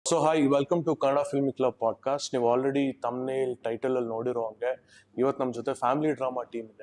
So hi welcome to Kannada filmy club podcast ನೀವು already thumbnail title ಅಲ್ಲಿ ನೋಡಿರೋ ಹಂಗೆ ಇವತ್ತು ನಮ್ಮ ಜೊತೆ ಫ್ಯಾಮಿಲಿ ಡ್ರಾಮಾ ಟೀಮ್ ಇದೆ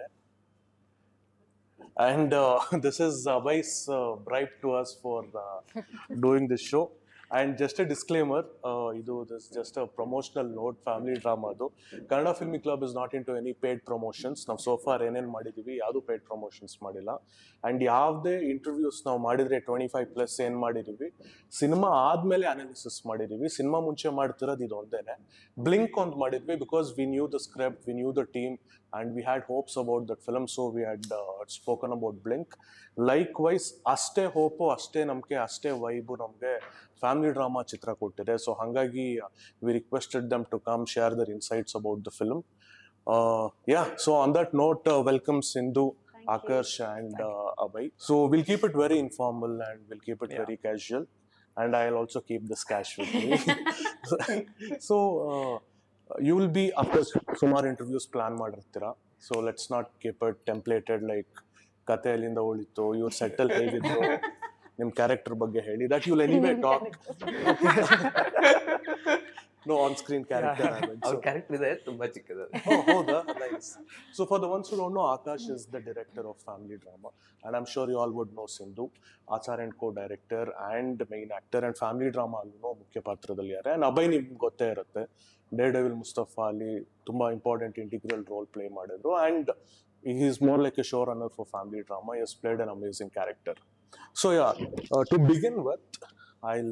ಅಂಡ್ ದಿಸ್ ಇಸ್ ಅಬೈಸ್ ಬ್ರೈಟ್ to us for doing this show and just a disclaimer ಇದು this just a promotional note family drama ಅದು Kannada filmy club is not in to any paid promotions ನಾವು so far ಏನೇನು ಮಾಡಿದ್ದೀವಿ ಯಾವುದು paid promotions ಮಾಡಿಲ್ಲ and ಯಾವುದೇ ಇಂಟರ್ವ್ಯೂಸ್ ನಾವು ಮಾಡಿದರೆ ಟ್ವೆಂಟಿ ಫೈವ್ ಪ್ಲಸ್ ಏನು ಮಾಡಿದ್ದೀವಿ ಸಿನಿಮಾ ಆದಮೇಲೆ ಅನಾಲಿಸಿಸ್ ಮಾಡಿದ್ದೀವಿ ಸಿನಿಮಾ ಮುಂಚೆ ಮಾಡ್ತಿರೋದು ಇದು ಒಂದೇನೆ ಬ್ಲಿಂಕ್ ಒಂದು ಮಾಡಿದ್ವಿ because we knew the script we knew the team and we had hopes about that film so we had spoken about blink likewise ಅಷ್ಟೇ ಹೋಪು ಅಷ್ಟೇ ನಂಬಿಕೆ ಅಷ್ಟೇ ವೈಬು ನಮಗೆ ಫ್ಯಾಮಿಲಿ ಡ್ರಾಮಾ ಚಿತ್ರ ಕೊಟ್ಟಿದೆ ಸೊ ಹಾಗಾಗಿ we requested them to come share their insights about the film yeah so on that note welcome Sindhu Akarsh and uh, Abhay. So we'll keep it very informal and we'll keep it Yeah. very casual. And I'll also keep this cash with me. so uh, you will be after ಸುಮಾರು interviews plan ಮಾಡಿರ್ತೀರಾ so let's not keep it templated like ಕತೆ ಎಲ್ಲಿಂದ ಉಳಿತು ಇವ್ರ settle ಹೇಗಿದ್ರು ನಿಮ್ಮ character ಬಗ್ಗೆ ಹೇಳಿ that you'll anyway talk no on screen character ಅವ್ರ ಕ್ಯಾರೆಕ್ಟರ್ ಇದೆ ತುಂಬಾ ಚಿಕ್ಕದು oh, ಹೌದಾ nice so for the ones who don't know Akash is the director of family drama and I'm sure you all would know Sindhu Achar and co director and main actor and family drama ಅಲ್ಲೂ ಮುಖ್ಯ ಪಾತ್ರದಲ್ಲಿ ಯಾರೆ and Abhay ನಿಮ್ಗೆ ಗೊತ್ತೇ ಇರುತ್ತೆ day devil Mustafa ಅಲ್ಲಿ ತುಂಬಾ important integral role play ಮಾಡಿದ್ರು and is more like a show runner for family drama as played an amazing character so yeah to begin with I'll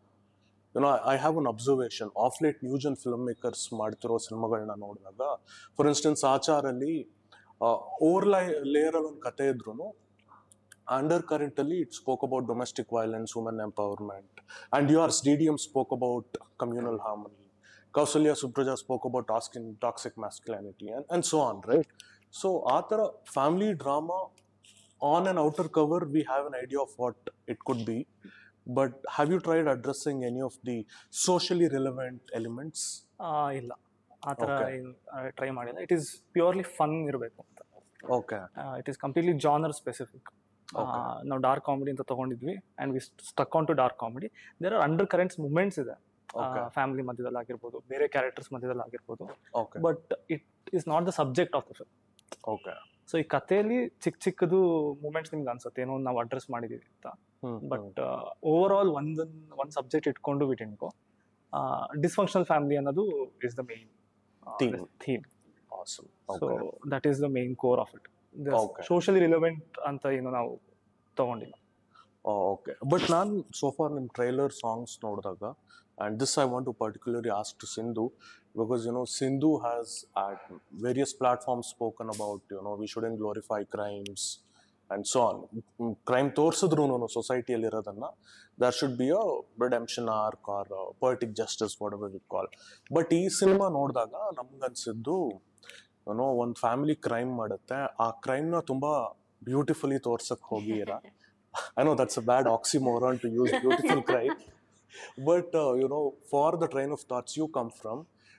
you know I have an observation of late new gen film makers ಮಾಡ್ತಿರೋ ಸಿನಿಮಾಗಳನ್ನ ನೋಡಿದಾಗ for instance ಆಚಾರಲ್ಲಿ over ಲೈ ಲೇಯರಲ್ಲಿ ಒಂದು ಕತೆ ಇದ್ರು under current ಅಲ್ಲಿ it spoke about domestic violence women empowerment and yours D D M spoke about communal harmony Kausalya Supraja spoke about toxin toxic masculinity and and so on right so ಆ ಥರ family drama on on outer cover we have an idea of what it could be but have you tried addressing any of the socially relevant elements ಆ, ಇಲ್ಲ ಆ ಥರ Okay. Try ಮಾಡಿಲ್ಲ it is purely fun ಇರಬೇಕು ಅಂತ okay it is completely genre specific Okay. ನಾವು dark comedy ಅಂತ ತಗೊಂಡಿದ್ವಿ and we stuck on to dark comedy there are under currents moments ಇದೆ Okay. ಫ್ಯಾಮಿಲಿ ಮಧ್ಯದಲ್ಲಿ ಆಗಿರ್ಬೋದು ಬೇರೆ ಕ್ಯಾರೆಕ್ಟರ್ಸ್ ಮಧ್ಯದಲ್ಲಿ ಆಗಿರ್ಬೋದು okay but it is not the subject of the film okay so ಈ ಕಥೆಯಲ್ಲಿ ಚಿಕ್ಕ ಚಿಕ್ಕದು ಮೂಮೆಂಟ್ಸ್ ನಿಮ್ಗೆ ಅನ್ಸುತ್ತೆ ಏನೋ ನಾವು ಅಡ್ರೆಸ್ ಮಾಡಿದೀವಿ ಅಂತ Hmm, ಬಟ್ ಓವರ್ ಆಲ್ ಒಂದೊಂದು ಒಂದು ಸಬ್ಜೆಕ್ಟ್ ಇಟ್ಕೊಂಡು ಬಿಟ್ಟಿನ್ಕೋ ಡಿಸ್ಫಂಕ್ಷನಲ್ ಫ್ಯಾಮಿಲಿ ಅನ್ನೋದು is the main Theme. Theme hmm. awesome so okay that is the main core of it Okay. Socially relevant ಅಂತ ಏನು ನಾವು ತಗೊಂಡಿಲ್ಲ oh, okay but ನಾನು so far ನಿಮ್ಮ trailer songs ನೋಡಿದಾಗ and this I want to particularly ask to Sindhu because you know Sindhu has at various platforms spoken about you know we shouldn't glorify crimes and so on crime ತೋರಿಸಿದ್ರು ಸೊಸೈಟಿಯಲ್ಲಿ ಇರೋದನ್ನ there should be a redemption arc or politic justice whatever we call but ಈ cinema ನೋಡಿದಾಗ ನಮ್ಗನ್ಸಿದ್ದು ಏನೋ ಒಂದು family crime ಮಾಡುತ್ತೆ ಆ ಕ್ರೈಮ್ನ ತುಂಬಾ ಬ್ಯೂಟಿಫುಲಿ ತೋರ್ಸಕ್ ಹೋಗಿರ I know that's a bad oxymoron to use beautiful crime but you know for the train of thoughts you come from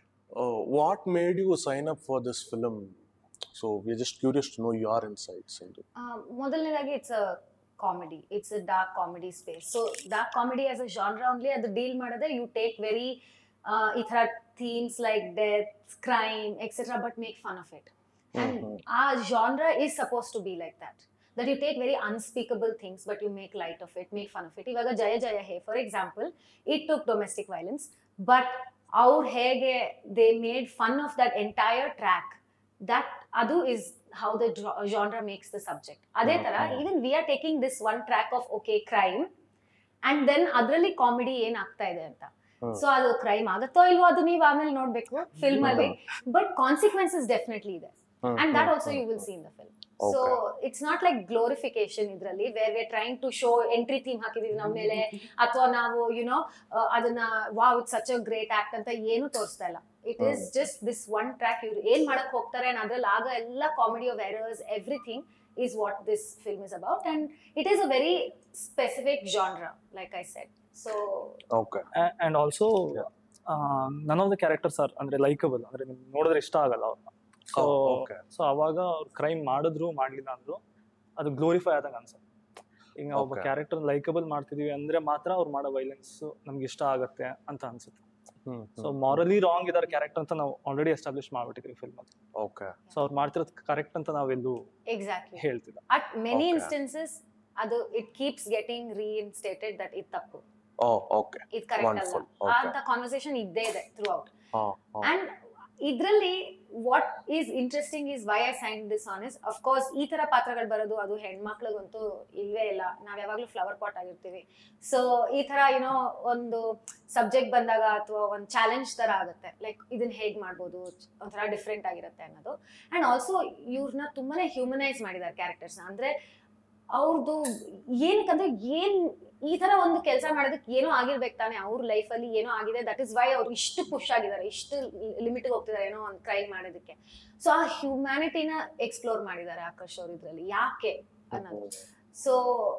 what made you sign up for this film so we just curious to know your insights ಇಂದು ಮೊದಲನೇದಾಗಿ it's a comedy it's a dark comedy space so dark comedy as a genre only ಅದು deal ಮಾಡಿದ್ರೆ you take very ಈ ಥರ themes like death crime etcetera but make fun of it and ಆ genre is suppose to be like that that you take very unspeakable things but you make light of it make fun of it ಇವಾಗ Jaya Jaya Hey for example it took domestic violence but ಅವ್ರು ಹೇಗೆ they made fun of that entire track that ಅದು is how the genre makes the subject ಅದೇ ತರ Mhm. Even we are taking this one track of okay crime and then ಅದರಲ್ಲಿ comedy ಏನ್ ಆಗ್ತಾ ಇದೆ ಅಂತ ಹ್ಮ್. ಸೊ ಅದು ಕ್ರೈಮ್ ಆಗತ್ತೋ ಇಲ್ವೋ ಅದು ನೀವು ಆಮೇಲೆ ನೋಡ್ಬೇಕು ಫಿಲ್ಮ್ ಅಲ್ಲಿ ಬಟ್ ಕಾನ್ಸಿಕ್ವೆನ್ಸಸ್ ಡೆಫಿನೆಟ್ಲಿ ಇದೆ and that also you will see in the film so it's not like glorification ಇದರಲ್ಲಿ where we trying to show entry theme ಹಾಕಿದೀವಿ ನಮ್ಮ ಮೇಲೆ ಅಥವಾ ನಾವು ಯುನೋ ಅದನ್ನ wow it's such a great act ಅಂತ ಏನು ತೋರಿಸ್ತಾ ಇಲ್ಲ it is just this one track ಇವ್ರು ಏನ್ ಮಾಡಕ್ ಹೋಗ್ತಾರೆ and ಅದ್ರಲ್ಲಿ ಆಗ ಎಲ್ಲ comedy of errors everything is what this film is about and it is a very specific genre like I said so okay and also none of the characters are ಅಂದ್ರೆ likable ಅಂದ್ರೆ ನಿಮ್ಗೆ ನೋಡಿದ್ರೆ ಇಷ್ಟ ಆಗಲ್ಲ ಅವ್ರನ್ನ ಸೊ ಓಕೆ ಸೊ ಅವಾಗ ಅವ್ರು crime ಮಾಡಿದ್ರು ಮಾಡ್ಲಿಲ್ಲ ಅಂದ್ರು ಅದು ಗ್ಲೋರಿಫೈ ಆದಂಗೆ ಅನ್ಸುತ್ತೆ ಈಗ ಒಬ್ಬ Okay. ಕ್ಯಾರೆಕ್ಟರ್ ಲೈಕಬಲ್ ಮಾಡ್ತಿದೀವಿ ಅಂದ್ರೆ ಮಾತ್ರ ಅವ್ರು ಮಾಡೋ ವೈಲೆನ್ಸ್ ನಮ್ಗೆ ಇಷ್ಟ ಆಗತ್ತೆ ಅಂತ ಅನ್ಸುತ್ತೆ ಹ್ಮ್ ಸೊ ಮಾರಲಿ ರಾಂಗ್ ಇದಾರೆ ಕ್ಯಾರೆಕ್ಟರ್ ಅಂತ ನಾವು ಆಲ್ರೆಡಿ ಎಸ್ಟಾಬ್ಲಿಷ್ ಮಾಡ್ಬಿಟ್ಟಿದ್ವಿ ಫಿಲ್ಮ್ ಅಲ್ಲಿ ಓಕೆ ಸೊ ಅವ್ರು ಮಾಡ್ತಿರೋದು ಕರೆಕ್ಟ್ ಅಂತ ನಾವೆಲ್ಲೂ ಎಕ್ಸಾಕ್ಟ್ಲಿ ಹೇಳ್ತಿಲ್ಲ ಅಟ್ ಮೆನಿ Okay. ಇನ್ಸ್ಟೆನ್ಸಸ್ ಅದು it keeps getting reinstated that ಇದು ತಪ್ಪು ಓ ಓಕೆ ಇದು ಕರೆಕ್ಟ್ ಅಲ್ಲ Wonderful. Okay. ಅಂತ ಕಾನ್ವರ್ಸೇಷನ್ ಇದ್ದೇ ಇದೆ ಥ್ರೂ ಔಟ್ ಹಾ ಹಾ ಅಂಡ್ ಇದ್ರಲ್ಲಿ what is interesting is why I sign this on is of course ಈ ತರ ಪಾತ್ರಗಳು ಬರೋದು ಅದು ಹೆಣ್ಮಕ್ಳಿಗಂತೂ ಇಲ್ವೇ ಇಲ್ಲ ನಾವ್ ಯಾವಾಗ್ಲೂ ಫ್ಲವರ್ ಪಾಟ್ ಆಗಿರ್ತೀವಿ ಸೊ ಈ ತರ ಏನೋ ಒಂದು ಸಬ್ಜೆಕ್ಟ್ ಬಂದಾಗ ಅಥವಾ ಒಂದು ಚಾಲೆಂಜ್ ತರ ಆಗುತ್ತೆ ಲೈಕ್ ಇದನ್ನ ಹೇಗ್ ಮಾಡ್ಬೋದು ಒಂಥರ ಡಿಫ್ರೆಂಟ್ ಆಗಿರುತ್ತೆ ಅನ್ನೋದು ಅಂಡ್ ಆಲ್ಸೋ ಇವ್ರನ್ನ ತುಂಬಾನೇ ಹ್ಯೂಮನೈಸ್ ಮಾಡಿದ್ದಾರೆ ಕ್ಯಾರೆಕ್ಟರ್ಸ್ನ ಅಂದ್ರೆ ಅವ್ರದ್ದು ಏನಕ್ಕಂದ್ರೆ ಏನ್ ಈ ತರ ಒಂದು ಕೆಲಸ ಮಾಡೋದಕ್ಕೆ ಏನೋ ಆಗಿರ್ಬೇಕು ತಾನೆ ಅವ್ರ ಲೈಫಲ್ಲಿ ಏನೋ ಆಗಿದೆ ದಟ್ ಇಸ್ ವೈ ಅವ್ರು ಇಷ್ಟು ಪುಷ್ ಆಗಿದ್ದಾರೆ ಇಷ್ಟು ಲಿಮಿಟ್ ಹೋಗ್ತಿದ್ದಾರೆ ಏನೋ ಒಂದು ಕ್ರೈಮ್ ಮಾಡೋದಕ್ಕೆ ಸೊ ಆ ಹ್ಯುಮ್ಯಾನಿಟಿನ ಎಕ್ಸ್ಪ್ಲೋರ್ ಮಾಡಿದ್ದಾರೆ ಆಕಾಶ್ ಅವ್ರು ಇದ್ರಲ್ಲಿ ಯಾಕೆ ಅನ್ನೋದು ಸೊ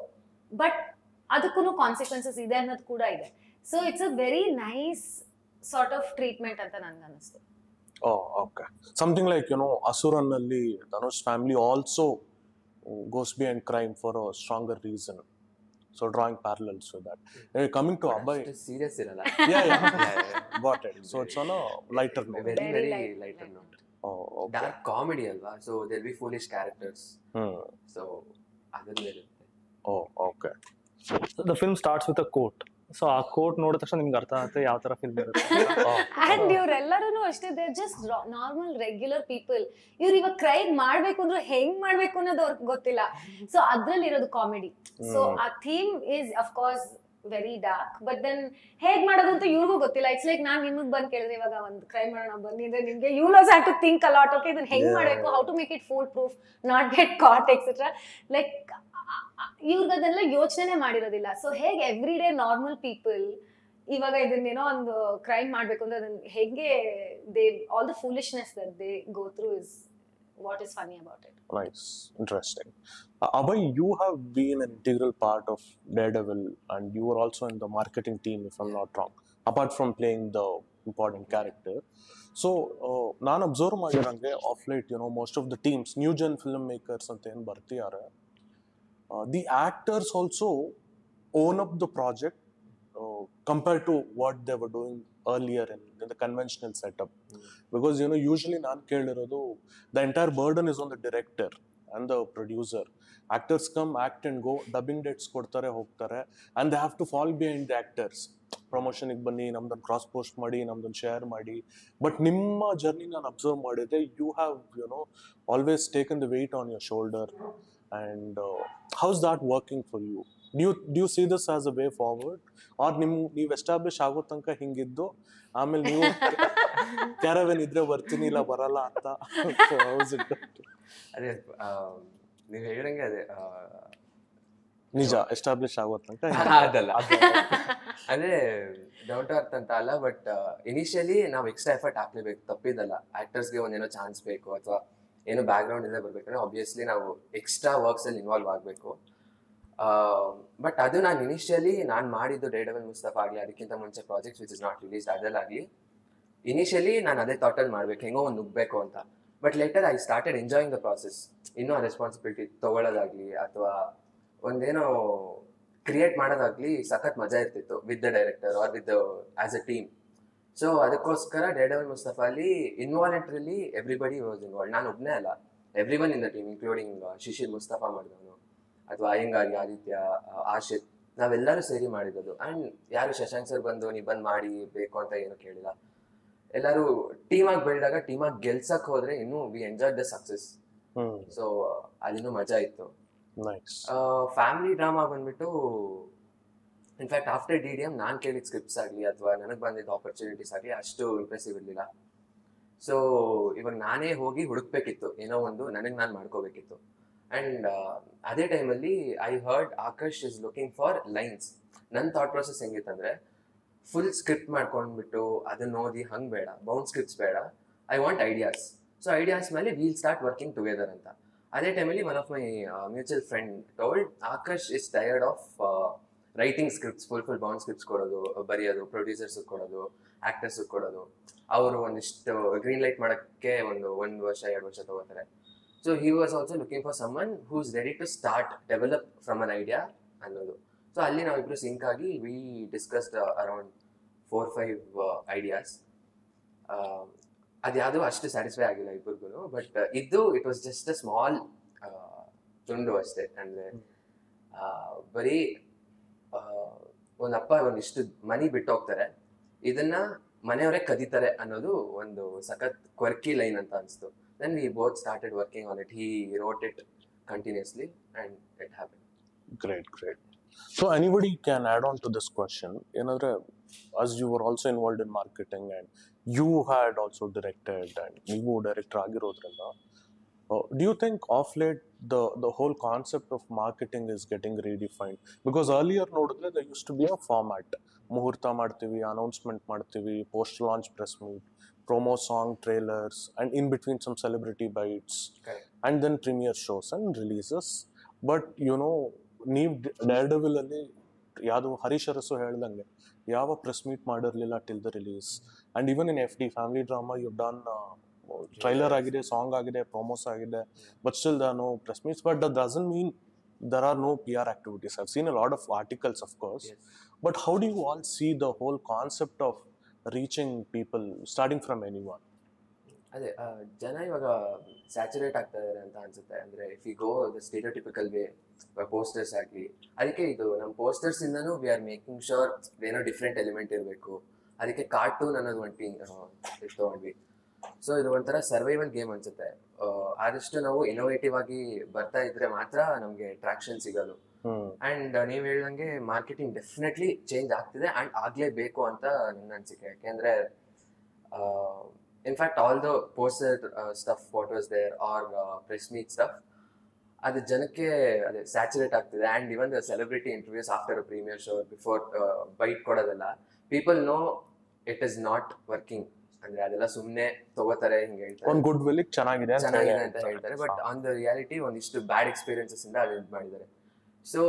ಬಟ್ ಅದಕ್ಕೂ ಕಾನ್ಸಿಕ್ವೆನ್ಸಸ್ ಇದೆ ಅನ್ನೋದು ಕೂಡ ಇದೆ so it's a very nice sort of treatment ಅಂತ ನನ್ಗೆ ಅನಿಸ್ತು oh okay something like you know ಅಸುರನ್ನಲ್ಲಿ Dhanush family also goes be and crime for a stronger reason so drawing parallels with that coming to Abhay serious ಇರಲ್ಲ yeah, yeah. Yeah, yeah. got it so it's on a lighter note very Very very light, lighter light note oh okay dark comedy ಅಲ್ವಾ so there be foolish characters hmm. So ಅದನ್ನ ಇರುತ್ತೆ oh okay the film starts with a quote so ಆ quote ನೋಡಿದ ತಕ್ಷಣ ನಿಮ್ಗೆ ಅರ್ಥ ಆಗುತ್ತೆ ಯಾವ ತರ ಫಿಲ್ಮ್ ಇರುತ್ತೆ oh, ಅಂಡ್ ಇವ್ರೆಲ್ಲರೂ ಅಷ್ಟೇ they just normal regular people ಇವ್ರು ಇವಾಗ ಕ್ರೈಮ್ ಮಾಡ್ಬೇಕು ಅಂದ್ರೆ ಹೆಂಗ್ ಮಾಡ್ಬೇಕು ಅನ್ನೋದು ಅವ್ರಿಗೆ ಗೊತ್ತಿಲ್ಲ ಸೊ ಅದ್ರಲ್ಲಿ ಇರೋದು ಕಾಮಿಡಿ ಸೊ Hmm. ಆ theme is of course very dark but then ಹೇಗ್ ಮಾಡೋದು ಅಂತ ಇವ್ರಿಗೂ ಗೊತ್ತಿಲ್ಲ ಇಟ್ಸ್ ಲೈಕ್ ನಾನ್ ನಿಮಗ್ ಬಂದ್ ಕೇಳಿದ್ರೆ ಇವಾಗ ಒಂದು ಕ್ರೈಮ್ ಮಾಡೋಣ ಬನ್ನಿ ಅಂದ್ರೆ ನಿಮ್ಗೆ ಯು ಲಾಸ್ have to think a lot okay ಇದನ್ನ ಹೆಂಗ್ Yeah. ಮಾಡ್ಬೇಕು how to make it foolproof not get caught etcetera like ಇವ್ರಿಗೆ ಅದೆಲ್ಲ ಯೋಚನೆ ಮಾಡಿರೋದಿಲ್ಲ ಸೊ ಹೇಗೆ ಎವ್ರಿ ಡೇ ನಾರ್ಮಲ್ ಪೀಪಲ್ ಇವಾಗ ಇದನ್ನೇನೋ ಒಂದು ಕ್ರೈಮ್ ಮಾಡ್ಬೇಕು ಅಂದ್ರೆ ಅದನ್ನ ಹೇಗೆ they all the foolishness that they go through is what is funny about it nice interesting uh, abhay you have been an integral part of daredevil and you were also in the marketing team if i'm not wrong apart from playing the important character so ನಾನು observe ಮಾಡಿರಂಗೆ of late you know most of the teams new gen film filmmakers ಅಂತ ಏನು ಬರ್ತಿದ್ದಾರೆ the actors also own up the project compare to what they were doing earlier in the conventional setup because you know usually ನಾನು ಕೇಳಿರೋದು the entire burden is on the director and the producer actors come act and go dubbing dates ಕೊಡ್ತಾರೆ ಹೋಗ್ತಾರೆ and they have to fall behind the actors ಪ್ರಮೋಷನಿಗೆ ಬನ್ನಿ ನಮ್ದೊಂದು cross post ಮಾಡಿ ನಮ್ದೊಂದು share ಮಾಡಿ ಬಟ್ ನಿಮ್ಮ ಜರ್ನಿ ನಾನು ಅಬ್ಸರ್ವ್ ಮಾಡಿದ್ರೆ you have you know always taken the weight on your shoulder and how's that working for you do do see this as a way forward or ನಿಮ್ ನೀವು establish ಆಗೋ ತನಕ ಹಿಂಗಿದ್ದು ಆಮೇಲೆ ನೀವು ಕ್ಯಾರವೆನ್ ಇದ್ರೆ ಬರ್ತೀನಿ ಇಲ್ಲ ಬರಲ್ಲ ಅಂತ ಹೌಸ್ ಇಟ್ ಅದೇ ನೀವು ಹೇಳಿದಂಗೆ ಅದೇ ಆ, ನಿಜ ಎಸ್ಟಾಬ್ಲಿಷ್ ಆಗೋ ತನಕ ಅದಲ್ಲ ಅಂದ್ರೆ ಡೌನ್ ಟು ಅರ್ತ್ ಅಂತ ಅಲ್ಲ ಬಟ್ ಇನಿಷಿಯಲಿ ನಾವು ಎಕ್ಸ್ಟ್ರಾ ಎಫರ್ಟ್ ಹಾಕ್ಲೇಬೇಕು ತಪ್ಪಿದಲ್ಲ ಆಕ್ಟರ್ಸ್ಗೆ ಒಂದೇನೋ ಚಾನ್ಸ್ ಬೇಕು ಅಥವಾ ಏನೋ ಬ್ಯಾಕ್ ಗ್ರೌಂಡ್ ಇಂದ ಬರ್ಬೇಕಂದ್ರೆ ಆಬ್ವಿಯಸ್ಲಿ ನಾವು ಎಕ್ಸ್ಟ್ರಾ ವರ್ಕ್ಸ್ ಅಲ್ಲಿ ಇನ್ವಾಲ್ವ್ ಆಗಬೇಕು ಬಟ್ ಅದು ನಾನು ಇನಿಷಿಯಲಿ ನಾನು ಮಾಡಿದ್ದು ಡೇಡವಲ್ ಮುಸ್ತಫಾ ಆಗಲಿ ಅದಕ್ಕಿಂತ ಮುಂಚೆ projects which is not release ಅದಲ್ಲಾಗಲಿ ಇನಿಷಿಯಲಿ ನಾನು ಅದೇ ಥಾಟಲ್ಲಿ ಮಾಡಬೇಕು ಹೆಂಗೋ ಒಂದು ನುಗ್ಬೇಕು ಅಂತ but later I started enjoying the process ಇನ್ನೂ ಆ ರೆಸ್ಪಾನ್ಸಿಬಿಲಿಟಿ ತಗೊಳ್ಳೋದಾಗ್ಲಿ ಅಥವಾ ಒಂದೇನೋ ಕ್ರಿಯೇಟ್ ಮಾಡೋದಾಗ್ಲಿ ಸಖತ್ ಮಜಾ ಇರ್ತಿತ್ತು with the director or with us a team so ಅದಕ್ಕೋಸ್ಕರ ಡೇಡವಲ್ ಮುಸ್ತಫಾಲಿ ಇನ್ವಾಲೆಂಟ್ರಿಲಿ ಎವ್ರಿಬಡಿ ವಾಸ್ ಇನ್ವಾಲ್ವ್ ನಾನು ಒಬ್ಬನೇ ಅಲ್ಲ everyone in the team including Shishir Mustafa ಮಾಡಿದವನು ಅಥವಾ ಅಯ್ಯಂಗಾರಿ ಆದಿತ್ಯ ಆ, ಆಶಿತ್ ನಾವೆಲ್ಲರೂ ಸೇರಿ ಮಾಡಿರೋದು ಆ್ಯಂಡ್ ಯಾರು ಶಶಾಂಕ್ ಸರ್ ಬಂದು ನೀವು ಬಂದು ಮಾಡಿ ಬೇಕು ಅಂತ ಏನು ಕೇಳಿಲ್ಲ ಎಲ್ಲರೂ ಟೀಮಾಗಿ ಬೆಳೆದಾಗ ಟೀಮಾಗಿ ಗೆಲ್ಸಕ್ ಹೋದ್ರೆ ಇನ್ನೂ we enjoy the success hmm so ಅದಿನ್ನೂ ಮಜಾ ಇತ್ತು ನೈಸ್ ಫ್ಯಾಮಿಲಿ ಡ್ರಾಮಾ ಬಂದ್ಬಿಟ್ಟು in fact after D D M ನಾನು ಕೇಳಿದ ಸ್ಕ್ರಿಪ್ಟ್ಸ್ ಆಗಲಿ ಅಥವಾ ನನಗೆ ಬಂದಿದ್ದ ಆಪರ್ಚುನಿಟೀಸ್ ಆಗಲಿ ಅಷ್ಟು ಇಂಪ್ರೆಸಿವ್ ಇರಲಿಲ್ಲ ಸೊ ಇವಾಗ ನಾನೇ ಹೋಗಿ ಹುಡುಕ್ಬೇಕಿತ್ತು ಏನೋ ಒಂದು ನನಗೆ ನಾನು ಮಾಡ್ಕೋಬೇಕಿತ್ತು ಆ್ಯಂಡ್ ಅದೇ ಟೈಮಲ್ಲಿ I heard Akash is looking for lines ನನ್ನ ಥಾಟ್ ಪ್ರೊಸೆಸ್ ಹೆಂಗಿತ್ತಂದ್ರೆ ಫುಲ್ ಸ್ಕ್ರಿಪ್ಟ್ ಮಾಡ್ಕೊಂಡ್ಬಿಟ್ಟು ಅದನ್ನ ಓದಿ ಹಂಗೆ ಬೇಡ ಬೌಂಡ್ ಸ್ಕ್ರಿಪ್ಟ್ಸ್ ಬೇಡ I want ideas so ideas ಮೇಲೆ ವೀಲ್ ಸ್ಟಾರ್ಟ್ ವರ್ಕಿಂಗ್ ಟುಗೆದರ್ ಅಂತ ಅದೇ ಟೈಮಲ್ಲಿ one of my mutual friend told Akash is tired of writing scripts full full bound scripts ಕೊಡೋದು ಬರೆಯೋದು ಪ್ರೊಡ್ಯೂಸರ್ಸ್ ಕೊಡೋದು ಆಕ್ಟರ್ಸ್ ಕೊಡೋದು ಅವರು ಒಂದಿಷ್ಟು ಗ್ರೀನ್ ಲೈಟ್ ಮಾಡೋಕ್ಕೆ ಒಂದು ಒಂದು ವರ್ಷ ಎರಡು ವರ್ಷ ತಗೋತಾರೆ so he was also looking for someone who is ready to start develop from an idea ಅನ್ನೋದು ಸೊ ಅಲ್ಲಿ ನಾವಿಬ್ರು ಸಿಂಕ್ ಆಗಿ we discussed around four five ideas ಅದ್ಯಾವುದು ಅಷ್ಟು ಸ್ಯಾಟಿಸ್ಫೈ ಆಗಿಲ್ಲ ಇಬ್ಬರಿಗೂ ಬಟ್ ಇದು it was just a small ತುಂಡು ಅಷ್ಟೇ ಅಂದ್ರೆ ಆ, ಬರೀ ಆ, ಒಂದಪ್ಪ ಒಂದಿಷ್ಟು ಮನಿ ಬಿಟ್ಟು ಹೋಗ್ತಾರೆ ಇದನ್ನ ಮನೆಯವರೇ ಕದೀತಾರೆ ಅನ್ನೋದು ಒಂದು ಸಖತ್ ಕ್ವರ್ಕಿ ಲೈನ್ ಅಂತ ಅನಿಸ್ತು then we both started working on it he wrote it continuously and it happen Great, great. So anybody can add on to this question. Another, as you were also involved in marketing and you had also directed and you director ಆಗಿರೋದ್ರಿಂದ uh, do you think of late the the whole concept of marketing is getting redefined because earlier ನೋಡಿದ್ರೆ there used to be a format ಮುಹೂರ್ತ ಮಾಡ್ತೀವಿ announcement ಮಾಡ್ತೀವಿ post launch press meet promo song trailers and in between some celebrity bites Correct. And then premiere shows and releases but you know ನೀವು daredevil ಅಲ್ಲಿ ಯಾವುದು ಹರೀಶ್ ಅರಸು ಹೇಳ್ದಂಗೆ ಯಾವ press meet ಮಾಡಿರಲಿಲ್ಲ till the release and even in F D family drama you done trailer ಆಗಿದೆ song ಆಗಿದೆ promos ಆಗಿದೆ but still the no press meets but that doesn't mean there are no P R activities I've seen a lot of articles of course Yes. But how do you all see the whole concept of reaching people starting from anyone ಅದೇ ಆ, ಜನ ಇವಾಗ saturate ಆಗ್ತಾ ಇದಾರೆ ಅಂತ ಅನ್ಸುತ್ತೆ ಅಂದ್ರೆ if you go the stereotypical way posters ಆಗಲಿ ಅದಕ್ಕೆ ಇದು ನಮ್ಮ ಪೋಸ್ಟರ್ಸ್ ಇಂದನೂ ವಿ ಆರ್ ಮೇಕಿಂಗ್ ಶೋರ್ ಏನೋ ಡಿಫ್ರೆಂಟ್ ಎಲಿಮೆಂಟ್ ಇರಬೇಕು ಅದಕ್ಕೆ ಕಾರ್ಟೂನ್ ಅನ್ನೋದು ಒಂದು ಟೀಮ್ ತಗೊಂಡ್ವಿ ಸೊ ಇದು ಒಂಥರ ಸರ್ವೈವಲ್ ಗೇಮ್ ಅನ್ಸುತ್ತೆ ಆ, ಆದಷ್ಟು ನಾವು ಇನೋವೇಟಿವ್ ಆಗಿ ಬರ್ತಾ ಇದ್ರೆ ಮಾತ್ರ ನಮಗೆ ಟ್ರಾಕ್ಷನ್ ಸಿಗೋದು ಹ್ಮ್ ಅಂಡ್ ನೀವು ಹೇಳ್ದಂಗೆ ಮಾರ್ಕೆಟಿಂಗ್ ಡೆಫಿನೆಟ್ಲಿ ಚೇಂಜ್ ಆಗ್ತಿದೆ ಅಂಡ್ ಆಗ್ಲೇಬೇಕು ಅಂತ ನನ್ನ ಅನಿಸಿಕೆ ಯಾಕೆಂದ್ರೆ in fact all the poster stuff photos there are press meet stuff ಅದು ಜನಕ್ಕೆ ಅದೇ ಸ್ಯಾಚುರೇಟ್ ಆಗ್ತಿದೆ and even the celebrity interviews after premiere show before bite ಕೊಡೋದೆಲ್ಲ people know it is not working ಅಂದ್ರೆ ಅದೆಲ್ಲ ಸುಮ್ಮನೆ ತಗೋತಾರೆ ಹಿಂಗೆ ಹೇಳ್ತಾರೆ ಒಂದ್ ಗುಡ್ ವಿಲ್ ಚೆನ್ನಾಗಿದೆ ಅಂತ ಚೆನ್ನಾಗಿದೆ ಹೇಳಿ ಅಂತ ಹೇಳ್ತಾರೆ ಬಟ್ ಆನ್ ದ ರಿಯಾಲಿಟಿ ಒಂದಿಷ್ಟು ಬ್ಯಾಡ್ ಎಕ್ಸ್ಪೀರಿಯನ್ಸಸ್ ಇಂದ ಅದು ಇದು ಮಾಡಿದ್ದಾರೆ ಸೊ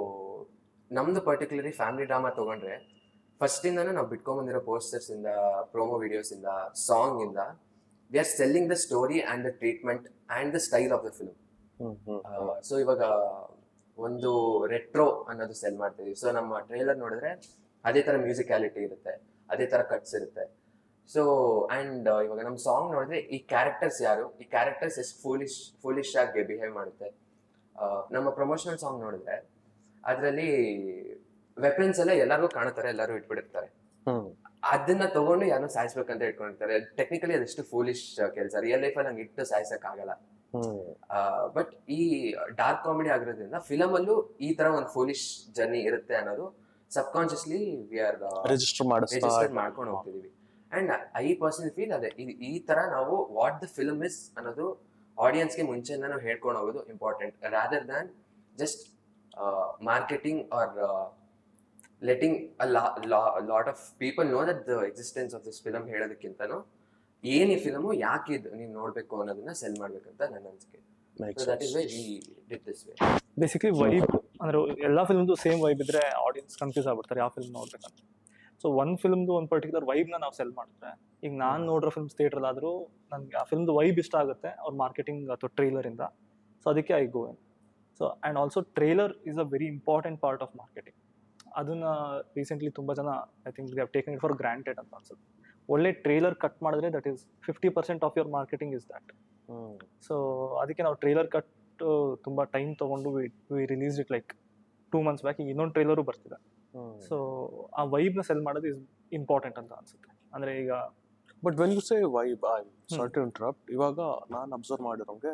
ನಮ್ದು ಪರ್ಟಿಕ್ಯುಲರ್ಲಿ ಫ್ಯಾಮಿಲಿ ಡ್ರಾಮಾ ತಗೊಂಡ್ರೆ ಫಸ್ಟ್ ಇಂದಾನು ನಾವು ಬಿಟ್ಕೊಂಡ್ಬಂದಿರೋ ಪೋಸ್ಟರ್ಸ್ ಇಂದ ಪ್ರೋಮೋ ವಿಡಿಯೋಸ್ ಇಂದ ಸಾಂಗ್ ಇಂದ we are selling the story and the treatment and the style of the film hmm hmm so ಇವಾಗ ಒಂದು ರೆಟ್ರೋ ಅನ್ನೋದು ಸೆಲ್ ಮಾಡ್ತೀವಿ ಸೊ ನಮ್ಮ ಟ್ರೇಲರ್ ನೋಡಿದ್ರೆ ಅದೇ ತರ ಮ್ಯೂಸಿಕ್ಯಾಲಿಟಿ ಇರುತ್ತೆ ಅದೇ ತರ ಕಟ್ಸ್ ಇರುತ್ತೆ ಸೊ ಅಂಡ್ ಇವಾಗ ನಮ್ಮ ಸಾಂಗ್ ನೋಡಿದ್ರೆ ಈ ಕ್ಯಾರೆಕ್ಟರ್ಸ್ ಯಾರು ಈ ಕ್ಯಾರೆಕ್ಟರ್ಸ್ ಎಷ್ಟು ಫೂಲಿಶ್ ಫೂಲಿಶ್ ಆಗಿ ಬಿಹೇವ್ ಮಾಡುತ್ತೆ ಆ, ನಮ್ಮ ಪ್ರಮೋಷನಲ್ ಸಾಂಗ್ ನೋಡಿದ್ರೆ ಅದರಲ್ಲಿ ವೆಪನ್ಸ್ ಎಲ್ಲ ಎಲ್ಲರಿಗೂ ಕಾಣುತ್ತಾರೆ ಎಲ್ಲರೂ ಇಟ್ಬಿಟ್ಟಿರ್ತಾರೆ ಹ್ಮ್ ಅದನ್ನ ತಗೊಂಡು ಯಾರೋ ಸಾಯಿಸ್ಬೇಕಂತ ಇಟ್ಕೊಂಡಿರ್ತಾರೆ ಟೆಕ್ನಿಕಲಿ ಅದೆಷ್ಟು ಫೂಲಿಶ್ ಕೆಲಸ ರಿಯಲ್ ಲೈಫಲ್ಲಿ ಹಂಗೆ ಇಟ್ಟು ಸಾಯಿಸಕ್ ಆಗಲ್ಲ ಹ್ಮ್ ಬಟ್ ಈ ಡಾರ್ಕ್ ಕಾಮಿಡಿ ಆಗಿರೋದ್ರಿಂದ ಫಿಲಮ್ ಅಲ್ಲೂ ಈ ತರ ಒಂದು ಫೋಲಿಶ್ ಜರ್ನಿ ಇರುತ್ತೆ ಅನ್ನೋದು subconsciously we are register ಮಾಡಿಸ್ತಾ ರಿಜಿಸ್ಟರ್ ಮಾಡ್ಕೊಂಡು ಹೋಗ್ತಿದೀವಿ ಅಂಡ್ ಐ ಪರ್ಸನಲ್ ಫೀಲ್ ಅದೇ ಇದು- ಈ ತರ ನಾವು ವಾಟ್ ದ ಫಿಲ್ಮ್ ಇಸ್ ಅನ್ನೋದು ಆಡಿಯನ್ಸ್ಗೆ ಮುಂಚೆಯಿಂದ ನಾವು ಹೇಳ್ಕೊಂಡು ಹೋಗೋದು important rather than just marketing or letting lot of people know that the existence of this film ಹೇಳೋದಕ್ಕಿಂತನೂ ಏನ್ ಈ ಫಿಲಮು ಯಾಕೆ ಇದು ನೀವು ನೋಡ್ಬೇಕು ಅನ್ನೋದನ್ನ ಸೆಲ್ ಮಾಡ್ಬೇಕಂತ ನನ್ನ ಅನಿಸಿಕೆ Makes so that is sense. Why we did this way basically vibe ಅಂದ್ರೆ ಎಲ್ಲ ಫಿಲ್ಮ್ದು ಸೇಮ್ ವೈಬ್ ಇದ್ರೆ ಆಡಿಯನ್ಸ್ ಕನ್ಫ್ಯೂಸ್ ಆಗ್ಬಿಡ್ತಾರೆ ಯಾವ ಫಿಲ್ಮ್ ನೋಡ್ಬೇಕಂತ ಸೊ ಒಂದು ಫಿಲ್ಮ್ದು ಒಂದು ಪರ್ಟಿಕ್ಯುಲರ್ ವೈಬ್ನ ನಾವು ಸೆಲ್ ಮಾಡಿದ್ರೆ ಈಗ ನಾನು ನೋಡಿರೋ ಫಿಲ್ಮ್ಸ್ ಥಿಯೇಟ್ರಲ್ಲಾದರೂ ನನಗೆ ಆ ಫಿಲ್ಮ್ದು ವೈಬ್ ಇಷ್ಟ ಆಗುತ್ತೆ ಅವ್ರ ಮಾರ್ಕೆಟಿಂಗ್ ಅಥವಾ ಟ್ರೈಲರಿಂದ ಸೊ ಅದಕ್ಕೆ I go in so and also trailer is a very important part of marketing ಅದನ್ನ ರೀಸೆಂಟ್ಲಿ ತುಂಬ ಜನ I think they have taken it for granted ಅಂತ ಅನ್ಸುತ್ತೆ ಒಳ್ಳೆ ಟ್ರೈಲರ್ ಕಟ್ ಮಾಡಿದ್ರೆ that is fifty percent of your marketing is that hmm so ಅದಕ್ಕೆ ನಾವು trailer cut ತುಂಬ ಟೈಮ್ ತೊಗೊಂಡು we release it like two months back ಈಗ ಇನ್ನೊಂದು ಟ್ರೈಲರು ಬರ್ತಿದೆ ಹ್ಮ್ ಸೊ ಆ ವೈಬ್ನ ಸೆಲ್ ಮಾಡೋದು ಇಸ್ ಇಂಪಾರ್ಟೆಂಟ್ ಅಂತ ಅನ್ಸುತ್ತೆ ಅಂದರೆ ಈಗ but when you say vibe I sorry to interrupt ಇವಾಗ ನಾನು ಅಬ್ಸರ್ವ್ ಮಾಡಿರೋಂಗೆ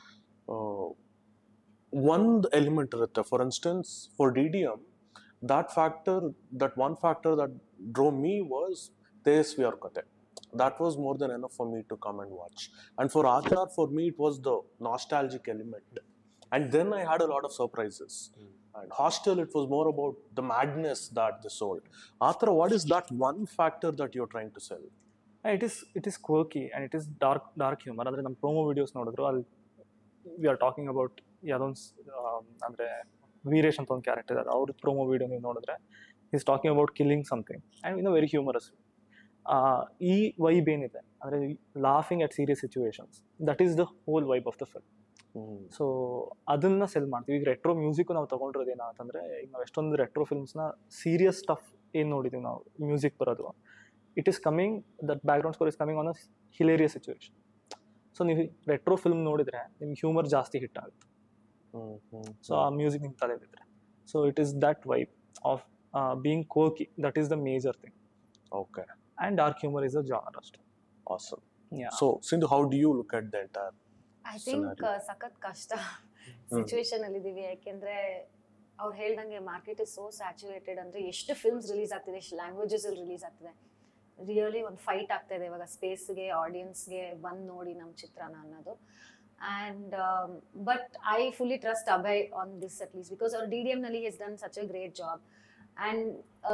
ಒಂದು ಎಲಿಮೆಂಟ್ ಇರುತ್ತೆ for instance for D D M that factor, that one factor that drove me was Tejasvi Aur Kate. That was more than enough for me to come and watch. And for Achar, for me, it was the nostalgic element. And then I had a lot of surprises. And Hostel, it was more about the madness that they sold. Athra, what is that one factor that you're trying to sell? It is it is quirky and it is dark dark humour ಅಂದರೆ ನಮ್ಮ promo videos ನೋಡಿದ್ರು ಅಲ್ಲಿ we are talking about ಯಾವುದೊಂದು ಅಂದರೆ ವೀರೇಶ್ ಅಂತ ಒಂದು character ಇದ್ದಾರೆ ಅವ್ರ ಪ್ರೋಮೋ ವೀಡಿಯೋ ನೀವು ನೋಡಿದ್ರೆ is talking about killing something and in a very humorous ಈ ವೈಬ್ ಏನಿದೆ ಅಂದರೆ laughing at serious situations that is the whole vibe of the film hmm so ಅದನ್ನ ಸೆಲ್ ಮಾಡ್ತೀವಿ ಈಗ ರೆಟ್ರೋ ಮ್ಯೂಸಿಕ್ ನಾವು ತಗೊಂಡಿರೋದು ಏನಂತಂದ್ರೆ ಈಗ ನಾವು ಎಷ್ಟೊಂದು ರೆಟ್ರೋ ಫಿಲ್ಮ್ಸ್ನ ಸೀರಿಯಸ್ ಸ್ಟಫ್ ಏನು ನೋಡಿದ್ದೀವಿ ನಾವು ಮ್ಯೂಸಿಕ್ ಬರೋದು it is coming that background score is coming on a hilarious situation so ನೀವು ರೆಟ್ರೋ ಫಿಲ್ಮ್ ನೋಡಿದ್ರೆ ನಿಮ್ಗೆ ಹ್ಯೂಮರ್ ಜಾಸ್ತಿ ಹಿಟ್ ಆಗುತ್ತೆ ಹ್ಮ್ ಹ್ಮ್ ಸೊ ಆ ಮ್ಯೂಸಿಕ್ ನಿಮ್ಮ ತಲೆಯಲ್ಲಿದ್ರೆ so it is that vibe of being cocky that is the major thing okay and dark humour is a genre ಅಷ್ಟೇ awesome Yeah. so Sindhu how do you look at the entire I think Scenario. ಸಖತ್ ಕಷ್ಟ situation ಅಲ್ಲಿ ಇದೀವಿ ಯಾಕೆಂದ್ರೆ ಅವ್ರು ಹೇಳ್ದಂಗೆ market is so saturated ಅಂದ್ರೆ ಎಷ್ಟು ಫಿಲ್ಮ್ಸ್ ರಿಲೀಸ್ ಆಗ್ತಿದೆ ಎಷ್ಟು ಲ್ಯಾಂಗ್ವೇಜಸ್ ಅಲ್ಲಿ ರಿಲೀಸ್ ಆಗ್ತಿದೆ ರಿಯಲಿ ಒಂದು ಫೈಟ್ ಆಗ್ತಾ ಇದೆ ಇವಾಗ ಸ್ಪೇಸ್ಗೆ ಆಡಿಯನ್ಸ್ಗೆ ಬಂದು ನೋಡಿ ನಮ್ಮ ಚಿತ್ರನ ಅನ್ನೋದು and but I fully trust Abhay on this at least because ಅವ್ರು ಡಿ ಡಿ ಎಮ್ನಲ್ಲಿ he's done such a great job and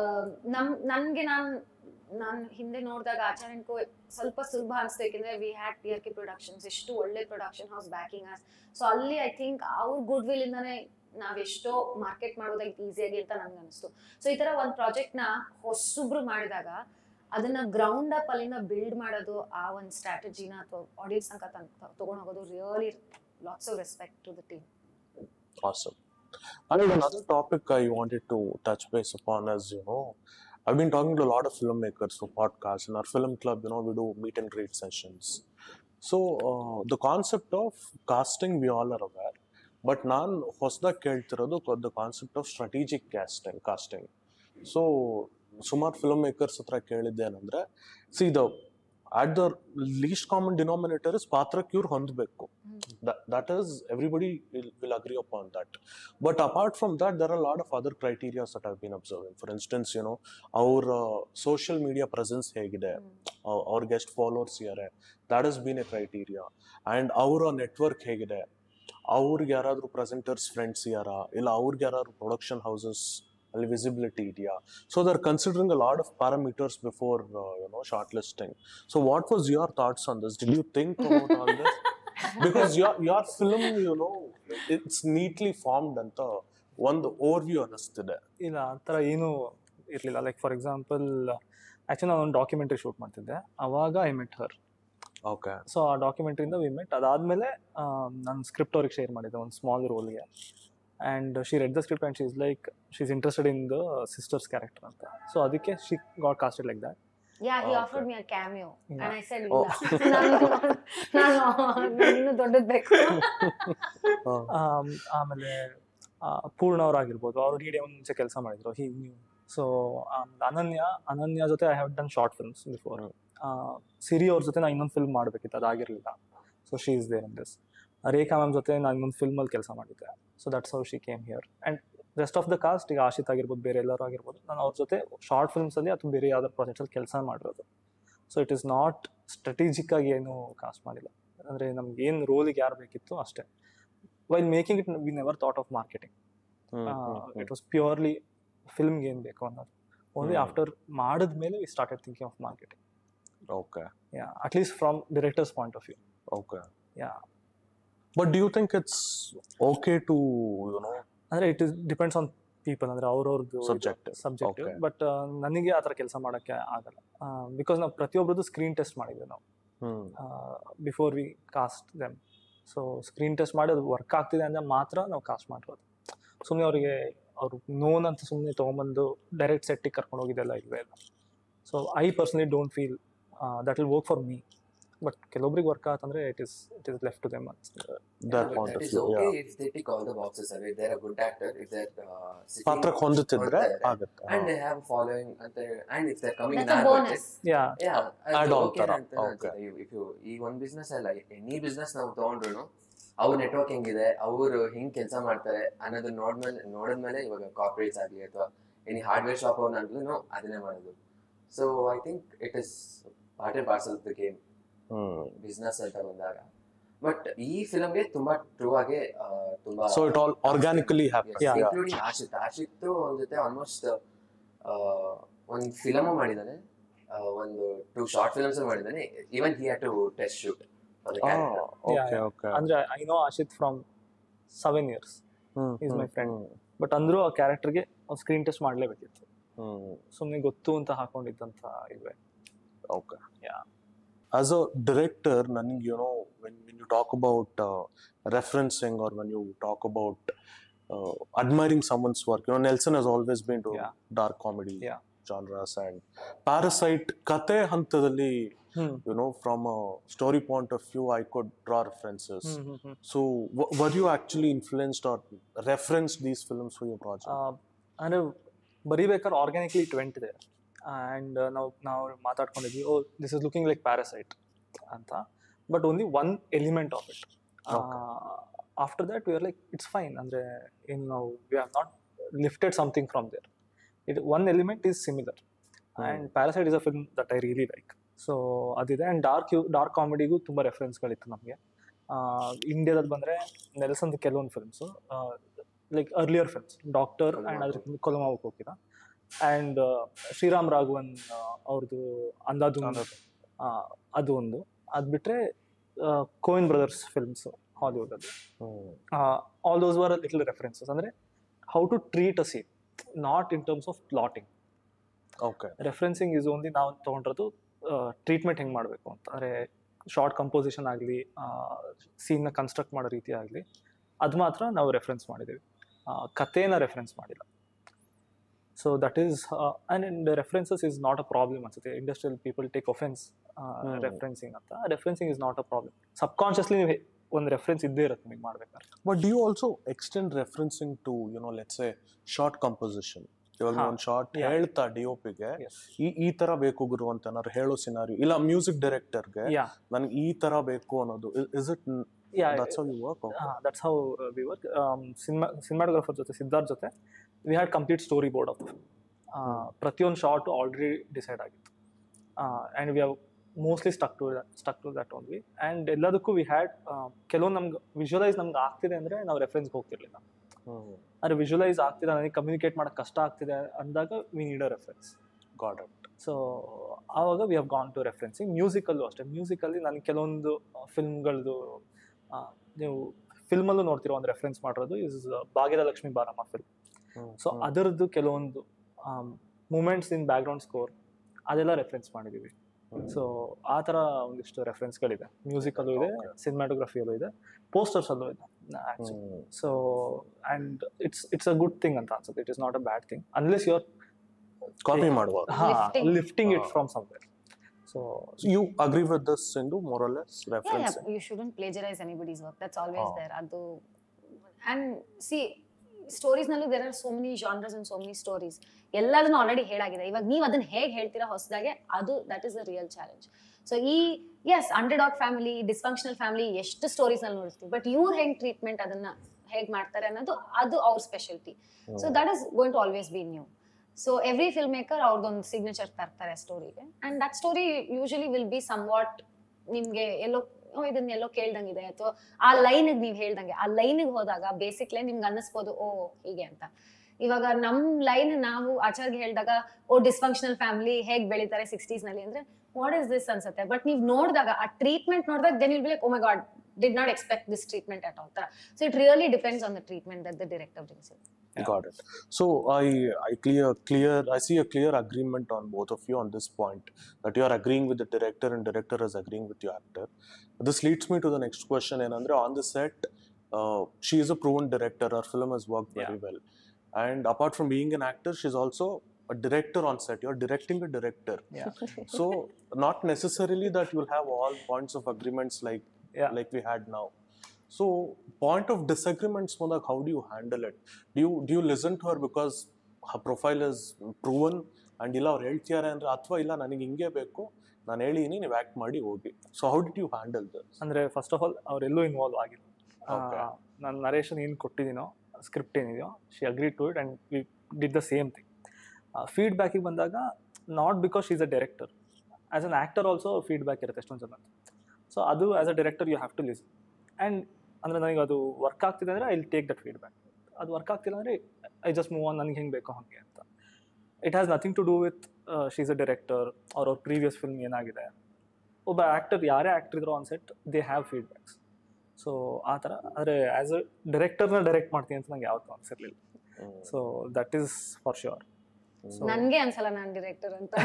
ನಮ್ ನನಗೆ ನಾನು ನಾನು ಹಿಂದೆ ನೋಡಿದಾಗ ಆಚಾರ್ಯನ್ಕೋ ಸ್ವಲ್ಪ ಸುಲಭ ಅನಿಸ್ತು ಯಾಕೆಂದ್ರೆ we had P R K productions ಎಷ್ಟು ಒಳ್ಳೆ production house backing us so ಅಲ್ಲಿ ಐ ಥಿಂಕ್ ಅವ್ರ ಗುಡ್ ವಿಲ್ ಇಂದಾನೆ ನಾವೆಷ್ಟೋ ಮಾರ್ಕೆಟ್ ಮಾಡೋದಕ್ಕೆ ಈಸಿಯಾಗಿ ಅಂತ ನನ್ಗೆ ಅನಿಸ್ತು ಸೊ ಈ ತರ ಒಂದು ಪ್ರಾಜೆಕ್ಟ್ನ ಹೊಸಬ್ರು ಮಾಡಿದಾಗ ಅದನ್ನ ಗ್ರೌಂಡ್ ಅಪ್ ಅಲ್ಲಿಂದ ಬಿಲ್ಡ್ ಮಾಡೋದು ಆ ಒಂದು ಸ್ಟ್ರಾಟಜಿನ ಅಥವಾ ಆಡಿಯನ್ಸ್ ತನಕ ತಗೊಂಡು ಹೋಗೋದು really lots of respect to the team Awesome. And another topic I wanted to touch base upon is, you know, I've been talking to a lot of filmmakers for podcasts. In our film club, you know, we do meet and greet sessions. So uh, the concept of casting, we all are aware. But ನಾನು ಹೊಸದಾಗಿ ಕೇಳ್ತಿರೋದು the concept of strategic casting casting so ಸುಮಾರು filmmakers ಹತ್ರ ಕೇಳಿದ್ದೇನೆಂದ್ರೆ see the at the least common denominator is ಪಾತ್ರಕ್ಕೆ ಇವ್ರು ಹೊಂದಬೇಕು that is everybody will agree upon that but apart from that there are lot of other criterias that have been observing for instance you know ಅವ್ರ social media presence ಹೇಗಿದೆ ಅವ್- ಅವ್ರಿಗೆ ಎಷ್ಟು followers ಇದ್ದಾರೆ that is been a criteria and ಅವರ network ಹೇಗಿದೆ ಅವ್ರಿಗೆ ಯಾರಾದರೂ ಪ್ರೆಸೆಂಟರ್ಸ್ ಫ್ರೆಂಡ್ಸ್ ಯಾರಾ ಇಲ್ಲ ಅವ್ರಿಗೆ ಯಾರಾದ್ರು ಪ್ರೊಡಕ್ಷನ್ ಹೌಸಸ್ ಅಲ್ಲಿ ವಿಸಿಬಿಲಿಟಿ ಇದೆಯಾ so they're considering a lot of parameters before you know shortlisting so what was your thoughts on this deal you think about all this because your your film you know it's neatly formed ಅಂತ ಒಂದು overview ಅನ್ನಿಸ್ತಿದೆ ಇಲ್ಲ ಆ ಥರ ಏನೂ ಇರಲಿಲ್ಲ like for example actually ನಾನು ಒಂದು ಡಾಕ್ಯುಮೆಂಟ್ರಿ ಶೂಟ್ ಮಾಡ್ತಿದ್ದೆ ಅವಾಗ I met her okay so ಆ ಡಾಕ್ಯುಮೆಂಟ್ರಿಯಿಂದ ವಿ ಮೆಟ್ ಅದಾದಮೇಲೆ ನಾನು ಸ್ಕ್ರಿಪ್ಟ್ ಅವ್ರಿಗೆ ಶೇರ್ ಮಾಡಿದ್ದೆ ಒಂದು ಸ್ಮಾಲ್ ರೋಲ್ಗೆ and she read the script and she is like she is interested in the sisters character ಅಂತ ಸೊ ಅದಕ್ಕೆ she got casted like that yeah he Okay. Offered me a cameo Yeah. And I said Oh. ಇಲ್ಲ ನಾನು ನಾನು ಇನ್ನೂ ದೊಡ್ಡದ್ ಬೇಕು ಆಮೇಲೆ ಆ, ಪೂರ್ಣ ಅವರಾಗಿರ್ಬೋದು ಅವರು ಡಿ ಡಿ ಮುಂಚೆ ಕೆಲಸ ಮಾಡಿದ್ರು he knew so Ananya Ananya ಜೊತೆ I have done short films before Siri ಅವ್ರ ಜೊತೆ ನಾನು ಇನ್ನೊಂದು ಫಿಲ್ಮ್ ಮಾಡಬೇಕಿತ್ತು ಅದಾಗಿರಲಿಲ್ಲ so she is there in this Rekha ma'am ಜೊತೆ ನಾನು ಇನ್ನೊಂದು ಫಿಲ್ಮಲ್ಲಿ ಕೆಲಸ ಮಾಡಿದ್ದೆ so that's how she came here and rest of the cast ಈಗ ಆಶಿತ್ ಆಗಿರ್ಬೋದು ಬೇರೆ ಎಲ್ಲರೂ ಆಗಿರ್ಬೋದು ನಾನು ಅವ್ರ ಜೊತೆ ಶಾರ್ಟ್ ಫಿಲ್ಮ್ಸಲ್ಲಿ ಅಥವಾ ಬೇರೆ ಯಾವ್ದಾದ್ರು ಪ್ರಾಜೆಕ್ಟಲ್ಲಿ ಕೆಲಸ ಮಾಡಿರೋದು so it is not strategic ಆಗಿ ಏನು ಕಾಸ್ಟ್ ಮಾಡಿಲ್ಲ ಅಂದರೆ ನಮ್ಗೆ ಏನು ರೋಲಿಗೆ ಯಾರು ಬೇಕಿತ್ತು ಅಷ್ಟೇ while making it we never thought of marketing it was purely ಫಿಲ್ಮ್ಗೆ ಏನು ಬೇಕು ಅನ್ನೋದು ಓನ್ಲಿ Hmm. ಆಫ್ಟರ್ ಮಾಡಿದ್ಮೇಲೆ we started thinking of marketing okay yeah at least from director's point of view okay yeah but do you think it's okay to you know ಅಂದರೆ it is depends on people ಅಂದರೆ ಅವ್ರವ್ರದ್ದು Subjective. Subjective Okay. But ನನಗೆ ಆ ಥರ ಕೆಲಸ ಮಾಡೋಕ್ಕೆ ಆಗಲ್ಲ because ನಾವು ಪ್ರತಿಯೊಬ್ಬರದ್ದು ಸ್ಕ್ರೀನ್ ಟೆಸ್ಟ್ ಮಾಡಿದ್ವಿ ನಾವು hmm before we cast them so screen test ಮಾಡಿ ಅದು ವರ್ಕ್ ಆಗ್ತಿದೆ ಅಂದರೆ ಮಾತ್ರ ನಾವು ಕಾಸ್ಟ್ ಮಾಡಿರೋದು ಸುಮ್ಮನೆ ಅವರಿಗೆ ಅವರು ನೋನ್ ಅಂತ ಸುಮ್ಮನೆ ತೊಗೊಂಬಂದು ಡೈರೆಕ್ಟ್ ಸೆಟ್ಟಿಗೆ ಕರ್ಕೊಂಡು ಹೋಗಿದ್ದೆಲ್ಲ ಇಲ್ವೇ ಇಲ್ಲ so I personally don't feel that will work for me but ಕೆಲವೊಬ್ರಿಗೆ ವರ್ಕ್ ಆತಂದ್ರೆ it is it is left to them that But point that of is view okay yeah if they tick all the boxes. I mean, if they're a good actor, if they're uh, sitting ಪಾತ್ರಕ್ಕೆ ಹೊಂದುತ್ತಿದ್ರೆ ಹೊಂದುತ್ತಾರೆ. ಆಗುತ್ತೆ and they have a following, and, they- and if they're coming in that's a our budget, bonus yeah yeah, ಅದು Add on okay ತರ, ಅಂತ okay. ಅನ್ಸುತ್ತೆ. You- if you ಈ ಒಂದ್ business ಅಲ್ಲ ಎನಿ ಬಿಸ್ನೆಸ್ ನಾವು ತಗೊಂಡ್ರು ಅವ್ರ ನೆಟ್ವರ್ಕ್ ಹೆಂಗಿದೆ ಅವರು ಹಿಂಗ್ ಕೆಲಸ ಮಾಡ್ತಾರೆ ಅನ್ನೋದು ನೋಡ್ಮೇಲೆ ನೋಡಿದ್ಮೇಲೆ ಇವಾಗ ಕಾರ್ಪೊರೇಟ್ಸ್ ಆಗಲಿ ಅಥವಾ ಎನಿ ಹಾರ್ಡ್ವೇರ್ ಶಾಪ್ ಅವ್ರನ್ನಾಗ್ಲೂ ಅದನ್ನೇ ಮಾಡೋದು so I think it is part and parcel of the game hmm business ಅಂತ ಬಂದಾಗ ಬಟ್ ಈ ಫಿಲಮ್ಗೆ ತುಂಬಾ ಟ್ರೂ ಆಗಿ ಆ, ತುಂಬಾ so it all organically happen Yeah. Including Ashith Ashith ಒಂದ್ ಜೊತೆ ಆಲ್ಮೋಸ್ಟ್ ಒಂದ್ ಫಿಲಮ್ ಮಾಡಿದಾನೆ ಆ, ಒಂದು ಟೂ ಶಾರ್ಟ್ ಫಿಲ್ಮ್ಸ್ ಮಾಡಿದಾನೆ even he had to test shoot okay okay ಅಂದ್ರೆ I know Ashith from seven years He's my friend. But ಅಂದ್ರೂ ಆ ಕ್ಯಾರೆಕ್ಟರ್ಗೆ ಒಂದು ಸ್ಕ್ರೀನ್ ಟೆಸ್ಟ್ ಮಾಡಲೇಬೇಕಿತ್ತು ಸುಮ್ಮನೆ ಗೊತ್ತು ಅಂತ ಹಾಕೊಂಡಿದ್ದಂತ ಇಲ್ವೇ Okay. Yeah. As a director, ನನಗೆ you know when when you talk about uh, referencing or when you talk about uh, admiring someone's work, you know Nelson has always been to Yeah. dark comedy Yeah. genres and Parasite ಕತೆ ಹಂತದಲ್ಲಿ ಹ್ಮ್ you know from a story point of view I could draw references. Hmm hmm hmm So w- were you actually influenced or referenced these films for your project? ಆ, ಅಂದ್ರೆ ಬರಿಬೇಕಾದ್ರೆ organically it went ಇದೆ and ನಾವು ನಾವು ಮಾತಾಡ್ಕೊಂಡಿದ್ವಿ oh this is looking like Parasite ಅಂತ but only one element of it after that we are like it's fine ಅಂದರೆ ಏನು ನಾವು we are not lifted something from there it one element is similar and Parasite is a film that I really like so ಅದಿದೆ and dark you dark ಕಾಮಿಡಿಗೂ ತುಂಬ ರೆಫರೆನ್ಸ್ಗಳಿತ್ತು ನಮಗೆ ಇಂಡಿಯಾದಲ್ಲಿ ಬಂದರೆ ನೆಲ್ಸನ್ದು ಕೆಲವೊಂದು films like earlier films Doctor and ಅದ್ರ ಕೊಲಮಾವಕ್ಕೆ ಹೋಗಿದ ಆ್ಯಂಡ್ ಶ್ರೀರಾಮ್ ರಾಘವನ್ ಅವ್ರದ್ದು ಅಂದಾಜು ಅದು ಒಂದು ಅದು ಬಿಟ್ಟರೆ ಕೋಯಿನ್ ಬ್ರದರ್ಸ್ ಫಿಲ್ಮ್ಸು ಹಾಲಿವುಡಲ್ಲಿ all those were little references ಅಂದರೆ how to treat a scene not in terms of plotting okay. Referencing is only ನಾವು ತೊಗೊಂಡಿರೋದು ಟ್ರೀಟ್ಮೆಂಟ್ ಹೆಂಗೆ ಮಾಡಬೇಕು ಅಂತ ಅಂದರೆ ಶಾರ್ಟ್ ಕಂಪೋಸಿಷನ್ ಆಗಲಿ ಸೀನ್ನ ಕನ್ಸ್ಟ್ರಕ್ಟ್ ಮಾಡೋ ರೀತಿ ಆಗಲಿ ಅದು ಮಾತ್ರ ನಾವು ರೆಫರೆನ್ಸ್ ಮಾಡಿದ್ದೀವಿ ಕಥೆನ ರೆಫರೆನ್ಸ್ ಮಾಡಿಲ್ಲ so that is and references is not a problem ಅನ್ಸುತ್ತೆ industrial people take offence referencing ಅಂತ referencing is not a problem subconsciously ನೀವು ಒಂದು ರೆಫರೆನ್ಸ್ ಇದ್ದೇ ಇರುತ್ತೆ ನಿಮಗೆ ಮಾಡ್ಬೇಕಾದ್ರೆ But do you also extend referencing to, you know, let's say short composition? ಇವಾಗ ಹಾ. ಒಂದು ಶಾರ್ಟ್ Yeah. ಹೇಳ್ತಾ ಡಿ ಒ ಪಿಗೆ ಎಸ್ ಈ ಈ ತರ ಬೇಕು ಗುರು ಅಂತ ಏನಾದ್ರು ಹೇಳೋ ಸಿನಾರಿ ಇಲ್ಲ ಮ್ಯೂಸಿಕ್ ಡೈರೆಕ್ಟರ್ಗೆ ಯಾ ನನ್ಗೆ ಈ ತರ ಬೇಕು ಅನ್ನೋದು is it yeah that's how you work that's how we work cinema cinematographer ಜೊತೆ ಸಿದ್ಧಾರ್ಥ್ ಜೊತೆ we had complete storyboard of ಪ್ರತಿಯೊಂದು ಶಾರ್ಟ್ ಆಲ್ರೆಡಿ ಡಿಸೈಡ್ ಆಗಿತ್ತು and we have mostly stuck to stuck to that only and ಎಲ್ಲದಕ್ಕೂ we had ಕೆಲವೊಂದು ನಮ್ಗೆ visualise ನಮ್ಗೆ ಆಗ್ತಿದೆ ಅಂದರೆ ನಾವು ರೆಫರೆನ್ಸ್ಗೆ ಹೋಗ್ತಿರ್ಲಿಲ್ಲ ಅಂದರೆ ವಿಜುವಲೈಸ್ ಆಗ್ತಿದೆ ನನಗೆ ಕಮ್ಯುನಿಕೇಟ್ ಮಾಡೋಕ್ಕೆ ಕಷ್ಟ ಆಗ್ತಿದೆ ಅಂದಾಗ we need a reference got it so ಆವಾಗ we have gone to referencing ಮ್ಯೂಸಿಕಲ್ಲೂ ಅಷ್ಟೇ ಮ್ಯೂಸಿಕಲ್ಲಿ ನನಗೆ ಕೆಲವೊಂದು ಫಿಲ್ಮ್ಗಳದ್ದು ನೀವು ಫಿಲ್ಮಲ್ಲೂ ನೋಡ್ತಿರೋ ಒಂದು ರೆಫರೆನ್ಸ್ ಮಾಡಿರೋದು ಇಸ್ ಭಾಗ್ಯದ ಲಕ್ಷ್ಮಿ ಬಾರಮ್ಮ ಫಿಲ್ಮ್ ಸೊ ಅದರದ್ದು ಕೆಲವೊಂದು ಮೂಮೆಂಟ್ಸ್ ಇನ್ ಬ್ಯಾಕ್ಗ್ರೌಂಡ್ ಸ್ಕೋರ್ ಅದೆಲ್ಲ ರೆಫರೆನ್ಸ್ ಮಾಡಿದ್ದೀವಿ ಸೊ ಆ ಥರ ಒಂದಿಷ್ಟು ರೆಫರೆನ್ಸ್ಗಳಿದೆ ಮ್ಯೂಸಿಕಲ್ಲೂ ಇದೆ ಸಿನಿಮಾಟೋಗ್ರಫಿಯಲ್ಲೂ ಇದೆ ಪೋಸ್ಟರ್ಸಲ್ಲೂ ಇದೆ actually so and it's it's a good thing ಅಂತ ಅನ್ಸುತ್ತೆ it is not a bad thing unless you are copy ಮಾಡುವಾಗ Lifting. Lifting it Ah. From somewhere so you agree with this ಇಂದು more or less yeah, reference yeah, you shouldn't plagiarize anybody's work. That's always Ah. there. Adu, and see, stories ನಲ್ಲೂ there are so many genres and so many stories. ಎಲ್ಲದನ್ನು already ಹೇಳಾಗಿದೆ ಇವಾಗ ನೀವು ಅದನ್ನ ಹೇಗೆ ಹೇಳ್ತೀರಾ ಹೊಸದಾಗೆ ಅದು that is the real challenge so ಈ ಎಸ್ underdog family dysfunctional family ಎಷ್ಟು ಸ್ಟೋರೀಸ್ ನಲ್ಲಿ ನೋಡ್ತೀವಿ ಬಟ್ ಇವ್ರು ಹೆಂಗ್ ಟ್ರೀಟ್ಮೆಂಟ್ ಅದನ್ನ ಹೇಗ್ ಮಾಡ್ತಾರೆ ಅನ್ನೋದು ಅದು ಅವ್ರ speciality so that is going to always be new so every filmmaker ಅವ್ರದ್ದೊಂದು ಸಿಗ್ನೇಚರ್ ತರ್ತಾರೆ ಸ್ಟೋರಿಗೆ and that story usually will be somewhat ನಿಮ್ಗೆ ಎಲ್ಲೋ ಓ ಇದನ್ನ ಎಲ್ಲೋ ಕೇಳ್ದಂಗಿದೆ ಅಥವಾ ಆ ಲೈನಿಗೆ ನೀವು ಹೇಳ್ದಂಗೆ ಆ ಲೈನಿಗೆ ಹೋದಾಗ ಬೇಸಿಕ್ ಲೈನ್ ನಿಮ್ಗೆ ಅನ್ನಿಸ್ಬೋದು ಓ ಹೀಗೆ ಅಂತ ಇವಾಗ ನಮ್ ಲೈನ್ ನಾವು ಆಚಾರ್ಗೆ ಹೇಳಿದಾಗ ಓ ಡಿಸ್ಫಂಕ್ಷನಲ್ ಫ್ಯಾಮಿಲಿ ಹೇಗ್ ಬೆಳಿತಾರೆ ಸಿಕ್ಸ್ಟೀಸ್ ನಲ್ಲಿ ಅಂದ್ರೆ ವಾಟ್ ಇಸ್ ದಿಸ್ ಅನ್ಸುತ್ತೆ ಬಟ್ ನೀವು ನೋಡಿದಾಗ ಆ ಟ್ರೀಟ್ಮೆಂಟ್ ನೋಡಿದಾಗ then will be like oh my god did not expect this treatment at all ತರ so it really depends on the treatment that the director brings in Yeah. Got it. So I I clear clear I see a clear agreement on both of you on this point that you are agreeing with the director and director is agreeing with your actor. This leads me to the next question. And Andre, on the set, uh, she is a proven director. Her film has worked very well. And apart from being an actor, she's also a director on set. You're directing a director. Yeah. So not necessarily that you'll have all points of agreements like Yeah. like we had now. So point of disagreements, Modak, how do you handle it? Do you do you listen to her because her profile is proven and ಇಲ್ಲ ಅವ್ರು ಹೇಳ್ತಿದ್ದಾರೆ ಅಂದ್ರೆ ಅಥವಾ ಇಲ್ಲ ನನಗೆ ಹಿಂಗೆ ಬೇಕು ನಾನು ಹೇಳಿನಿ ನೀವು ಆ್ಯಕ್ಟ್ ಮಾಡಿ ಹೋಗಿ so how did you handle this ಅಂದ್ರೆ ಫಸ್ಟ್ ಆಫ್ ಆಲ್ ಅವರೆಲ್ಲೂ ಇನ್ವಾಲ್ವ್ ಆಗಿಲ್ಲ Okay. ನಾನು ನರೇಶನ್ ಏನು ಕೊಟ್ಟಿದ್ದೀನೋ ಸ್ಕ್ರಿಪ್ಟ್ ಏನಿದೆಯೋ she agree to it and we did the same thing ಫೀಡ್ಬ್ಯಾಕಿಗೆ ಬಂದಾಗ not because she is a director as an actor also feedback ಇರುತ್ತೆ ಎಷ್ಟೊಂದು ಜನ ಸೊ ಅದು as a director you have to listen and ಅಂದರೆ ನನಗೆ ಅದು ವರ್ಕ್ ಆಗ್ತಿದೆ ಅಂದರೆ I will take that feedback ಅದು ವರ್ಕ್ ಆಗ್ತಿಲ್ಲ ಅಂದರೆ ಐ ಜಸ್ಟ್ ಮೂವ್ ಆನ್ ನನಗೆ ಹೆಂಗೆ ಬೇಕೋ ಹಾಗೆ ಅಂತ it has nothing to do with she is a director ಅವ್ರ ಅವ್ರ ಪ್ರೀವಿಯಸ್ ಫಿಲ್ಮ್ ಏನಾಗಿದೆ ಒಬ್ಬ ಆ್ಯಕ್ಟರ್ ಯಾರೇ ಆ್ಯಕ್ಟರ್ ಇದ್ರು on set they have feedbacks so ಆ ಥರ ಆದರೆ ಆ್ಯಸ್ ಅ ಡೈರೆಕ್ಟರ್ನ ಡೈರೆಕ್ಟ್ ಮಾಡ್ತೀನಿ ಅಂತ ನಂಗೆ ಯಾವತ್ತೂ ಅನಿಸಿರ್ಲಿಲ್ಲ so that is for sure ನನ್ಗೆ ಅನ್ಸಲ್ಲ ನಾನ್ ಡೈರೆಕ್ಟರ್ ಅಂತ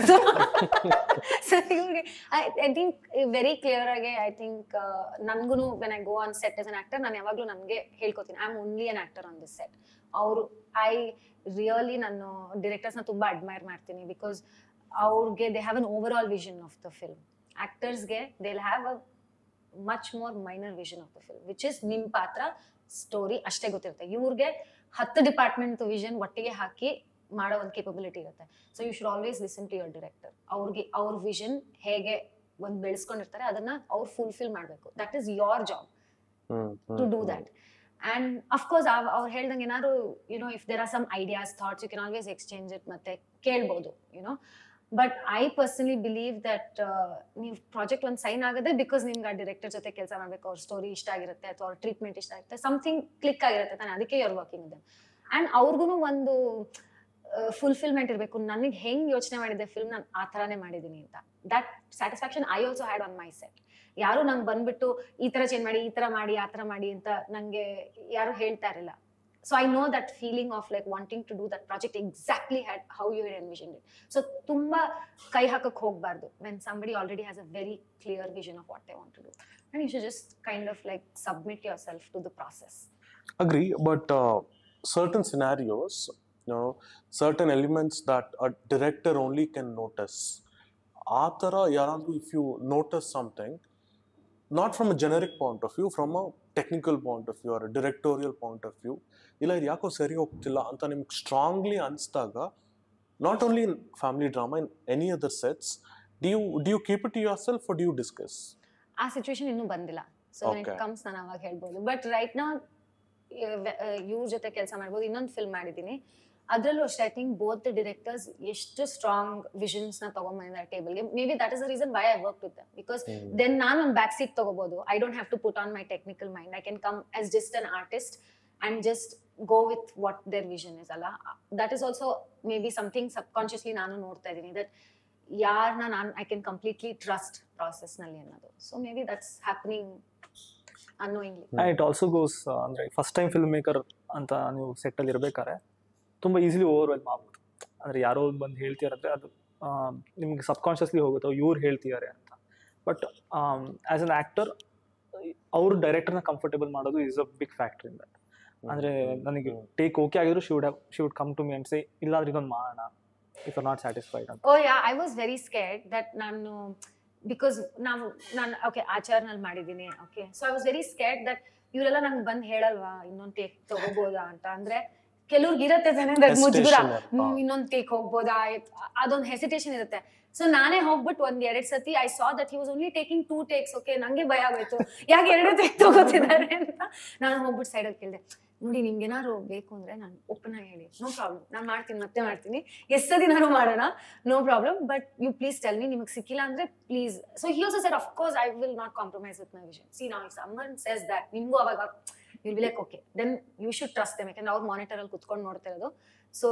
ಸೊ ಇವ್ರಿಗೆ ಐ ಥಿಂಕ್ ವೆರಿ ಕ್ಲಿಯರ್ ಆಗಿ ಐ ಥಿಂಕ್ ನನ್ಗೂ when I go on set as an actor ನಾನು ಯಾವಾಗ್ಲೂ ನನಗೆ ಹೇಳ್ಕೊತೀನಿ I am only an actor on this set ಅವರು ಐ ರಿಯಲಿ ನಾನು ಡೈರೆಕ್ಟರ್ಸ್ನ ತುಂಬಾ ಅಡ್ಮೈರ್ ಮಾಡ್ತೀನಿ ಬಿಕಾಸ್ ಅವ್ರಿಗೆ they have an overall vision of the film ಆಕ್ಟರ್ಸ್ಗೆ they have a much more minor vision of the film which is ನಿಮ್ ಪಾತ್ರ story ಅಷ್ಟೇ ಗೊತ್ತಿರುತ್ತೆ ಇವ್ರಿಗೆ ಹತ್ತು ಡಿಪಾರ್ಟ್ಮೆಂಟ್ ವಿಷನ್ ಒಟ್ಟಿಗೆ ಹಾಕಿ ಮಾಡೋ ಒಂದು ಕೇಪಬಿಲಿಟಿ ಇರುತ್ತೆ so you should always listen to your director ಅವ್ರಿಗೆ ಅವ್ರ ವಿಷನ್ ಹೇಗೆ ಒಂದು ಬೆಳೆಸ್ಕೊಂಡಿರ್ತಾರೆ ಅದನ್ನ ಅವ್ರು ಫುಲ್ಫಿಲ್ ಮಾಡಬೇಕು that is your job to do that. And of course, ಅವ್ರು ಹೇಳ್ದಂಗೆ ಏನಾದ್ರು you know if there are some ideas thoughts you can always exchange it ಮತ್ತೆ ಕೇಳ್ಬೋದು you know but I personally believe that ನೀವು ಪ್ರಾಜೆಕ್ಟ್ ಒಂದು sign ಆಗೋದೇ because ನಿಮ್ಗೆ ಆ ಡೈರೆಕ್ಟರ್ ಜೊತೆ ಕೆಲಸ ಮಾಡಬೇಕು ಅವ್ರ ಸ್ಟೋರಿ ಇಷ್ಟ ಆಗಿರುತ್ತೆ ಅಥವಾ ಅವ್ರ ಟ್ರೀಟ್ಮೆಂಟ್ ಇಷ್ಟ ಆಗಿರುತ್ತೆ ಸಮಥಿಂಗ್ ಕ್ಲಿಕ್ ಆಗಿರುತ್ತೆ ತಾನೆ ಅದಕ್ಕೆ ಯುವರ್ ವರ್ಕಿಂಗ್ ಇದೆ ಆ್ಯಂಡ್ ಅವ್ರಿಗೂ ಒಂದು ಫುಲ್ಫಿಲ್ಮೆಂಟ್ ಇರಬೇಕು ನನಗೆ ಹೆಂಗ್ ಯೋಚನೆ ಮಾಡಿದ್ದೆ ಫಿಲ್ಮ್ ನಾನು ಆ ಥರನೇ ಮಾಡಿದ್ದೀನಿ ಅಂತ that satisfaction I also had on my set ಯಾರು ನಂಗೆ ಬಂದ್ಬಿಟ್ಟು ಈ ತರ ಚೇಂಜ್ ಮಾಡಿ ಈ ತರ ಮಾಡಿ ಆ ತರ ಮಾಡಿ ಅಂತ ನಂಗೆ ಯಾರು ಹೇಳ್ತಾ ಇರಲಿಲ್ಲ so I know that feeling of like wanting to do that project exactly had how you had envision it so ತುಂಬಾ ಕೈ ಹಾಕಕ್ ಹೋಗ್ಬಾರ್ದು when somebody already has a very clear vision of what they want to do and you should just kind of like submit yourself to the process agree but uh, certain scenarios you know certain elements that a director only can notice ಆ ಥರ ಯಾರಾದರೂ if you notice something not from a generic point of view from a technical point of view or directorial point of view ಇಲ್ಲ ಇದು ಯಾಕೋ ಸರಿ ಹೋಗ್ತಿಲ್ಲ ಅಂತ ನಿಮ್ಗೆ ಸ್ಟ್ರಾಂಗ್ಲಿ ಅನಿಸ್ದಾಗ not only in family drama in any other sets do you do you keep it to yourself do you discuss ಆ situation ಇನ್ನೂ ಬಂದಿಲ್ಲ ಸೊ ಇಟ್ Okay. ಕಮ್ಸ್ ನಾನು ಅವಾಗ ಹೇಳ್ಬೋದು ಬಟ್ ರೈಟ್ ನಾ ಇವ್ರ ಜೊತೆ ಕೆಲಸ ಮಾಡ್ಬೋದು ಇನ್ನೊಂದು ಫಿಲ್ಮ್ ಮಾಡಿದ್ದೀನಿ ಅದರಲ್ಲೂ ಅಷ್ಟೇ I think both the directors ಎಷ್ಟು ಸ್ಟ್ರಾಂಗ್ ವಿಷನ್ಸ್ ನ ತಗೊಂಡ್ಬಂದಿದ್ದಾರೆ ಟೇಬಲ್ಗೆ maybe that is the reason why I work with because then ನಾನು ಒಂದು ಬ್ಯಾಕ್ ಸೀಟ್ ತಗೋಬಹುದು I don't have to put on my technical mind I can come as just an artist and just go with what their vision is ಅಲ್ಲ that is also maybe something subconsciously ನಾನು ನೋಡ್ತಾ ಇದ್ದೀನಿ that ಯಾರನ್ನ ನಾನು I can completely trust ನಲ್ಲಿ ಅನ್ನೋದು so maybe that's happening annoyingly it also goes ಅಂದ್ರೆ first time film maker ಅಂತ ನೀವು ಸೆಟ್ಟಲ್ಲಿ ಇರ್ಬೇಕಾದ್ರೆ ತುಂಬಾ ಈಸಿಲಿ ಓವರ್ವೆಲ್ಮ್ ಆಗ್ಬೋದು ಅಂದ್ರೆ ಯಾರೋ ಬಂದು ಹೇಳ್ತಿಯಾರಂದ್ರೆ ಅದು ಆ, ನಿಮ್ಗೆ ಸಬ್ಕಾನ್ಷಿಯಸ್ಲಿ ಹೋಗುತ್ತೆ ಇವ್ರು ಹೇಳ್ತಿದ್ದಾರೆ ಅಂತ ಬಟ್ ಆಸ್ ಅನ್ ಆಕ್ಟರ್ ಅವ್ರ ಡೈರೆಕ್ಟರ್ನ ಕಂಫರ್ಟೇಬಲ್ ಮಾಡೋದು is a big factor in that ಅಂದ್ರೆ ನನಗೆ ಟೇಕ್ ಓಕೆ ಆಗಿದ್ರು she would have she would come to me and say ಇಲ್ಲಾಂದ್ರೆ ಇದೊಂದು ಮಾಡೋಣ ಇಫ್ ಆರ್ ನಾಟ್ ಸ್ಯಾಟಿಸ್ಫೈಡ್ ಅಂತ oh yeah I was very scared that ನಾನು ಬಿಕಾಸ್ ನಾವು ನಾನು ಓಕೆ ಆಚಾರ್ನಲ್ಲಿ ಮಾಡಿದ್ದೀನಿ okay so I was very scared that ಇವರೆಲ್ಲ ನಂಗೆ ಬಂದು ಹೇಳಲ್ವಾ ಇನ್ನೊಂದು ಟೇಕ್ ತಗೋಬೋದಾ ಅಂತ ಅಂದ್ರೆ ಕೆಲವ್ರಿಗೆ ಇರತ್ತೆ ತಾನೇ that ಮುಜುಗರ ಹ್ಮ್, ಇನ್ನೊಂದ್ ಟೇಕ್ ಹೋಗ್ಬೋದಾ ಅದೊಂದು ಹೆಸಿಟೇಷನ್ ಇರುತ್ತೆ ಸೊ ನಾನೇ ಹೋಗ್ಬಿಟ್ಟು ಒಂದ್ ಎರಡ್ ಸತಿ I saw that he was only taking two takes okay ನಂಗೆ ಭಯ ಆಗೋಯ್ತು ಯಾಕೆ ಎರಡು ಟೇಕ್ ತಗೋತಿದ್ದಾರೆ ಅಂತ ನಾನು ಹೋಗ್ಬಿಟ್ಟು ಸೈಡಲ್ಲಿ ಕೇಳಿದೆ ನೋಡಿ ನಿಮ್ಗೆ ಏನಾದ್ರು ಬೇಕು ಅಂದ್ರೆ ನಾನು ಓಪನ್ ಆಗಿ ಹೇಳಿ ನೋ ಪ್ರಾಬ್ಲಮ್ ನಾನು ಮಾಡ್ತೀನಿ ಮತ್ತೆ ಮಾಡ್ತೀನಿ ಎಷ್ಟ್ ಸತಿ ನಾನು ಮಾಡೋಣ no problem but you please tell me ನಿಮಗೆ ಸಿಕ್ಕಿಲ್ಲ ಅಂದ್ರೆ please so he also said of course I will not compromise with my vision see ನಾವು ಸಮ್ಮನ್ ಸೆಸ್ ದಟ್ ನಿಮ್ಗೂ ಅವಾಗ you will like okay then you should trust them ಯಾಕಂದ್ರೆ ಅವ್ರು ಮಾನಿಟರ್ ಅಲ್ಲಿ ಕುತ್ಕೊಂಡು ನೋಡ್ತಾ ಇರೋದು ಸೊ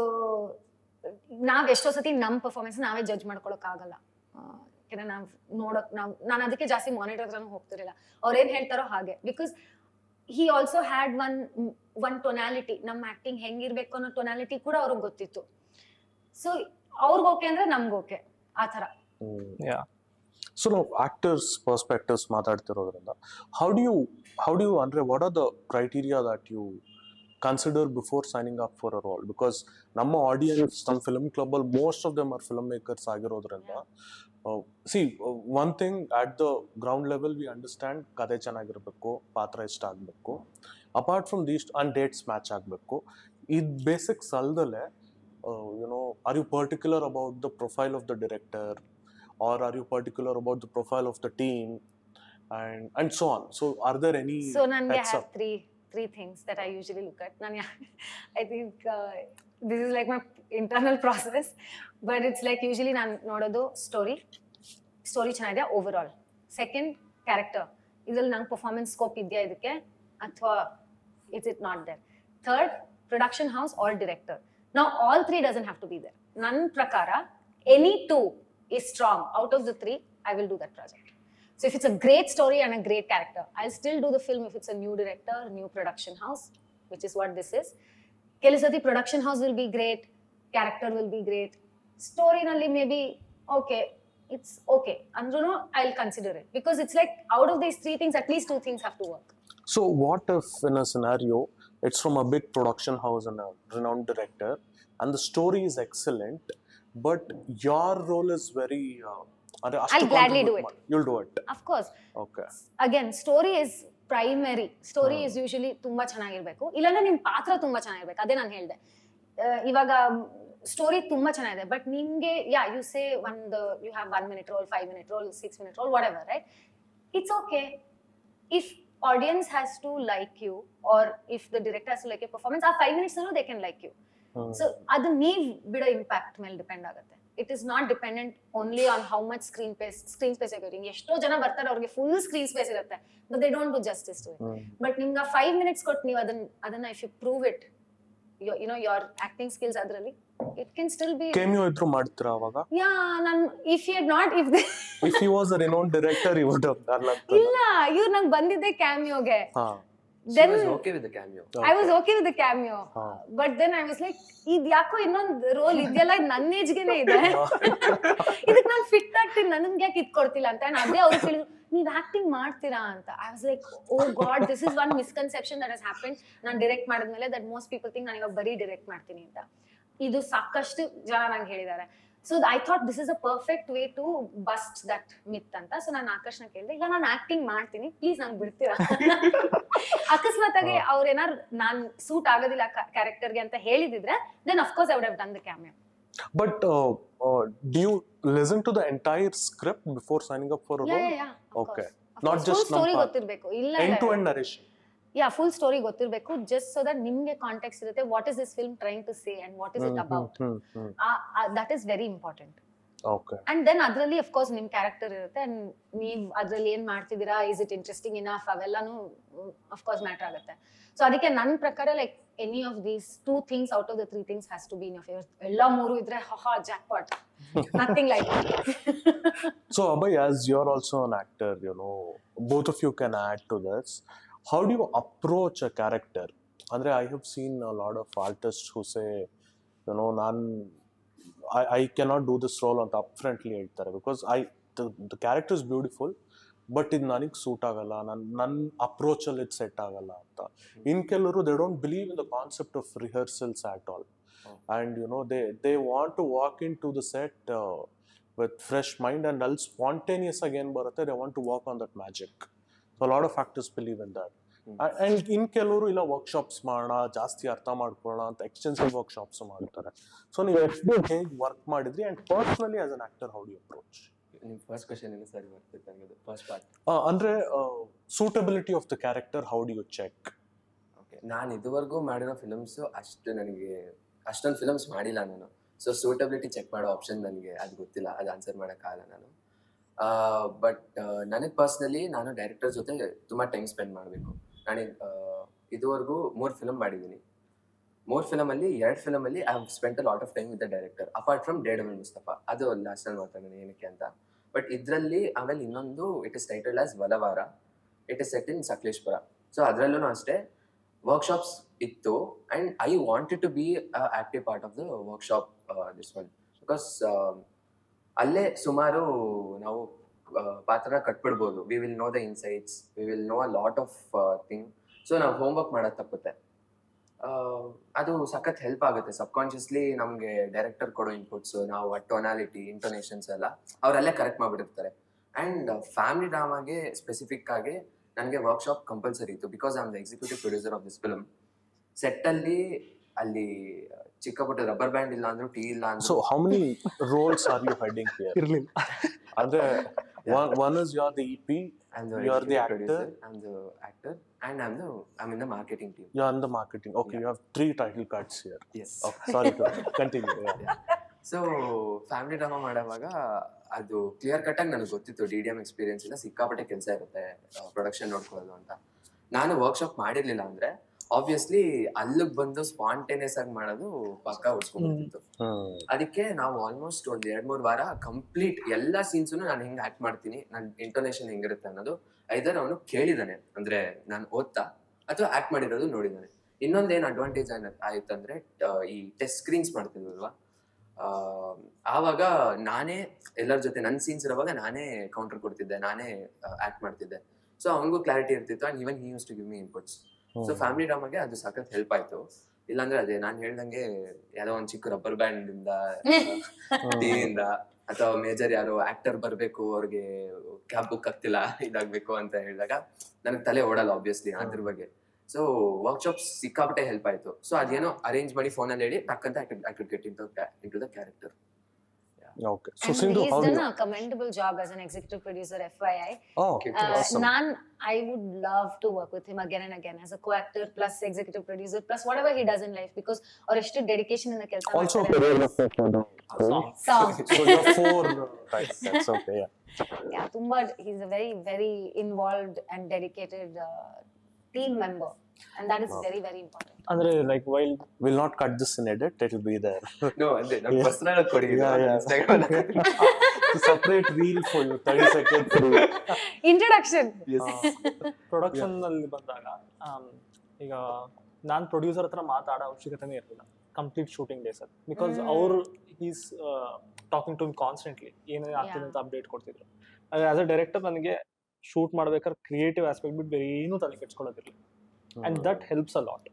ನಾವ್ ಎಷ್ಟೋ ಸತಿ ನಮ್ಮ ಪರ್ಫಾರ್ಮೆನ್ಸ್ ನಾವೇ ಜಡ್ಜ್ ಮಾಡ್ಕೊಳಕ್ ಆಗಲ್ಲ ಯಾಕಂದ್ರೆ ನಾವ್ ನೋಡಕ್ ನಾವ್ ನಾನು ಅದಕ್ಕೆ ಜಾಸ್ತಿ ಮಾನಿಟರ್ ಹತ್ರನೂ ಹೋಗ್ತಿರಲಿಲ್ಲ ಅವ್ರು ಏನ್ ಹೇಳ್ತಾರೋ ಹಾಗೆ because he also had one one tonality ನಮ್ಮ ಆಕ್ಟಿಂಗ್ ಹೆಂಗಿರ್ಬೇಕು ಅನ್ನೋ ಟೊನಾಲಿಟಿ ಕೂಡ ಅವ್ರಿಗೆ ಗೊತ್ತಿತ್ತು ಸೊ ಅವ್ರಿಗೆ ಓಕೆ ಅಂದ್ರೆ ನಮ್ಗೆ ಓಕೆ ಆ ಥರ Yeah. ಸೊ ನಾವು ಆಕ್ಟರ್ಸ್ ಪರ್ಸ್ಪೆಕ್ಟಿವ್ಸ್ ಮಾತಾಡ್ತಿರೋದ್ರಿಂದ how do you how do you ಅಂದರೆ what are the criteria that you consider before signing up for a role because ನಮ್ಮ ಆಡಿಯನ್ಸ್ ನಮ್ಮ ಫಿಲ್ಮ್ ಕ್ಲಬ್ಬಲ್ಲಿ most of them are film makers ಆಗಿರೋದ್ರಿಂದ see one thing at the ground level we understand ಕತೆ ಚೆನ್ನಾಗಿರಬೇಕು ಪಾತ್ರ ಇಷ್ಟ ಆಗಬೇಕು apart from these and dates match ಆಗಬೇಕು ಇದು ಬೇಸಿಕ್ಸ್ ಅಲ್ದಲೆ you know are you particular about the profile of the director or are you particular about the profile of the team and and so on so are there any so ನನಗೆ heads have up? Three three things that I usually look at ನಾನು I think this is like my internal process but it's like usually ನಾನು ನೋಡೋದು story story ಚೆನ್ನಾಗಿದೆ overall second character ಇದ್ರಲ್ಲಿ ನಂಗೆ performance scope ಇದೆಯಾ ಇದಕ್ಕೆ ಅಥವಾ it's it not there third production house or director ನಾವು all three doesn't have to be there ನನ್ನ ಪ್ರಕಾರ any two is strong out of the three i will do that project so if it's a great story and a great character i'll still do the film if it's a new director new production house which is what this is ಕೆಲಸತಿ production house will be great character will be great ಸ್ಟೋರಿನಲ್ಲಿ maybe okay it's okay ಅಂದ್ರೂ I will consider it because it's like out of these three things at least two things have to work So, what if in a scenario it's from a big production house and a renowned director, and the story is excellent, but your role is very. Uh, ಅದೇ ಅಷ್ಟು I'll gladly contribute do it. ಮಾಡಿ. You'll do it. Of course Okay. Again story is primary story is usually ತುಂಬಾ ಚೆನ್ನಾಗಿರ್ಬೇಕು ಇಲ್ಲಾಂದ್ರೆ ನಿಮ್ ಪಾತ್ರ ತುಂಬಾ ಚೆನ್ನಾಗಿರ್ಬೇಕು ಅದೇ ನಾನು ಹೇಳ್ದೆ ಅಹ್ ಇವಾಗ ಸ್ಟೋರಿ ತುಂಬಾ ಚೆನ್ನಾಗಿದೆ ಬಟ್ ನಿಮ್ಗೆ ಯಾ ಯು ಸೇ ಒಂದು you have one minute role five minute role six minute role whatever right it's okay if audience has to like you or if the director has to like you performance ಆ five minutes they can like you Hmm. So ಅದು ನೀವ್ ಬಿಡೋ impact ಮೇಲೆ depend ಆಗುತ್ತೆ it is not dependent only on how much screen space screen space ಆಗಿರುತ್ತೆ ಎಷ್ಟೋ ಜನ ಬರ್ತಾರೆ ಅವ್ರಿಗೆ ಫುಲ್ ಸ್ಕ್ರೀನ್ ಸ್ಪೇಸ್ ಇರುತ್ತೆ but they don't do justice to it Hmm. But ನಿಮ್ಗೆ ಫೈವ್ ಮಿನಿಟ್ಸ್ ಕೊಟ್ಟು ನೀವು ಅದನ್ನ ಅದನ್ನ if you prove it you know your acting skills ಅದರಲ್ಲಿ it can still be Cameo ಇದ್ರು ಮಾಡ್ತೀರಾ ಅವಾಗ ಯಾ ನನ್ if you not if If he was a renowned director, he would have done that. ಇಲ್ಲ ಇವ್ರು ನಂಗೆ ಬಂದಿದ್ದೆ ಕ್ಯಾಮಿಯೋಗೆ ಹಾ. Then- okay with cameo I was okay with cameo ಹಾ. But then I was like ಇದ್ ಯಾಕೋ ಇನ್ನೊಂದು ರೋಲ್ ಇದೆಯಲ್ಲ ಇದ್ ನನ್ನ ಏಜ್ಗೆನೆ ಇದೆ ಇದಕ್ ನಾನು ಫಿಟ್ ಆಗ್ತೀನಿ ನನ್ಗೆ ಯಾಕೆ ಇದ್ ಕೊಡ್ತಿಲ್ಲ ಅಂತ And ಅದೇ ಅವ್ರು ಕೇಳಿದ್ರು ನೀವ್ ಆಕ್ಟಿಂಗ್ ಮಾಡ್ತೀರಾ ಅಂತ I was like oh god this is one misconception that has happen ನಾನು ಡೈರೆಕ್ಟ್ ಮಾಡಿದ್ಮೇಲೆ ದಟ್ ಮೋಸ್ಟ್ ಪೀಪಲ್ ಥಿಂಕ್ ನಾನು ಇವಾಗ ಬರೀ ಡೈರೆಕ್ಟ್ ಮಾಡ್ತೀನಿ ಅಂತ ಇದು ಸಾಕಷ್ಟು ಜನ ನಂಗೆ ಹೇಳಿದ್ದಾರೆ so I thought this is a perfect way to bust that myth ಅಂತ ಸೊ ನಾನು ಆಕರ್ಷಣ ಕೇಳಿದೆ ಇಲ್ಲ ನಾನು ಆಕ್ಟಿಂಗ್ ಮಾಡ್ತೀನಿ ಪ್ಲೀಸ್ ನಂಗೆ ಬಿಡ್ತೀರಾ ಅಕಸ್ಮಾತ್ ಆಗಿ ಅವ್ರ ಏನಾರು ನಾನ್ ಸೂಟ್ ಆಗೋದಿಲ್ಲ ಕ್ಯಾರೆಕ್ಟರ್ಗೆ ಅಂತ ಹೇಳಿದಿದ್ರೆ then of course I would have done the cameo But uh, uh, do you listen to the entire script before signing up for a role? Okay. Not just story ನಮ್ಮ part. ಗೊತ್ತಿರ್ಬೇಕು ಇಲ್ಲ End to end narration. Yeah full story ಗೊತ್ತಿರ್ಬೇಕು just so that ನಿಮ್ಗೆ contact ಇರುತ್ತೆ what is this film trying to say and what is it Hmm, about hmm, hmm, hmm. That is very important Okay. And then ಅದರಲ್ಲಿ of course ನಿಮ್ character ಇರುತ್ತೆ and ನೀವ್ ಅದ್ರಲ್ಲಿ ಏನ್ ಮಾಡ್ತಿದ್ದೀರಾ ಇಸ್ ಇಟ್ ಇಂಟ್ರೆಸ್ಟಿಂಗ್ ಇನಫ್ ಅವೆಲ್ಲಾನು of course matter ಆಗುತ್ತೆ ಸೊ ಅದಕ್ಕೆ ನನ್ನ ಪ್ರಕಾರ like any of these two things out of the three things has to be in favour ಎಲ್ಲ ಮೂರು ಇದ್ರೆ ಹಾ jackpot nothing like So, Abhay, as you're also an actor, you know, both of you can add to this. How do you approach a character? Andre, I have seen a lot of artists who say, you know, nan, I, I cannot do this role ಅಂತ upfrontly ಹೇಳ್ತಾರೆ because I the character is beautiful but ಇದು ನನಗೆ suit ಆಗಲ್ಲ ನನ್ನ ನನ್ನ ಅಪ್ರೋಚಲ್ಲಿ ಇದು set ಆಗಲ್ಲ ಅಂತ ಇನ್ ಕೆಲವರು they don't believe in the concept of rehearsals at all and you know they they want to walk into the set with fresh mind and ಅಲ್ಲಿ ಸ್ಪಾಂಟೇನಿಯಸ್ ಆಗಿ ಏನು ಬರುತ್ತೆ they want to walk on that magic so lot of factors believe in that and ಇನ್ ಕೆಲವರು ಇಲ್ಲ workshops ಮಾಡೋಣ ಜಾಸ್ತಿ ಅರ್ಥ ಮಾಡ್ಕೊಳ್ಳೋಣ ಅಂತ ಎಕ್ಸ್ಟೆನ್ಸಿವ್ ವರ್ಕ್ಶಾಪ್ಸ್ ಮಾಡ್ತಾರೆ ಸೊ ನೀವು ಎಷ್ಟು ಹೇಗೆ ವರ್ಕ್ ಮಾಡಿದ್ರಿ and personally as an actor how do approach ನಿಮ್ ಫಸ್ಟ್ ಕ್ವಶನ್ ಏನು ಸರಿ ಬರ್ತಿತ್ತು ನನಗೆ ಫಸ್ಟ್ ಪಾರ್ಟ್ ಅಂದರೆ suitability of the character how do you check okay ನಾನು ಇದುವರೆಗೂ ಮಾಡಿರೋ ಫಿಲಮ್ಸು ಅಷ್ಟು ನನಗೆ ಅಷ್ಟೊಂದು ಫಿಲಮ್ಸ್ ಮಾಡಿಲ್ಲ ನಾನು ಸೊ ಸೂಟಬಿಲಿಟಿ ಚೆಕ್ ಮಾಡೋ ಆಪ್ಷನ್ ನನಗೆ ಅದು ಗೊತ್ತಿಲ್ಲ ಅದು ಆನ್ಸರ್ ಮಾಡೋಕ್ಕಾಗಲ್ಲ ನಾನು ಬಟ್ ನನಗೆ ಪರ್ಸ್ನಲಿ ನಾನು ಡೈರೆಕ್ಟರ್ ಜೊತೆ ತುಂಬ ಟೈಮ್ ಸ್ಪೆಂಡ್ ಮಾಡಬೇಕು ನಾನು ಇದುವರೆಗೂ ಮೂರು ಫಿಲಮ್ ಮಾಡಿದ್ದೀನಿ ಮೂರು ಫಿಲಮಲ್ಲಿ ಎರಡು ಫಿಲಮಲ್ಲಿ I have spent a lot of time with the director apart from Daredevil Mustafa ಅದು ಲಾಸ್ಟಲ್ಲಿ ಮಾತಾಡೋಣ ಏನಕ್ಕೆ ಅಂತ ಬಟ್ ಇದರಲ್ಲಿ ಆಮೇಲೆ ಇನ್ನೊಂದು it is title as Valavaara it is set in Sakleshpur so ಅದರಲ್ಲೂ ಅಷ್ಟೇ ವರ್ಕ್ಶಾಪ್ಸ್ ಇತ್ತು and I wanted to be active part of the workshop this one because ಅಲ್ಲೇ ಸುಮಾರು ನಾವು ಆ, ಪಾತ್ರನ ಕಟ್ಬಿಡ್ಬೋದು we will know the insights we will no a lot of thing so ನಾವು ಹೋಮ್ವರ್ಕ್ ಮಾಡೋದು ತಪ್ಪುತ್ತೆ ಆ, ಅದು ಸಖತ್ ಹೆಲ್ಪ್ ಆಗುತ್ತೆ ಸಬ್ಕಾನ್ಷಿಯಸ್ಲಿ ನಮಗೆ ಡೈರೆಕ್ಟರ್ ಕೊಡೋ ಇನ್ಪುಟ್ಸ್ ನಾವು ಟೊನಾಲಿಟಿ ಇಂಟೋನೇಷನ್ಸ್ ಎಲ್ಲ ಅವರಲ್ಲೇ ಕರೆಕ್ಟ್ ಮಾಡಿಬಿಟ್ಟಿರ್ತಾರೆ ಆ್ಯಂಡ್ ಫ್ಯಾಮಿಲಿ ಡ್ರಾಮಾಗೆ ಸ್ಪೆಸಿಫಿಕ್ ಆಗಿ ನನಗೆ ವರ್ಕ್ಶಾಪ್ ಕಂಪಲ್ಸರಿ ಇತ್ತು because I am the executive producer of this film ಸೆಟ್ಟಲ್ಲಿ ಅಲ್ಲಿ ಚಿಕ್ಕ ಪುಟ್ಟ ರಬ್ಬರ್ ಬ್ಯಾಂಡ್ ಇಲ್ಲ ಅಂದ್ರೂ ಟೀ ಇಲ್ಲ ಸೊ ಅಂದ್ರೂ how many roles are you heading here ಇರ್ಲಿಲ್ಲ ಅಂದ್ರೆ one one is you are the E P I'm the You are the executive actor? producer, I'm the actor, and I'm the I'm in the marketing team. You are in the marketing okay you have three title cards here Yes. Sorry continue so family drama ಮಾಡುವಾಗ ಅದು clear cut ಆಗಿ ನನಗೆ ಗೊತ್ತಿತ್ತು D D M experience ಇಂದ ಸಿಕ್ಕಾಪಟ್ಟೆ ಕೆಲಸ ಇರುತ್ತೆ production ನೋಡ್ಕೊಳ್ಳೋದು ಅಂತ ನಾನು ವರ್ಕ್ಶಾಪ್ ಮಾಡಿರ್ಲಿಲ್ಲ ಅಂದ್ರೆ ಆಬ್ವಿಯಸ್ಲಿ ಅಲ್ಲಿಗೆ ಬಂದು ಸ್ಪಾಂಟೇನಿಯಸ್ ಆಗಿ ಮಾಡೋದು ಪಕ್ಕ ಉಡ್ಸ್ಕೊಂಡ್ಬಿಡ್ತಿತ್ತು ಅದಕ್ಕೆ ನಾವು ಆಲ್ಮೋಸ್ಟ್ ಒಂದ್ ಎರಡ್ ಮೂರ್ ವಾರ ಕಂಪ್ಲೀಟ್ ಎಲ್ಲಾ ಸೀನ್ಸ್ ನಾನು ಹೆಂಗ್ ಆಕ್ಟ್ ಮಾಡ್ತೀನಿ ನನ್ನ ಇಂಟೋನೇಷನ್ ಹೆಂಗಿರುತ್ತೆ ಅನ್ನೋದು ಐದರ್ ಅವನು ಕೇಳಿದಾನೆ ಅಂದ್ರೆ ನಾನು ಓದ್ತಾ ಅಥವಾ ಆಕ್ಟ್ ಮಾಡಿರೋದು ನೋಡಿದಾನೆ ಇನ್ನೊಂದೇನು ಅಡ್ವಾಂಟೇಜ್ ಆಯ್ತಂದ್ರೆ ಆ, ಈ ಟೆಸ್ಟ್ ಸ್ಕ್ರೀನ್ಸ್ ಮಾಡ್ತಿದ್ವಲ್ವಾ ಆ, ಆವಾಗ ನಾನೇ ಎಲ್ಲರ ಜೊತೆ ನನ್ನ ಸೀನ್ಸ್ ಇರುವಾಗ ನಾನೇ ಕೌಂಟರ್ ಕೊಡ್ತಿದ್ದೆ ನಾನೇ ಆಕ್ಟ್ ಮಾಡ್ತಿದ್ದೆ ಸೊ ಅವನಿಗೂ ಕ್ಲಾರಿಟಿ ಇರ್ತಿತ್ತು and even he use to give me inputs so family ಡ್ರಾಮಾಗೆ ಅದು ಸಖತ್ ಹೆಲ್ಪ್ ಆಯ್ತು ಇಲ್ಲಾಂದ್ರೆ ಅದೇ ನಾನು ಹೇಳ್ದಂಗೆ ಯಾವ್ದೋ ಒಂದ್ ಚಿಕ್ಕ ರಬ್ಬರ್ ಬ್ಯಾಂಡ್ ಇಂದ ಟಿವಿಯಿಂದ ಅಥವಾ ಮೇಜರ್ ಯಾರೋ ಆಕ್ಟರ್ ಬರ್ಬೇಕು ಅವ್ರಿಗೆ ಕ್ಯಾಬ್ ಬುಕ್ ಆಗ್ತಿಲ್ಲ ಇದಾಗ್ಬೇಕು ಅಂತ ಹೇಳಿದಾಗ ನನಗೆ ತಲೆ ಓಡಲ್ಲ ಆಬ್ವಿಯಸ್ಲಿ ಅದ್ರ ಬಗ್ಗೆ ಸೊ ವರ್ಕ್ಶಾಪ್ಸ್ ಸಿಕ್ಕಾಪಟ್ಟೆ ಹೆಲ್ಪ್ ಆಯ್ತು ಸೊ ಅದೇನೋ ಅರೇಂಜ್ ಮಾಡಿ ಫೋನಲ್ಲಿ ಹೇಳಿ ಟಕ್ಕಂತ I could get in into the character Okay. So And Sindhu, he's how do done you? a commendable job as an executive producer, FYI. Oh, Okay. Uh, awesome. Nan, I would love to work with him again and again as a co-actor plus executive producer plus whatever he does in life because or ಎಷ್ಟು dedication in the ಕೆಲಸ Also a choreographer for the film. song. So you're four. Right. That's okay. Yeah. Yeah, ತುಂಬಾ he's a very very involved and dedicated uh, team member and that is Wow. very very important. ಅಂದ್ರೆ like while We'll not cut this in edit. It'll be there. No ಅದೇ ನಮ್ Yeah. Personal ಕೊಡಿ Yeah, yeah. Instagram Separate reel for you. 30 seconds reel. Introduction. Production ಅಲ್ಲಿ ಬಂದಾಗ am, ಈಗ ನಾನು producer ಹತ್ರ ಮಾತಾಡೋ ಅವಶ್ಯಕತೆನೇ ಇರಲಿಲ್ಲ ಕಂಪ್ಲೀಟ್ ಶೂಟಿಂಗ್ ಡೇಸ್ ಅಲ್ಲಿ ಬಿಕಾಸ್ ಹ್ಮ್. ಅವರು ಈಸ್ ಟಾಕಿಂಗ್ ಟು ಕಾನ್ಸ್ಟೆಂಟ್ಲಿ ಏನೇನು ಆಗ್ತಿದೆ Yeah. ಅಂತ ಅಪ್ಡೇಟ್ ಕೊಡ್ತಿದ್ರು ಆಸ್ ಅ ಡೈರೆಕ್ಟರ್ ನನಗೆ ಶೂಟ್ ಮಾಡ್ಬೇಕಾದ್ರೆ ಕ್ರಿಯೇಟಿವ್ ಆಸ್ಪೆಕ್ಟ್ ಬಿಟ್ಟು ಬೇರೆ ಏನೂ ತಲೆ ಕೆಡ್ಸ್ಕೊಳ್ಳೋದಿರಲಿಲ್ಲ and that helps a lot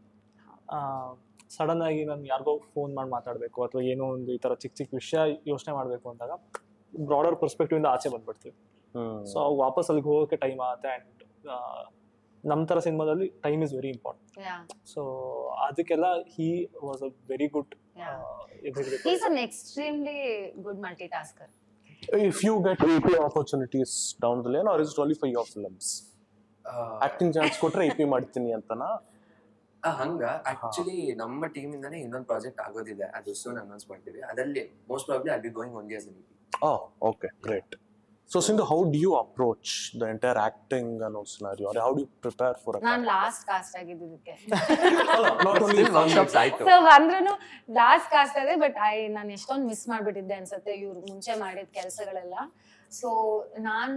sudden ಆಗಿ ನಾನು ಯಾರಿಗೋ ಫೋನ್ ಮಾಡಿ ಮಾತಾಡಬೇಕು ಅಥವಾ ಏನೋ ಒಂದು ಈ ಥರ ಚಿಕ್ಕ ಚಿಕ್ಕ ವಿಷಯ ಯೋಚನೆ ಮಾಡಬೇಕು ಅಂದಾಗ ಬ್ರಾಡರ್ ಪರ್ಸ್ಪೆಕ್ಟಿವ್ ಇಂದ ಆಚೆ ಬಂದ್ಬಿಡ್ತೀವಿ Hmm. ಸೊ ವಾಪಸ್ ಅಲ್ಲಿಗೆ ಹೋಗೋಕೆ ಟೈಮ್ ಆಗುತ್ತೆ ಆ್ಯಂಡ್ ನಮ್ಮ ಥರ ಸಿನಿಮಾದಲ್ಲಿ time is very important Yeah, so ಅದಕ್ಕೆಲ್ಲ he was a very good yeah. Executive He's an extremely good multitasker. If you get AP opportunities down the lane, or is it only for your films? Acting chance ಕೊಟ್ರೆ AP ಮಾಡ್ತೀನಿ ಅಂತನಾ ಹಂಗ actually ನಮ್ಮ team ಇಂದಾನೆ ಇನ್ನೊಂದು project ಆಗೋದಿದೆ ಅದು soon announce ಮಾಡ್ತೀವಿ ಅದರಲ್ಲಿ ಮೋಸ್ಟ್ ಪ್ರಾಬ್ಲಿ ಅಲ್ಲಿ going one years Oh, okay, great. So, Sindhu, how do you approach the entire acting and all scenario? Or how do you prepare for a non character? Last cast ಆಗಿದ್ದಕ್ಕೆ Not only workshops ಆಯ್ತು so ಅಂದ್ರೂ last cast ಅದೇ but I ನಾನು ಎಷ್ಟೊಂದು miss ಮಾಡ್ಬಿಟ್ಟಿದ್ದೆ ಅನ್ಸುತ್ತೆ ಇವ್ರು ಮುಂಚೆ ಮಾಡಿದ ಕೆಲಸಗಳೆಲ್ಲ ಸೊ ನಾನು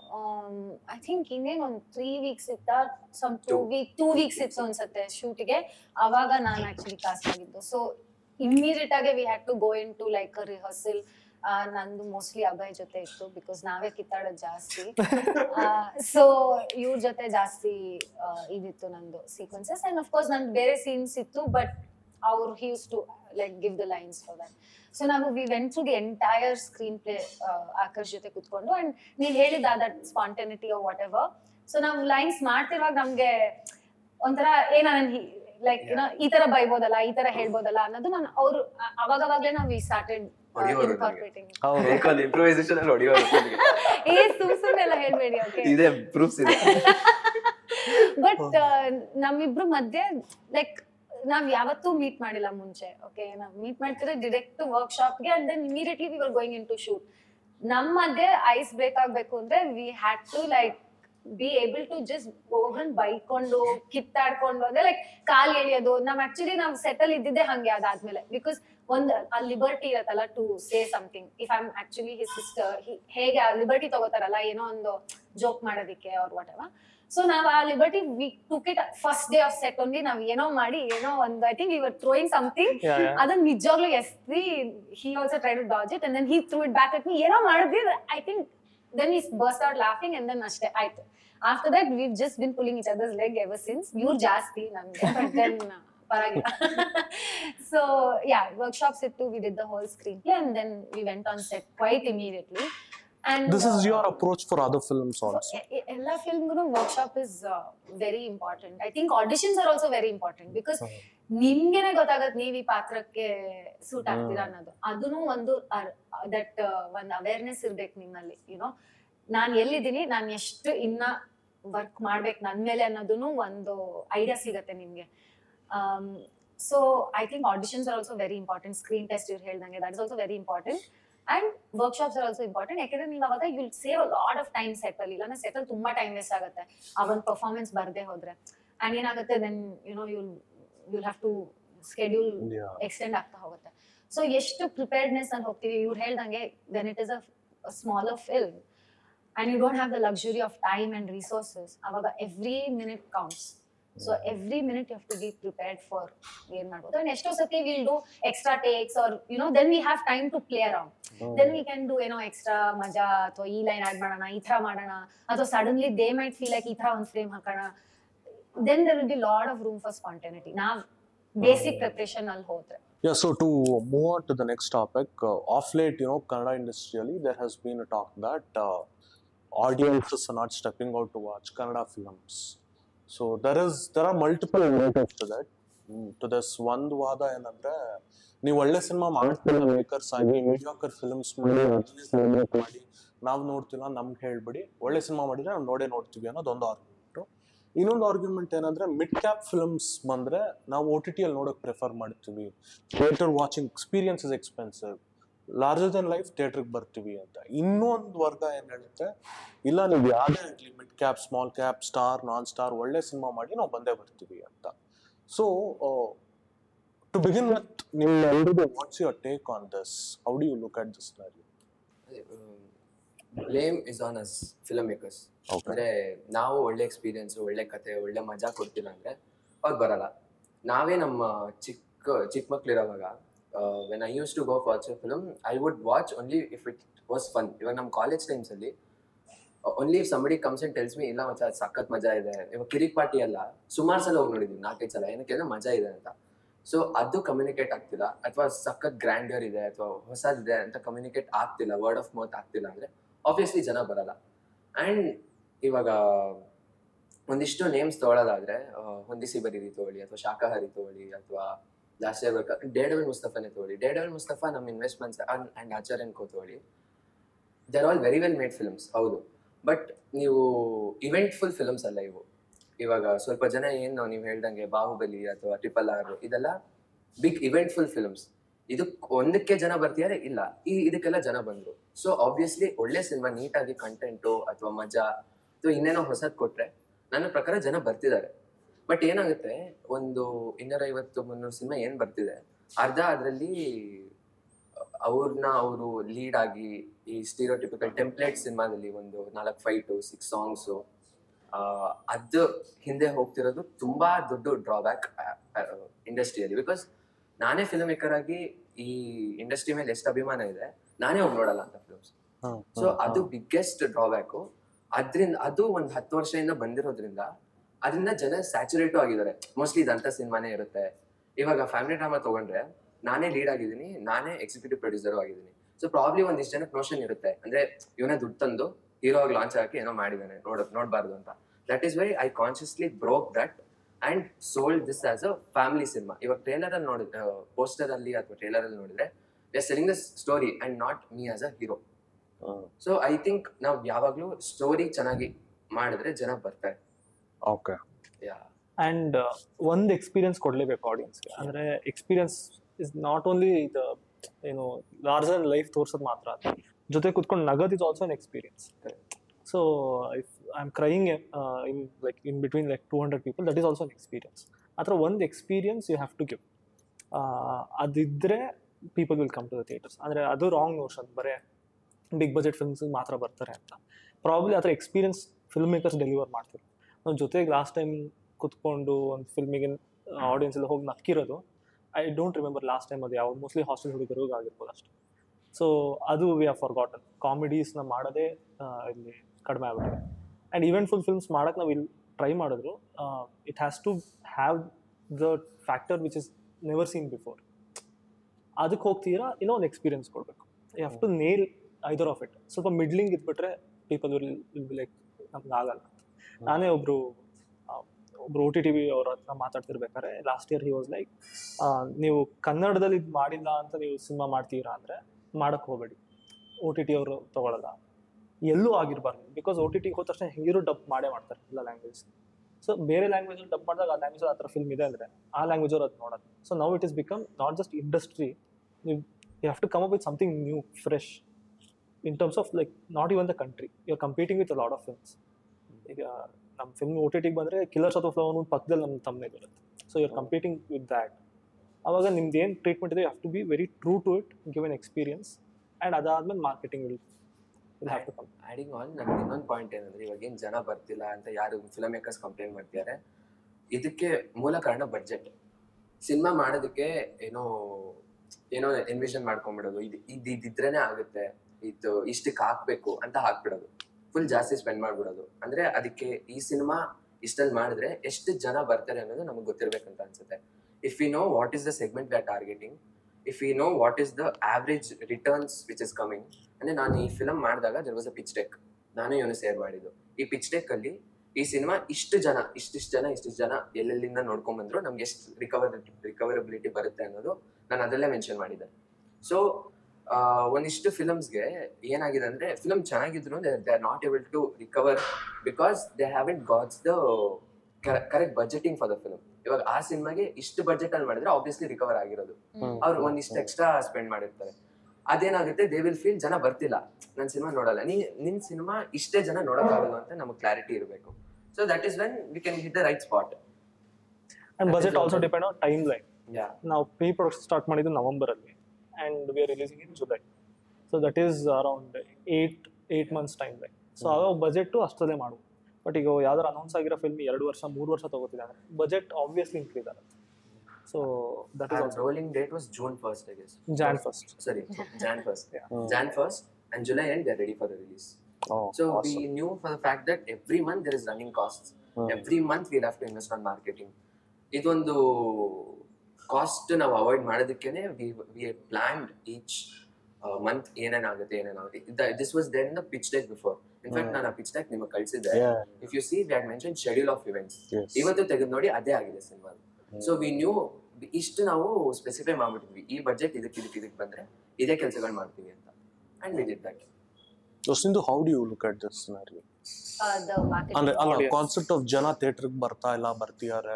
ಐ ಥಿಂಕ್ ಇನ್ನೇನು ಒಂದು ತ್ರೀ ವೀಕ್ಸ್ ಇತ್ತ some two Two. Week two weeks ಇತ್ತು ಅನ್ಸುತ್ತೆ ಶೂಟ್ಗೆ ಅವಾಗ ನಾನು ಆಕ್ಚುಲಿ ಕಾಸ್ಟ್ ಆಗಿದ್ದು ಸೊ ಇಮ್ಮಿಡಿಯೇಟ್ ಆಗಿ we had to go into like rehearsal ನಂದು ಮೋಸ್ಟ್ಲಿ ಅಭಯ್ ಜೊತೆ ಇತ್ತು ಬಿಕಾಸ್ ನಾವೇ ಕಿತ್ತಾಡೋದು ಜಾಸ್ತಿ ಸೊ ಇವ್ರ ಜೊತೆ ಜಾಸ್ತಿ ಆ, ಇದಿತ್ತು ನಂದು ಸೀಕ್ವೆನ್ಸಸ್ ಅಂಡ್ ಕೋರ್ಸ್ ನಂದು ಬೇರೆ ಸೀನ್ಸ್ ಇತ್ತು ಬಟ್ ಅವ್ರು he's to like give the lines for that so ನಾವು we went to the entire screenplay Akarsh ಜೊತೆ ಕುತ್ಕೊಂಡು ಅಂಡ್ ನೀವ್ ಹೇಳಿದ that spontaneity whatever so ನಾವು ಲೈನ್ಸ್ ಮಾಡ್ತಿರುವಾಗ ನಮ್ಗೆ ಒಂಥರ ಏನ ಲೈಕ್ ಏನೋ ಈ ತರ ಬೈಬೋದಲ್ಲ ಈ ತರ ಹೇಳ್ಬೋದಲ್ಲ ಅನ್ನೋದು ನಾನು ಅವ್ರು ಅ- ಅವಾಗವಾಗ್ಲೇ ನಾವು ವಿ ಸ್ಟಾರ್ಟೆಡ್ ಹೊಡಿಯೋರು ನನಗೆ. ಇನ್ಕಾರ್ಪೊರೇಟಿಂಗ್ ಹೌದು. ಇಂಪ್ರೂವೈಸೇಷನ್ ಅಲ್ಲಿ ಹೊಡಿಯೋರು ನನಗೆ. ಏ ಸುಮ್ ಸುಮ್ನೆಲ್ಲ ಹೇಳ್ಬೇಡಿ ಓಕೆ ಇದೆ ಪ್ರೂಫ್ಸ್ ಇದೆ ಬಟ್ ನಮ್ಮಿಬ್ರು ಮಧ್ಯೆ ಲೈಕ್ ನಾವ್ ಯಾವತ್ತೂ ಮೀಟ್ ಮಾಡಿಲ್ಲ ಮುಂಚೆ ಓಕೆ ನಾವ್ ಮೀಟ್ ಮಾಡ್ತಿದ್ರೆ ಡೈರೆಕ್ಟ್ ವರ್ಕ್ ಶಾಪ್ಗೆ and then immediately we were going into shoot ನಮ್ಮ ಮಧ್ಯೆ ಐಸ್ ಬ್ರೇಕ್ ಆಗ್ಬೇಕು ಅಂದ್ರೆ we had to like be able to just ಹೋಗಂಡ್ ಬೈಕೊಂಡು ಕಿತ್ತಾಡ್ಕೊಂಡು ಅಂದ್ರೆ ಲೈಕ್ ಕಾಲ್ ಎಳಿಯೋದು ನಾವ್ ಆಕ್ಚುಲಿ ನಾವ್ ಸೆಟಲ್ ಇದ್ದಿದ್ದೆ ಹಂಗೆ ಅದಾದ್ಮೇಲೆ ಬಿಕಾಸ್ ಒಂದ್ ಆ ಲಿಬರ್ಟಿ ಇರತ್ತಲ್ಲ to say something if I am actually his sister ಹೇಗೆ ಆ ಲಿಬರ್ಟಿ ತಗೋತಾರಲ್ಲ ಏನೋ ಒಂದು ಜೋಕ್ ಮಾಡೋದಿಕ್ಕೆ ಅವ್ರ ವಾಟ್ ಎವರ್ ಸೊ ನಾವ್ ಆ liberty we took it first day of set only ನಾವ್ ಏನೋ ಮಾಡಿ ಏನೋ ಒಂದು I think you're throwing something ಅದನ್ನ ನಿಜವಾಗ್ಲೂ ಎಸ್ತಿ he also try to dodge it and then he threw it back at me ಏನೋ ಮಾಡಿದ್ವಿ I think then is burst out laughing and then ಅಷ್ಟೇ ಆಯ್ತು after that we just been pulling each other's leg ever since ಇವ್ರು ಜಾಸ್ತಿ ನಮ್ಗೆ but then ಪರವಾಗಿಲ್ಲ so yeah workshops ಇತ್ತು we did the whole screenplay and then we went on set quite immediately and This is your approach for other films also. ಎಲ್ಲ ಫಿಲ್ಮ್ಗೂ workshop is very important I think auditions are also very important because ನಿಮ್ಗೆನೆ ಗೊತ್ತಾಗತ್ತೆ ನೀವ್ ಈ ಪಾತ್ರಕ್ಕೆ suit ಆಗ್ತೀರಾ ಅನ್ನೋದು ಅದನ್ನು ಒಂದು ದಟ್ ಒಂದು ಅವೇರ್ನೆಸ್ ಇರ್ಬೇಕು ನಿಮ್ಮಲ್ಲಿ ಯುನೋ ನಾನ್ ಎಲ್ಲಿದ್ದೀನಿ ನಾನ್ ಎಷ್ಟು ಇನ್ನ ವರ್ಕ್ ಮಾಡ್ಬೇಕು ನನ್ ಮೇಲೆ ಅನ್ನೋದನ್ನು ಒಂದು ಐಡಿಯಾ ಸಿಗತ್ತೆ ನಿಮ್ಗೆ so I think auditions are also very important screen test ಇವ್ರು ಹೇಳ್ದಂಗೆ that is also very important and workshops are also important ಯಾಕಂದ್ರೆ ನೀವು ಅವಾಗ you'll save lot of time set ಅಲ್ಲಿ ಇಲ್ಲ ಸೆಟ್ ಅಲ್ಲಿ ತುಂಬಾ ಟೈಮ್ ವೇಸ್ಟ್ ಆಗುತ್ತೆ ಆ ಒಂದು ಪರ್ಫಾರ್ಮೆನ್ಸ್ ಬರ್ದೇ ಹೋದ್ರೆ ಅಂಡ್ ಏನಾಗುತ್ತೆ then you know you'll you'll have to schedule Yeah. Extend ಆಗ್ತಾ ಹೋಗುತ್ತೆ ಸೊ ಎಷ್ಟು ಪ್ರಿಪೇರ್ಡ್ನೆಸ್ ಅಲ್ಲಿ ಹೋಗ್ತೀವಿ ಇವ್ರು ಹೇಳ್ದಂಗೆ then it is a smaller film and you don't have the luxury of time and resources ಅವಾಗ every minute counts so every minute you have to be prepared for ಏನ್ ಮಾಡ್ಬೋದು ಅಂಡ್ ಎಷ್ಟೋ ಸತಿ will do extra takes or you know then we have time to play around then we can do ಏನೋ extra ಮಜಾ ಅಥವಾ ಈ line add ಮಾಡೋಣ ಈ ತರ ಮಾಡೋಣ ಅಥವಾ suddenly they might feel like ಈ ತರ ಒಂದ್ ಫ್ರೇಮ್ ಹಾಕೋಣ then there will be load of room for spontaneity ನಾವ್ ಬೇಸಿಕ್ ಪ್ರಿಪರೇಷನ್ ಅಲ್ಲಿ ಹೋದ್ರೆ Yeah, so to move on to the next topic, uh, off late, you know, Kannada industrially, there has been a talk that uh, audiences are not stepping out to watch Kannada films. So there is there are multiple narratives to that. Mm, to this ಒಂದು ವಾದ ಏನಂದ್ರೆ ನೀವು ಒಳ್ಳೆ cinema ಮಾಡ್ತಿಲ್ಲ makers ಆಗಿ mediocre films ಮಾಡಿ ಅದನ್ನೇ celebrate ಮಾಡಿ ನಾವು ನೋಡ್ತಿಲ್ಲ ನಮ್ಗೆ ಹೇಳ್ಬಿಡಿ ಒಳ್ಳೆ ಸಿನಿಮಾ ಮಾಡಿದ್ರೆ ನಾವು ನೋಡೇ ನೋಡ್ತೀವಿ ಅನ್ನೋದೊಂದು ಆರ್ಗ್ಯುಮೆಂಟ್ ಇನ್ನೊಂದು ಆರ್ಗ್ಯುಮೆಂಟ್ ಏನಂದ್ರೆ ಮಿಡ್ ಕ್ಯಾಪ್ ಫಿಲ್ಮ್ಸ್ ಬಂದ್ರೆ ನಾವು ಓ ಟಿ ಟಿಯಲ್ಲಿ ನೋಡೋಕೆ ಪ್ರಿಫರ್ ಮಾಡ್ತೀವಿ theatre watching experience is expensive larger than life ಥಿಯೇಟ್ರಿಗೆ ಬರ್ತೀವಿ ಅಂತ ಇನ್ನೊಂದು ವರ್ಗ ಏನು ಹೇಳುತ್ತೆ ಇಲ್ಲ ನೀವು ಯಾವುದೇ ಆಗಲಿ mid cap small cap star non star ಒಳ್ಳೆ ಸಿನಿಮಾ ಮಾಡಿ ನಾವು ಬಂದೇ ಬರ್ತೀವಿ ಅಂತ ಸೊ ಟು ಬಿಗಿನ್ ವಿತ್ ನಿಮ್ಮ ಎಲ್ರಿಗೂ what's your take on this how do you look at this story blame is on us filmmakers okay ಅಂದ್ರೆ ನಾವು ಒಳ್ಳೆ ಎಕ್ಸ್ಪೀರಿಯನ್ಸ್ ಒಳ್ಳೆ ಕತೆ ಒಳ್ಳೆ ಮಜಾ ಕೊಡ್ತಿಲ್ಲ ಅಂದ್ರೆ ಅವ್ರು ಬರಲ್ಲ ನಾವೇ ನಮ್ಮ ಚಿಕ್ಕ ಚಿಕ್ಕ ಮಕ್ಳಿರೋವಾಗ when I used to go watch a film I would watch only if it was fun ಇವಾಗ ನಮ್ಮ ಕಾಲೇಜ್ ಟೈಮ್ಸ್ ಅಲ್ಲಿ only if somebody comes and tells me ಇಲ್ಲ ಮಚ್ಚ ಅದ್ ಸಖತ್ ಮಜಾ ಇದೆ ಇವಾಗ ಕಿರಿಕ್ ಪಾರ್ಟಿ ಅಲ್ಲ ಸುಮಾರು ಸಲ ಹೋಗಿ ನೋಡಿದ್ವಿ ನಾಲ್ಕೈದು ಸಲ ಏನಕ್ಕೆ ಅಂದ್ರೆ ಮಜಾ ಇದೆ ಅಂತ ಸೊ ಅದು ಕಮ್ಯುನಿಕೇಟ್ ಆಗ್ತಿಲ್ಲ ಅಥವಾ ಸಖತ್ ಗ್ರ್ಯಾಂಡರ್ ಇದೆ ಅಥವಾ ಹೊಸದಿದೆ ಅಂತ ಕಮ್ಯುನಿಕೇಟ್ ಆಗ್ತಿಲ್ಲ ವರ್ಡ್ ಆಫ್ ಮೌತ್ ಆಗ್ತಿಲ್ಲ ಅಂದ್ರೆ ಆಬ್ವಿಯಸ್ಲಿ ಜನ ಬರಲ್ಲ ಅಂಡ್ ಇವಾಗ ಒಂದಿಷ್ಟು ನೇಮ್ಸ್ ತಗೊಳ್ಳೋದಾದ್ರೆ ಆ, ಹೊಂದಿಸಿ ಬರೀರಿ ತಗೊಳ್ಳಿ ಅಥವಾ ಶಾಕಾಹಾರಿ ತಗೊಳ್ಳಿ ಅಥವಾ ಜಾಸ್ತಿ ಆಗ್ಬೇಕು ಡೇಡವಲ್ ಮುಸ್ತಫಾನೇ ತಗೊಳ್ಳಿ ಡೇಡವಲ್ ಮುಸ್ತಫಾ ನಮ್ಮ ಇನ್ವೆಸ್ಟ್ಮೆಂಟ್ಸ್ ಅಂಡ್ ಆಚಾರ್ಯ ಕೋ ತಗೊಳ್ಳಿ they're all very well made films ಹೌದು ಬಟ್ ನೀವು ಇವೆಂಟ್ಫುಲ್ ಫಿಲ್ಮ್ಸ್ ಅಲ್ಲ ಇವು ಇವಾಗ ಸ್ವಲ್ಪ ಜನ ಏನು ನೀವು ಹೇಳ್ದಂಗೆ ಬಾಹುಬಲಿ ಅಥವಾ ಟ್ರಿಪಲ್ ಆರ್ ಇದೆಲ್ಲ ಬಿಗ್ ಇವೆಂಟ್ಫುಲ್ ಫಿಲ್ಮ್ಸ್ ಇದು ಒಂದಕ್ಕೆ ಜನ ಬರ್ತಿದ್ದಾರೆ ಇಲ್ಲ ಈ ಇದಕ್ಕೆಲ್ಲ ಜನ ಬಂದ್ರು ಸೊ ಆಬ್ವಿಯಸ್ಲಿ ಒಳ್ಳೆ ಸಿನಿಮಾ ನೀಟಾಗಿ ಕಂಟೆಂಟು ಅಥವಾ ಮಜಾ ಅಥವಾ ಇನ್ನೇನೋ ಹೊಸದ್ ಕೊಟ್ರೆ ನನ್ನ ಪ್ರಕಾರ ಜನ ಬರ್ತಿದ್ದಾರೆ ಬಟ್ ಏನಾಗುತ್ತೆ ಒಂದು ಇನ್ನೂರ ಐವತ್ತು ಮುನ್ನೂರು ಸಿನಿಮಾ ಏನ್ ಬರ್ತಿದೆ ಅರ್ಧ ಅದರಲ್ಲಿ ಅವ್ರನ್ನ ಅವರು ಲೀಡ್ ಆಗಿ ಈ ಸ್ಟೀರಿಯೋಟಿಪಿಕಲ್ ಟೆಂಪ್ಲೇಟ್ ಸಿನಿಮಾದಲ್ಲಿ ಒಂದು ನಾಲ್ಕು ಫೈಟು ಸಿಕ್ಸ್ ಸಾಂಗ್ಸು ಅದು ಹಿಂದೆ ಹೋಗ್ತಿರೋದು ತುಂಬಾ ದೊಡ್ಡ ಡ್ರಾಬ್ಯಾಕ್ ಇಂಡಸ್ಟ್ರಿಯಲ್ಲಿ ಬಿಕಾಸ್ ನಾನೇ ಫಿಲ್ಮ್ ಮೇಕರ್ ಆಗಿ ಈ ಇಂಡಸ್ಟ್ರಿ ಮೇಲೆ ಎಷ್ಟು ಅಭಿಮಾನ ಇದೆ ನಾನೇ ಹೋಗಿ ನೋಡಲ್ಲ ಅಂತ ಫಿಲ್ಮ್ಸ್ ಸೊ ಅದು ಬಿಗ್ಗೆಸ್ಟ್ ಡ್ರಾಬ್ಯಾಕು ಅದ್ರಿಂದ ಅದು ಒಂದ್ ಹತ್ತು ವರ್ಷದಿಂದ ಬಂದಿರೋದ್ರಿಂದ ಅದರಿಂದ ಜನ ಸ್ಯಾಚುರೇಟು ಆಗಿದ್ದಾರೆ ಮೋಸ್ಟ್ಲಿ ಇದಂತ ಸಿನಿಮಾನೇ ಇರುತ್ತೆ ಇವಾಗ ಫ್ಯಾಮಿಲಿ ಡ್ರಾಮಾ ತಗೊಂಡ್ರೆ ನಾನೇ ಲೀಡ್ ಆಗಿದ್ದೀನಿ ನಾನೇ ಎಕ್ಸಿಕ್ಯೂಟಿವ್ ಪ್ರೊಡ್ಯೂಸರು ಆಗಿದ್ದೀನಿ ಸೊ ಪ್ರಾಬ್ಲಿ ಒಂದಿಷ್ಟು ಜನಕ್ಕೆ ನೋಷನ್ ಇರುತ್ತೆ ಅಂದ್ರೆ ಇವನೇ ದುಡ್ಡು ತಂದು ಹೀರೋ ಆಗಿ ಲಾಂಚ್ ಹಾಕಿ ಏನೋ ಮಾಡಿದ್ದಾನೆ ನೋಡ ನೋಡಬಾರ್ದು ಅಂತ that is why I consciously broke that and sold this as a family cinema ಇವಾಗ ಟ್ರೇಲರ್ ಅಲ್ಲಿ ನೋಡಿ ಪೋಸ್ಟರ್ ಅಲ್ಲಿ ಅಥವಾ ಟ್ರೇಲರ್ ಅಲ್ಲಿ ನೋಡಿದ್ರೆ we selling the story and not me as a hero so I think ನಾವು ಯಾವಾಗ್ಲೂ ಸ್ಟೋರಿ ಚೆನ್ನಾಗಿ ಮಾಡಿದ್ರೆ ಜನ ಬರ್ತಾರೆ ಓಕೆ ಯಾ ಅಂಡ್ ಒಂದು ಎಕ್ಸ್ಪೀರಿಯನ್ಸ್ ಕೊಡ್ಲೇಬೇಕು ಆಡಿಯನ್ಸ್ಗೆ ಅಂದ್ರೆ experience is not only the ಏನು ಲಾರ್ಜರ್ ಲೈಫ್ ತೋರ್ಸೋದು ಮಾತ್ರ ಅಲ್ಲ. ಜೊತೆ ಕುತ್ಕೊಂಡು ನಗದ್ is also an experience so if I am crying in like in between like two hundred people that is also an experience ಆ ಥರ ಒಂದು experience you have to give ಅದಿದ್ದರೆ people will come to the theatres ಅಂದರೆ ಅದು wrong notion ಬರೇ big budget films ಮಾತ್ರ ಬರ್ತಾರೆ ಅಂತ ಪ್ರಾಬ್ಲಿ ಆ ಥರ ಎಕ್ಸ್ಪೀರಿಯನ್ಸ್ ಫಿಲ್ಮ್ ಮೇಕರ್ಸ್ ಡೆಲಿವರ್ ಮಾಡ್ತಾರೆ ನಾವು ಜೊತೆಗೆ ಲಾಸ್ಟ್ ಟೈಮ್ ಕುತ್ಕೊಂಡು ಒಂದು ಫಿಲ್ಮಿಗೆ ಆಡಿಯನ್ಸ್ ಎಲ್ಲ ಹೋಗಿ ನಕ್ಕಿರೋದು I don't remember last time ಅದು ಯಾವ್ದು ಮೋಸ್ಟ್ಲಿ ಹಾಸ್ಟೆಲ್ ಹುಡುಗರಿಗೂ ಆಗಿರ್ಬೋದು ಅಷ್ಟೇ ಸೊ ಅದು ವಿ ಆರ್ ಫಾರ್ ಗಾಟನ್ ಕಾಮಿಡೀಸ್ನ ಮಾಡೋದೇ ಆ, ಇಲ್ಲಿ ಕಡಿಮೆ ಆಗ್ಬಿಟ್ಟಿದೆ ಆ್ಯಂಡ್ ಈವೆಂಟ್ಫುಲ್ ಫಿಲ್ಮ್ಸ್ ಮಾಡೋಕ್ಕೆ ನಾವು ಇಲ್ಲಿ ಟ್ರೈ ಮಾಡಿದ್ರು it has to have the factor which is never seen before ಅದಕ್ಕೆ ಹೋಗ್ತೀರಾ ಇನ್ನೂ ಒಂದು ಎಕ್ಸ್ಪೀರಿಯನ್ಸ್ ಕೊಡಬೇಕು you have to nail either of it ಸ್ವಲ್ಪ ಮಿಡ್ಲಿಂಗ್ ಇದ್ಬಿಟ್ರೆ people will will be like ನಮ್ಗೆ ಆಗಲ್ಲ ನಾನೇ ಒಬ್ರು ಆ, ಒಬ್ರು ಓ ಟಿ ಟಿ ವಿ ಅವ್ರ ಹತ್ರ ಮಾತಾಡ್ತಿರ್ಬೇಕಾದ್ರೆ last year he was like ನೀವು ಕನ್ನಡದಲ್ಲಿ ಇದು ಮಾಡಿಲ್ಲ ಅಂತ ನೀವು ಸಿನಿಮಾ ಮಾಡ್ತೀರಾ ಅಂದರೆ ಮಾಡಕ್ಕೆ ಹೋಗಬೇಡಿ ಓ ಟಿ ಟಿ ಅವರು ತಗೊಳ್ಳಲ್ಲ ಎಲ್ಲೂ ಆಗಿರಬಾರ್ದು ಬಿಕಾಸ್ ಓ ಟಿ ಟಿಗೆ ಹೋದ ತಕ್ಷಣ ಹೆಂಗಿರೋ ಡಬ್ ಮಾಡೇ ಮಾಡ್ತಾರೆ ಎಲ್ಲ ಲ್ಯಾಂಗ್ವೇಜ್ ಸೊ ಬೇರೆ ಲ್ಯಾಂಗ್ವೇಜಲ್ಲಿ ಡಬ್ ಮಾಡಿದಾಗ ಆ ಲ್ಯಾಂಗ್ವೇಜ್ ಆ ಥರ ಫಿಲ್ಮ್ ಇದೆ ಅಂದರೆ ಆ ಲ್ಯಾಂಗ್ವೇಜ್ ಅವ್ರು ಅದು ನೋಡೋದು so now it is become not just industry ನೀವು you have to come up with something new fresh in terms of like not even the country you are competing with lot of films ಈಗ ನಮ್ಮ film O T ಟಿಗೆ ಬಂದರೆ killers of flower ಪಕ್ಕದಲ್ಲಿ ನಮ್ಮ ತಮ್ಮನೇ ಬರುತ್ತೆ so you are competing with that ಅವಾಗ ನಿಮ್ದು ಏನು ಟ್ರೀಟ್ಮೆಂಟ್ ಇದೆ you have to be very true to it give an experience and ಅದಾದ್ಮೇಲೆ marketing will will have to come adding on ನಮ್ಗೆ ಇನ್ನೊಂದು ಪಾಯಿಂಟ್ ಏನಂದ್ರೆ ಇವಾಗ ಏನ್ ಜನ ಬರ್ತಿಲ್ಲ ಅಂತ ಯಾರು ಫಿಲಮ್ ಮೇಕರ್ಸ್ ಕಂಪ್ಲೇಂಟ್ ಮಾಡ್ತಿದ್ದಾರೆ ಇದಕ್ಕೆ ಮೂಲ ಕಾರಣ ಬಡ್ಜೆಟ್ ಸಿನಿಮಾ ಮಾಡೋದಕ್ಕೆ ಏನೋ ಏನೋ ಎನ್ವಿಷನ್ ಮಾಡ್ಕೊಂಡ್ಬಿಡೋದು ಇದು ಇದು ಇದಿದ್ರೇನೆ ಆಗುತ್ತೆ ಇದು ಇಷ್ಟಕ್ಕೆ ಹಾಕ್ಬೇಕು ಅಂತ ಹಾಕ್ಬಿಡೋದು ಫುಲ್ ಜಾಸ್ತಿ ಸ್ಪೆಂಡ್ ಮಾಡ್ಬಿಡೋದು ಅಂದ್ರೆ ಅದಕ್ಕೆ ಈ ಸಿನಿಮಾ ಇಷ್ಟಲ್ಲಿ ಮಾಡಿದ್ರೆ ಎಷ್ಟು ಜನ ಬರ್ತಾರೆ ಅನ್ನೋದು ನಮಗೆ ಗೊತ್ತಿರ್ಬೇಕಂತ ಅನ್ಸುತ್ತೆ if you know what is the segment we are targeting if you know what is the average returns which is coming ಅಂದ್ರೆ ನಾನು ಈ ಫಿಲಮ್ ಮಾಡಿದಾಗ there was a pitch deck ನಾನೇ ಇವನು ಶೇರ್ ಮಾಡಿದ್ದು ಈ ಪಿಚ್ ಡೆಕ್ ಅಲ್ಲಿ ಈ ಸಿನಿಮಾ ಇಷ್ಟು ಜನ ಇಷ್ಟಿಷ್ಟು ಜನ ಇಷ್ಟಿಷ್ಟು ಜನ ಎಲ್ಲೆಲ್ಲಿಂದ ನೋಡ್ಕೊಂಡ್ ಬಂದ್ರು ನಮ್ಗೆ ಎಷ್ಟು ರಿಕವರ್ ರಿಕವರಬಿಲಿಟಿ ಬರುತ್ತೆ ಅನ್ನೋದು ನಾನು ಅದರಲ್ಲೇ ಮೆನ್ಷನ್ ಮಾಡಿದ್ದೆ ಸೊ ಒಂದಿಷ್ಟು ಫಿಲಮ್ಸ್ಗೆ ಏನಾಗಿದೆ ಅಂದ್ರೆ ಫಿಲಮ್ ಚೆನ್ನಾಗಿದ್ರು they are not able to recover because they haven't got the correct budgeting for the film ಇವಾಗ ಆ ಸಿನಿಮಾಗೆ ಇಷ್ಟು ಬಜೆಟ್ ಅಲ್ಲಿ ಮಾಡಿದ್ರೆ ಆಬ್ವಿಯಸ್ಲಿ ರಿಕವರ್ ಆಗಿರೋದು ಅವ್ರು ಒಂದಿಷ್ಟು ಎಕ್ಸ್ಟ್ರಾ ಸ್ಪೆಂಡ್ ಮಾಡಿರ್ತಾರೆ ಅದೇನಾಗುತ್ತೆ ದೇ ವಿಲ್ ಫೀಲ್ ಜನ ಬರ್ತಿಲ್ಲ ನನ್ನ ಸಿನಿಮಾ ನೋಡಲ್ಲ ನೀ ನಿನ್ ಸಿನಿಮಾ ಇಷ್ಟೇ ಜನ ನೋಡಕ್ಕಾಗಲ್ಲ ಅಂತ ನಮಗೆ ಕ್ಲಾರಿಟಿ ಇರಬೇಕು so that is when we can hit the right spot and budget also depend on timeline yeah ನಾವು ಪ್ರೀ ಪ್ರೊಡಕ್ಷನ್ ಸ್ಟಾರ್ಟ್ ಮಾಡಿದ್ದು ನವೆಂಬರ್ ಅಲ್ಲಿ and we are releasing in July so that is around eight eight months timeline so ಆಗ budget ಅಷ್ಟಲ್ಲೇ ಮಾಡುದು but ಈಗ ಯಾವ್ದಾರು announce ಆಗಿರೋ film ಎರಡು ವರ್ಷ ಮೂರು ವರ್ಷ ತಗೋತಿದ್ದಾರೆ ಬಜೆಟ್ ಆಬ್ವಿಯಸ್ಲಿ ಇನ್ಕ್ರೀಸ್ ಆಗುತ್ತೆ so that is also rolling date was June first I guess Jan first sorry jan first Yeah. jan first and july end they're ready for the release Oh, so awesome. we knew for the fact that every month there is running costs Hmm. every month we'll have to invest on marketing ಇದೊಂದು cost ನಾವು avoid ಮಾಡೋದಕ್ಕೇನೆ we we planned each month ಏನೇನಾಗುತ್ತೆ ಏನೇನಾಗುತ್ತೆ this was there in the pitch deck before in fact Hmm. ನಾನು ಆ pitch deck ನಿಮಗೆ ಕಳಿಸಿದ್ದೆ Yeah, if you see that mention schedule of events yes. ಇವತ್ತು ತೆಗೆದು ನೋಡಿ ಅದೇ ಆಗಿದೆ cinema Hmm. So we knew ಇಷ್ಟು ನಾವು ಸ್ಪೆಸಿಫೈ ಮಾಡ್ಬಿಟ್ಟಿದ್ವಿ ಈ ಬಜೆಟ್ ಇದಕ್ಕೆ ಇದಕ್ಕೆ ಇದಕ್ಕೆ ಬಂದ್ರೆ ಇದೇ ಕೆಲಸಗಳು ಮಾಡ್ತೀವಿ ಅಂತ and we did that So, Sindhu, how do you look at this scenario? The market ಅಂದ್ರೆ ಅಲ್ಲ Audience. ಕಾನ್ಸೆಪ್ಟ್ ಆಫ್ ಜನ ಥಿಯೇಟರ್ಗೆ ಬರ್ತಾ ಇಲ್ಲ ಬರ್ತಿದ್ದಾರೆ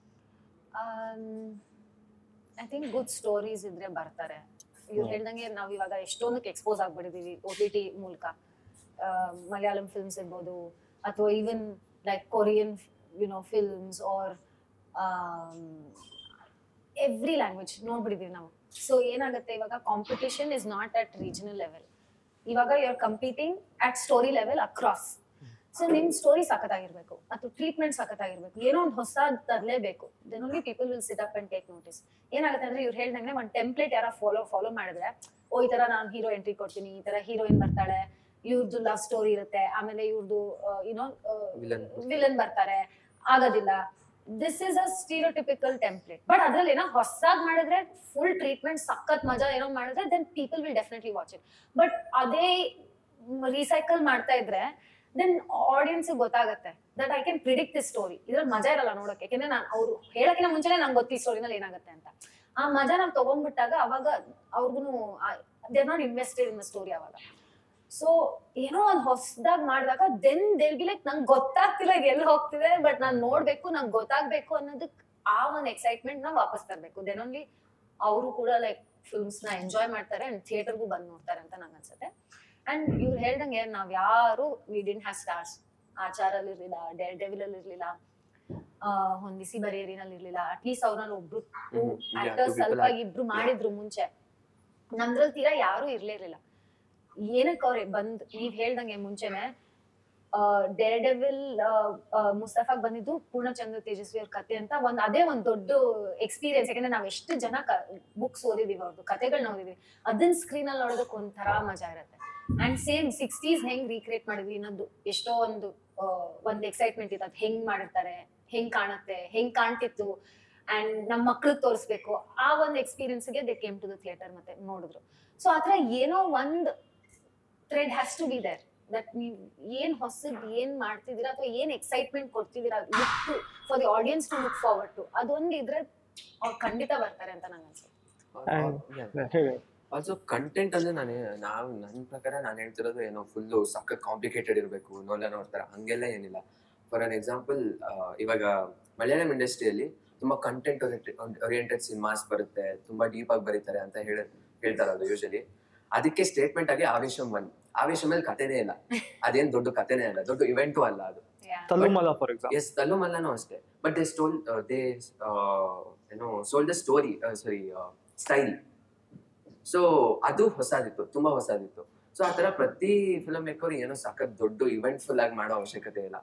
ಐ ಥಿಂಕ್ ಗುಡ್ ಸ್ಟೋರೀಸ್ ಇದ್ರೆ ಬರ್ತಾರೆ ಇವ್ರು ಹ್ಮ್. ಹೇಳ್ದಂಗೆ ನಾವ್ ಇವಾಗ ಎಷ್ಟೊಂದಕ್ಕೆ ಎಕ್ಸ್ಪೋಸ್ ಆಗ್ಬಿಟ್ಟಿದೀವಿ ಒ ಟಿ ಟಿ ಮೂಲಕ ಆ, ಮಲಯಾಳಂ ಫಿಲ್ಮ್ಸ್ ಇರ್ಬೋದು ಅಥವಾ even like Korean you know films or every language ನೋಡ್ಬಿಟ್ಟಿದೀವಿ ನಾವು ಸೊ ಏನಾಗುತ್ತೆ ಇವಾಗ competition is not at regional level ಇವಾಗ you are competing at story level across so ನಿಮ್ ಸ್ಟೋರಿ ಸಖತ್ತಾಗಿರ್ಬೇಕು ಅಥವಾ ಟ್ರೀಟ್ಮೆಂಟ್ ಸಖತ್ತಾಗಿರ್ಬೇಕು ಏನೋ ಒಂದು ಹೊಸ ತರಲೇಬೇಕು then only people will sit up and take notice ಏನಾಗುತ್ತೆ ಅಂದ್ರೆ ಇವ್ರು ಹೇಳ್ದಂಗೆ ಒಂದು ಟೆಂಪ್ಲೇಟ್ ಯಾರ ಫಾಲೋ ಫಾಲೋ ಮಾಡಿದ್ರೆ ಓ ಈ ತರ ನಾನು ಹೀರೋ ಎಂಟ್ರಿ ಕೊಡ್ತೀನಿ ಈ ತರ ಹೀರೋಯಿನ್ ಬರ್ತಾಳೆ ಇವ್ರದ್ದು ಲವ್ ಸ್ಟೋರಿ ಇರುತ್ತೆ ಆಮೇಲೆ ಇವ್ರದ್ದು ಯುನೋ Villain. ವಿಲನ್ ಬರ್ತಾರೆ ಆಗೋದಿಲ್ಲ this is a stereotypical template but ಅದ್ರಲ್ಲಿ ಏನೋ ಹೊಸದಾಗಿ ಮಾಡಿದ್ರೆ ಫುಲ್ ಟ್ರೀಟ್ಮೆಂಟ್ ಸಖತ್ ಮಜಾ ಏನೋ ಮಾಡಿದ್ರೆ then people will definitely watch it but ಅದೇ ರೀಸೈಕಲ್ ಮಾಡ್ತಾ ಇದ್ರೆ ದೆನ್ ಆಡಿಯನ್ಸ್ ಗೊತ್ತಾಗತ್ತೆ that I can predict this story ಇದ್ರಲ್ಲಿ ಮಜಾ ಇರಲ್ಲ ನೋಡಕ್ಕೆ ಯಾಕೆಂದ್ರೆ ನಾನು ಅವ್ರು ಹೇಳಕ್ಕಿಂತ ಮುಂಚೆನೆ ನಂಗೆ ಗೊತ್ತಿ ಸ್ಟೋರಿನಲ್ಲಿ ಏನಾಗುತ್ತೆ ಅಂತ ಆ ಮಜಾ ನಾವು ತಗೊಂಡ್ಬಿಟ್ಟಾಗ ಅವಾಗ ಅವ್ರಿಗೂ they not invested in the story ಅವಾಗ ಸೊ ಏನೋ ಒಂದ್ ಹೊಸದಾಗಿ ಮಾಡಿದಾಗ ದೆನ್ ದೇಲ್ ಬಿ ಲೈಕ್ ನಂಗೆ ಗೊತ್ತಾಗ್ತಿಲ್ಲ ಇದು ಎಲ್ಲಿ ಹೋಗ್ತಿದೆ ಬಟ್ ನಾನ್ ನೋಡ್ಬೇಕು ನಂಗೆ ಗೊತ್ತಾಗ್ಬೇಕು ಅನ್ನೋದಕ್ ಆ ಒಂದು ಎಕ್ಸೈಟ್ಮೆಂಟ್ ನ ವಾಪಸ್ ತರ್ಬೇಕು ದೆನ್ ಓನ್ಲಿ ಅವರು ಕೂಡ ಲೈಕ್ ಫಿಲ್ಮ್ಸ್ ನ ಎಂಜಾಯ್ ಮಾಡ್ತಾರೆ ಅಂಡ್ ಥಿಯೇಟರ್ಗೂ ಬಂದ್ ನೋಡ್ತಾರೆ ಅಂತ ನಂಗೆ ಅನ್ಸುತ್ತೆ ಅಂಡ್ ಇವ್ರು ಹೇಳ್ದಂಗೆ ನಾವ್ ಯಾರು ವಿ ಡಿಂಟ್ ಹ್ಯಾವ್ ಸ್ಟಾರ್ಸ್ ಆಚಾರಲ್ಲಿ ಇರ್ಲಿಲ್ಲ ಡೆಲ್ ಡೆವಿಲ್ ಅಲ್ಲಿ ಇರ್ಲಿಲ್ಲ ಆ, ಹೊಂದಿಸಿ ಬರೆಯರಿನಲ್ಲಿ ಇರ್ಲಿಲ್ಲ ಅಟ್ಲೀಸ್ಟ್ ಅವ್ರಲ್ಲಿ ಒಬ್ರು hmm. Yeah, actors two people ಸ್ವಲ್ಪ are- ಇಬ್ರು ಮಾಡಿದ್ರು ಮುಂಚೆ ನಮ್ದ್ರಲ್ಲಿ ತೀರಾ ಯಾರು ಇರ್ಲಿರ್ಲಿಲ್ಲ ಏನಕ್ಕೆ ಅವ್ರೆ ಬಂದ್ ನೀವ್ ಹೇಳ್ದಂಗೆ ಮುಂಚೆನೆ ಡೆರ್ ಡೆವಿಲ್ ಮುಸ್ತಫಾಗ್ ಬಂದಿದ್ದು ಪೂರ್ಣಚಂದ್ರ ತೇಜಸ್ವಿ ಅವ್ರ ಕತೆ ಅಂತ ಒಂದ್ ಅದೇ ಒಂದ್ ದೊಡ್ಡ ಎಕ್ಸ್ಪೀರಿಯನ್ಸ್ ಯಾಕಂದ್ರೆ ನಾವ್ ಎಷ್ಟು ಜನ ಬುಕ್ಸ್ ಓದಿದೀವಿ ಅವ್ರದ್ದು ಕತೆಗಳನ್ನ ಓದಿದೀವಿ ಅದನ್ನ ಸ್ಕ್ರೀನ್ ಅಲ್ಲಿ ನೋಡೋದಕ್ಕೆ ಒಂಥರ ಮಜಾ ಇರುತ್ತೆ ಅಂಡ್ ಸೇಮ್ ಸಿಕ್ಸ್ಟೀಸ್ ಹೆಂಗ್ ರೀಕ್ರಿಯೇಟ್ ಮಾಡಿದ್ವಿ ಇನ್ನೊಂದು ಎಷ್ಟೋ ಒಂದು ಆ, ಒಂದ್ ಎಕ್ಸೈಟ್ಮೆಂಟ್ ಇತ್ತು ಅದ್ ಹೆಂಗ್ ಮಾಡಿರ್ತಾರೆ ಹೆಂಗ್ ಕಾಣುತ್ತೆ ಹೆಂಗ್ ಕಾಣ್ತಿತ್ತು ಅಂಡ್ ನಮ್ ಮಕ್ಳಿಗೆ ತೋರಿಸ್ಬೇಕು ಆ ಒಂದು ಎಕ್ಸ್ಪೀರಿಯನ್ಸ್ ಗೆ they came to the theatre ಮತ್ತೆ ನೋಡಿದ್ರು ಸೊ ಆತರ ಏನೋ ಒಂದ್ thread has to be there that ನೀವ್ ಏನ್ ಹೊಸದ್ ಏನ್ ಮಾಡ್ತಿದ್ದೀರಾ ಅಥವಾ ಏನ್ ಎಕ್ಸೈಟ್ಮೆಂಟ್ ಕೊಡ್ತಿದ್ದೀರಾ for the audience to look forward to ಅದೊಂದು ಇದ್ರೆ ಅವ್ರು ಖಂಡಿತ ಬರ್ತಾರೆ ಅಂತ ನಂಗೆ ಅನ್ಸುತ್ತೆ And- ಹೇಳಿ ಆಲ್ಸೋ ಕಂಟೆಂಟ್ ಅಂದ್ರೆ ನಾನು ನಾವು ನನ್ನ ಪ್ರಕಾರ ನಾನು ಹೇಳ್ತಿರೋದು ಏನೋ ಫುಲ್ಲು ಸಖತ್ ಕಾಂಪ್ಲಿಕೇಟೆಡ್ ಇರಬೇಕು ನೋಲ್ಲ ನೋಡ್ತಾರೆ ಹಂಗೆಲ್ಲ ಏನಿಲ್ಲ ಫಾರ್ ಅನ್ ಎಕ್ಸಾಂಪಲ್ ಇವಾಗ ಮಲಯಾಳಂ ಇಂಡಸ್ಟ್ರಿಯಲ್ಲಿ ತುಂಬಾ ಕಂಟೆಂಟ್ ಓರಿಯೆಂಟೆಡ್ ಸಿನಿಮಾಸ್ ಬರುತ್ತೆ ತುಂಬಾ ಡೀಪ್ ಆಗಿ ಬರೀತಾರೆ ಅಂತ ಹೇಳ ಹೇಳ್ತಾರಲ್ಲ ಯೂಶಲಿ ಅದಕ್ಕೆ ಸ್ಟೇಟ್ಮೆಂಟ್ ಆಗಿ ಆವೇಶಂ ಒನ್ ಆವೇಶಂ ಮೇಲೆ ಕಥೆನೇ ಇಲ್ಲ ಅದೇನ್ ದೊಡ್ಡ ಕಥೆನೇ ಅಲ್ಲ ದೊಡ್ಡ ಇವೆಂಟು ಅಲ್ಲ ಅದು ತಲ್ಲುಮಲ ಫಾರ್ ಎಕ್ಸಾಂಪಲ್ ಎಸ್ ತಲ್ಲು ಮಲ್ಲನೂ ಅಷ್ಟೇ ಬಟ್ ದೇ ಸ್ಟೋಲ್ ದೇ ಏನೋ soul the story sorry style so ಅದು ಹೊಸದಿತ್ತು ತುಂಬಾ ಹೊಸದಿತ್ತು ಸೊ ಆ ತರ ಪ್ರತಿ ಫಿಲ್ಮ್ ಮೇಕರ್ ಏನೋ ಸಖತ್ ದೊಡ್ಡ ಇವೆಂಟ್ ಫುಲ್ ಆಗಿ ಮಾಡೋ ಅವಶ್ಯಕತೆ ಇಲ್ಲ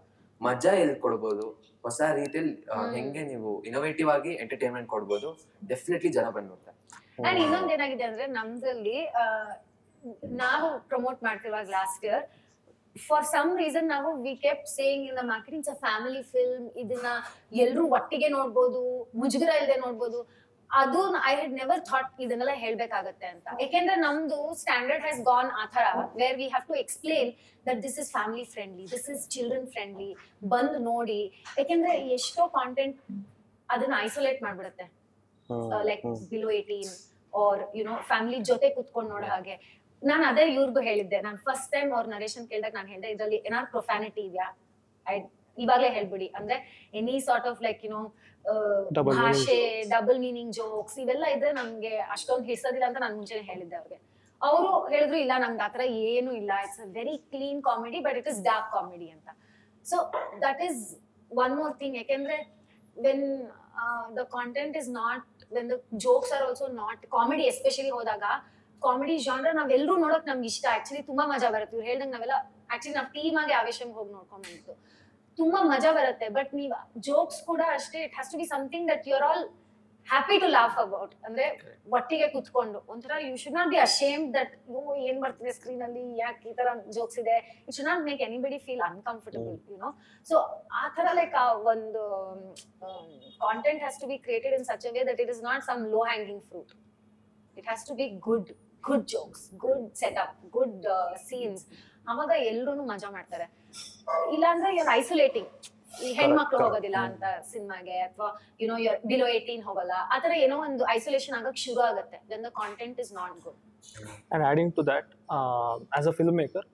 ಮಜಾ ಎಲ್ಲಿ ಕೊಡ್ಬೋದು ಹೊಸ ರೀತಿಯಲ್ಲಿ ಆ, ಹ್ಮ್. ಹೆಂಗೆ ನೀವು ಇನೋವೇಟಿವ್ ಆಗಿ ಎಂಟರ್ಟೈನ್ಮೆಂಟ್ ಕೊಡ್ಬೋದು ಡೆಫಿನೆಟ್ಲಿ ಜನ ಬಂದು ನೋಡ್ತಾರೆ ಅಂಡ್ ಇನ್ನೊಂದ್ ಏನಾಗಿದೆ ಅಂದ್ರೆ ನಮ್ದ್ರಲ್ಲಿ ಆ, ನಾವು ಪ್ರಮೋಟ್ ಮಾಡ್ತಿರುವಾಗ last year for some reason ನಾವು we kept saying in the marketing a family film ಇದನ್ನ ಎಲ್ರು ಒಟ್ಟಿಗೆ ನೋಡ್ಬೋದು ಮುಜುಗರ ಇಲ್ಲದೆ ನೋಡ್ಬೋದು ಅದು ಐ ಹ್ಯಾಡ್ ನೆವರ್ ಥಾಟ್ ಇದನ್ನೆಲ್ಲ ಹೇಳ್ಬೇಕಾಗತ್ತೆ ಅಂತ ಯಾಕೆಂದ್ರೆ ನಮ್ದು ಸ್ಟ್ಯಾಂಡರ್ಡ್ ಹ್ಯಾಸ್ ಗಾನ್ ಆ ತರ where we have to explain that this is family friendly this is children friendly ಬಂದು ನೋಡಿ ಯಾಕೆಂದ್ರೆ ಎಷ್ಟೋ ಕಾಂಟೆಂಟ್ ಅದನ್ನ ಐಸೋಲೇಟ್ ಮಾಡ್ಬಿಡುತ್ತೆ like below eighteen or you know family ಜೊತೆ ಕುತ್ಕೊಂಡು ನೋಡೋ ಹಾಗೆ ನಾನು ಅದೇ ಇವ್ರಿಗೂ ಹೇಳಿದ್ದೆ ನಾನು ಫಸ್ಟ್ ಟೈಮ್ ಅವ್ರ ನರೇಶನ್ ಕೇಳಿದಾಗ ನಾನು ಹೇಳಿದೆ ಇದ್ರಲ್ಲಿ ಏನಾದ್ರು ಪ್ರೊಫ್ಯಾನಿಟಿ ಇದೆಯಾ ಐ ಇವಾಗಲೇ ಹೇಳ್ಬಿಡಿ ಅಂದ್ರೆ any sort of like you know Double meaning ಭಾಷೆ ಡಬಲ್ ಮೀನಿಂಗ್ ಜೋಕ್ಸ್ ಇವೆಲ್ಲ ಇದ್ರೆ ನಮ್ಗೆ ಅಷ್ಟೊಂದು ಹಿಡ್ಸೋದಿಲ್ಲ ಅಂತ ನಾನು ಮುಂಚೆನೆ ಹೇಳಿದ್ದೆ ಅವ್ರಿಗೆ ಅವರು ಹೇಳಿದ್ರು ಇಲ್ಲ ನಮ್ಗೆ ಆತರ ಏನು ಇಲ್ಲ it's a very clean comedy but it is dark comedy ಅಂತ so that is one more thing ಯಾಕೆಂದ್ರೆ when the content is not when the jokes are also not comedy especially ಹೋದಾಗ ಕಾಮಿಡಿ ಜಾನ್ರ ನಾವೆಲ್ಲರೂ ನೋಡಕ್ ನಮ್ಗೆ ಇಷ್ಟ actually ತುಂಬಾ ಮಜಾ ಬರುತ್ತೆ ಇವ್ರು ಹೇಳ್ದಂಗೆ ನಾವೆಲ್ಲ ಆಕ್ಚುಲಿ ನಾವು ಟೀಮ್ ಆಗಿ ಆವೇಶಂ ಹೋಗಿ ನೋಡ್ಕೊಂಡ್ ಬಂದಿದ್ದು ತುಂಬಾ ಮಜಾ ಬರುತ್ತೆ ಬಟ್ ನೀವ್ ಜೋಕ್ಸ್ ಕೂಡ ಅಷ್ಟೇ it has to be something that you're all happy to laugh about ಅಂದ್ರೆ ಒಟ್ಟಿಗೆ ಕುತ್ಕೊಂಡು ಒಂಥರ you should not be ashamed that ಏನ್ ಬರ್ತಿದೆ ಸ್ಕ್ರೀನ್ ಅಲ್ಲಿ ಯಾಕೆ ಈ ತರ ಜೋಕ್ಸ್ ಇದೆ it should not make anybody feel uncomfortable you know so ಆ ತರ ಲೈಕ್ ಆ ಒಂದು content has to be created in such a way that it is not some low hanging fruit it has to be good good jokes good setup good scenes ಅವಾಗ ಎಲ್ರು ಮಜಾ ಮಾಡ್ತಾರೆ ಇಲ್ಲಾಂದ್ರೆ ಇವ್ರು ಐಸೋಲೇಟಿಂಗ್ ಈ ಹೆಣ್ಮಕ್ಳು correct. ಹೋಗೋದಿಲ್ಲ ಅಂತ ಸಿನಿಮಾಗೆ ಅಥವಾ ಯುನೋ ಬಿಲೋ ಏಟೀನ್ ಹೋಗಲ್ಲ ಆತರ ಏನೋ ಒಂದು ಐಸೋಲೇಷನ್ ಆಗಕ್ ಶುರು ಆಗುತ್ತೆ then the content is not good and adding to that as a film maker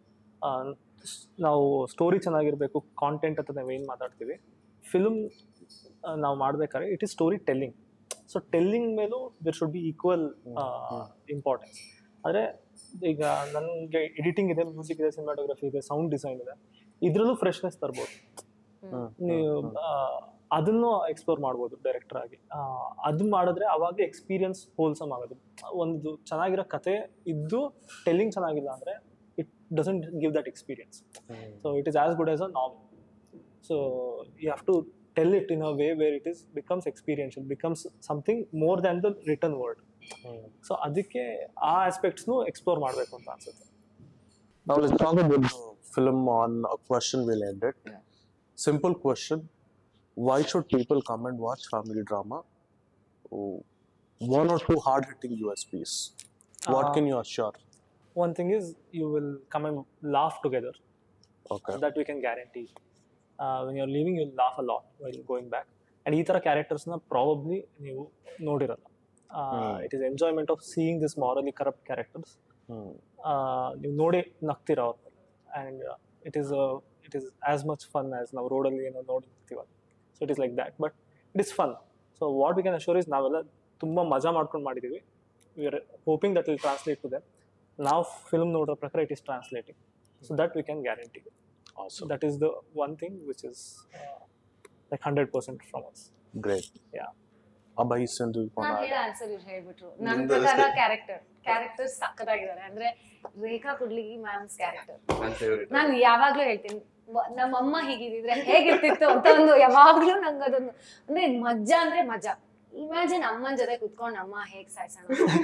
ನಾವು ಸ್ಟೋರಿ ಚೆನ್ನಾಗಿರಬೇಕು ಕಾಂಟೆಂಟ್ ಅಂತ ನಾವು ಏನು ಮಾತಾಡ್ತೀವಿ ಫಿಲ್ಮ್ ನಾವು ಮಾಡ್ಬೇಕಾದ್ರೆ it is story telling so telling ಮೇಲೂ there should be equal importance ಆದರೆ ಈಗ ನನಗೆ ಎಡಿಟಿಂಗ್ ಇದೆ ಮ್ಯೂಸಿಕ್ ಇದೆ ಸಿನಿಮಾಟೋಗ್ರಫಿ ಇದೆ ಸೌಂಡ್ ಡಿಸೈನ್ ಇದೆ ಇದರಲ್ಲೂ ಫ್ರೆಶ್ನೆಸ್ ತರ್ಬೋದು ನೀವು ಆ, ಅದನ್ನು ಎಕ್ಸ್ಪ್ಲೋರ್ ಮಾಡ್ಬೋದು ಡೈರೆಕ್ಟರ್ ಆಗಿ ಆ, ಅದನ್ನ ಮಾಡಿದ್ರೆ ಅವಾಗ ಎಕ್ಸ್ಪೀರಿಯನ್ಸ್ ಹೋಲ್ಸಮ್ ಆಗೋದು ಒಂದು ಚೆನ್ನಾಗಿರೋ ಕತೆ ಇದ್ದು ಟೆಲ್ಲಿಂಗ್ ಚೆನ್ನಾಗಿಲ್ಲ ಅಂದರೆ it doesn't give that experience so it is as good as a novel so you have to tell it in a way where it is becomes experiential becomes something more than the written word so ಅದಕ್ಕೆ ಆ ಆಸ್ಪೆಕ್ಟ್ಸ್ನು explore ಮಾಡಬೇಕು ಅಂತ ಅನ್ಸುತ್ತೆ Now let's talk about the film on a question we'll end it. Yeah. Simple question. Why should people come and watch family drama? Oh, One or two hard hitting USPs. What Uh, can you assure? One thing is you will come and laugh together. Okay. that we can guarantee. Uh, when you're leaving, you'll laugh a lot while going back. And ಈ ಥರ ಕ್ಯಾರೆಕ್ಟರ್ಸ್ನ probably ನೀವು ನೋಡಿರಲ್ಲ Hmm. It is enjoyment of seeing this morally corrupt characters Hmm. ನೀವು ನೋಡಿ ನಗ್ತೀರ ಅವ್ರ and it is it is as much fun as ನಾವು ರೋಡಲ್ಲಿ ಏನೋ ನೋಡಿ ನಗ್ತೀವಲ್ಲ so it is like that but it is fun so what we can assure is ನಾವೆಲ್ಲ ತುಂಬ ಮಜಾ ಮಾಡ್ಕೊಂಡು ಮಾಡಿದ್ದೀವಿ we are hoping that will translate to them ನಾವು ಫಿಲ್ಮ್ ನೋಡೋ ಪ್ರಕಾರ it is translating so that we can guarantee Awesome. that is the one thing which is uh, like 100% from us Great. Yeah. Abhay Sindhu, you ನಾನ್ wanna ಹೇಳೋ add? Answer ಇವ್ರು ಹೇಳ್ಬಿಟ್ರು ನನ್ನ ನಿಮ್ದು ಪ್ರಕಾರ ಅಷ್ಟೇ. ಕ್ಯಾರೆಕ್ಟರ್ ಕ್ಯಾರೆಕ್ಟರ್ ಸಕ್ಕತ್ತಾಗಿದ್ದಾರೆ ಅಂದ್ರೆ ರೇಖಾ ಕುಡ್ಲಿಗಿ ಮ್ಯಾಮ್ಸ್ ಕ್ಯಾರೆಕ್ಟರ್ ನನ್ನ ಫೇವ್ರೇಟ್ ನಾನು ಯಾವಾಗ್ಲೂ ಹೇಳ್ತೀನಿ ವ- ನಮ್ಮಮ್ಮ ಹೀಗಿದ್ರೆ ಹೇಗಿರ್ತಿತ್ತು ಅಂತ ಒಂದು ಯಾವಾಗ್ಲೂ ನಂಗೆ ಅದೊಂದು ಅಂದ್ರೆ ಮಜಾ ಅಂದ್ರೆ ಮಜಾ ಇಮ್ಯಾಜಿನ್ ಅಮ್ಮನ ಜೊತೆ ಕುತ್ಕೊಂಡು ಅಮ್ಮ ಹೇಗ್ ಸಾಯ್ಸೋಣ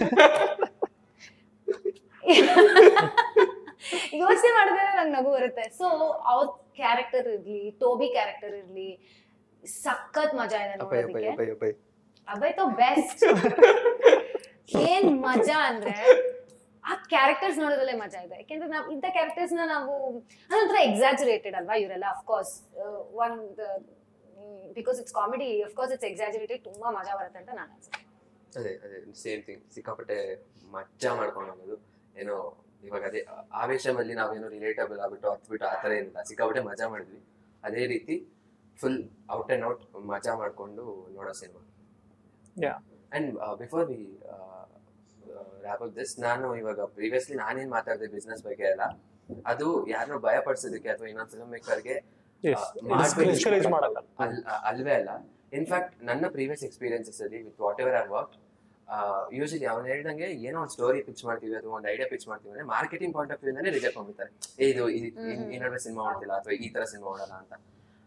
ಯೋಚನೆ ಮಾಡಿದ್ರೆ ನಂಗೆ ನಗು ಬರುತ್ತೆ ಸೊ ಅವ್ರ ಕ್ಯಾರೆಕ್ಟರ್ ಇರ್ಲಿ ಟೋಬಿ ಕ್ಯಾರೆಕ್ಟರ್ ಇರ್ಲಿ ಸಖತ್ ಮಜಾ ಇದೆ ಅಪ್ಪೈ ಅಪ್ಪೈ ನೋಡೋದಕ್ಕೆ ಅಪ್ಪೈ ಅಪ್ಪೈ ಅಭಯ್ ತೋ ಬೆಸ್ಟ್ ಏನ್ ಮಜಾ ಅಂದ್ರೆ ಆ ಕ್ಯಾರೆಕ್ಟರ್ಸ್ ನೋಡೋದ್ರಲ್ಲೇ ಮಜಾ ಇದೆ ಯಾಕೆಂದ್ರೆ ನಾವು ಇಂಥ ಕ್ಯಾರೆಕ್ಟರ್ಸ್ ನ ನಾವು ಅದೊಂಥರ ಎಕ್ಸಾಜುರೇಟೆಡ್ ಅಲ್ವಾ ಇವರೆಲ್ಲ ಅಫ್ಕೋರ್ಸ್ ಒಂದ್ because it's comedy of course it's exaggerated ತುಂಬಾ ಮಜಾ ಬರುತ್ತೆ ಅಂತ ನಾನು ಅನ್ಸುತ್ತೆ ಅದೇ ಅದೇ ಸೇಮ್ ಥಿಂಗ್ ಸಿಕ್ಕಾಪಟ್ಟೆ ಮಜ್ಜಾ ಮಾಡ್ಕೊಂಡು ಹೋಗೋದು ಏನೋ ಇವಾಗ ಅದೇ ಆವೇಶದಲ್ಲಿ ನಾವೇನೋ ರಿಲೇಟಬಲ್ ಆಗ್ಬಿಟ್ಟು ಹತ್ಬಿಟ್ಟು ಆ ಥರ ಏನಿಲ್ಲ ಸಿಕ್ಕಾಪಟ್ಟೆ ಮಜಾ ಮಾಡಿದ್ವಿ ಅದೇ ರೀತಿ ಫುಲ್ ಔಟ್ ಆ್ಯಂಡ್ ಔಟ್ ಮಜಾ ಮಾಡಿಕೊಂಡು ನೋಡೋ cinema Yeah. And before we wrap up this ನಾನು ಇವಾಗ ಪ್ರೀವಿಯಸ್ಲಿ ನಾನೇನು ಮಾತಾಡಿದೆ ಬಿಸ್ನೆಸ್ ಬಗ್ಗೆ ಎಲ್ಲ ಅದು ಯಾರನ್ನೋ ಭಯ ಪಡಿಸೋದಕ್ಕೆ ಅಥವಾ ಇನ್ನೊಂದು ಫಿಲ್ಮ್ ಮೇಕರ್ಗೆ yes ಮಾಡ್ಬೇಕು. discourage ಮಾಡಲ್ಲ ಅಲ್ ಅ- ಅಲ್ವೇ ಅಲ್ಲ ಇನ್ಫ್ಯಾಕ್ಟ್ ನನ್ನ ಪ್ರೀವಿಯಸ್ ಎಕ್ಸ್ಪೀರಿಯನ್ಸಸ್ ಅಲ್ಲಿ with whatever I work usually ಅವ್ನು ಹೇಳ್ದಂಗೆ ಏನೋ ಒಂದು ಸ್ಟೋರಿ ಪಿಚ್ ಮಾಡ್ತೀವಿ ಅಥವಾ ಒಂದು ಐಡಿಯಾ ಪಿಚ್ ಮಾಡ್ತೀವಿ ಅಂದ್ರೆ ಮಾರ್ಕೆಟಿಂಗ್ ಪಾಯಿಂಟ್ ಆಫ್ ವ್ಯೂ ಇಂದಾನೆ ರಿಜೆಕ್ಟ್ ಮಾಡ್ಬಿಡ್ತಾರೆ ಏ ಇದು ಈ- ಈ- ಈ ನಡುವೆ ಸಿನಿಮಾ ಮಾಡ್ತಿಲ್ಲ ಅಥವಾ ಈ ತರ ಸಿನಿಮಾ ಮಾಡಲ್ಲ ಅಂತ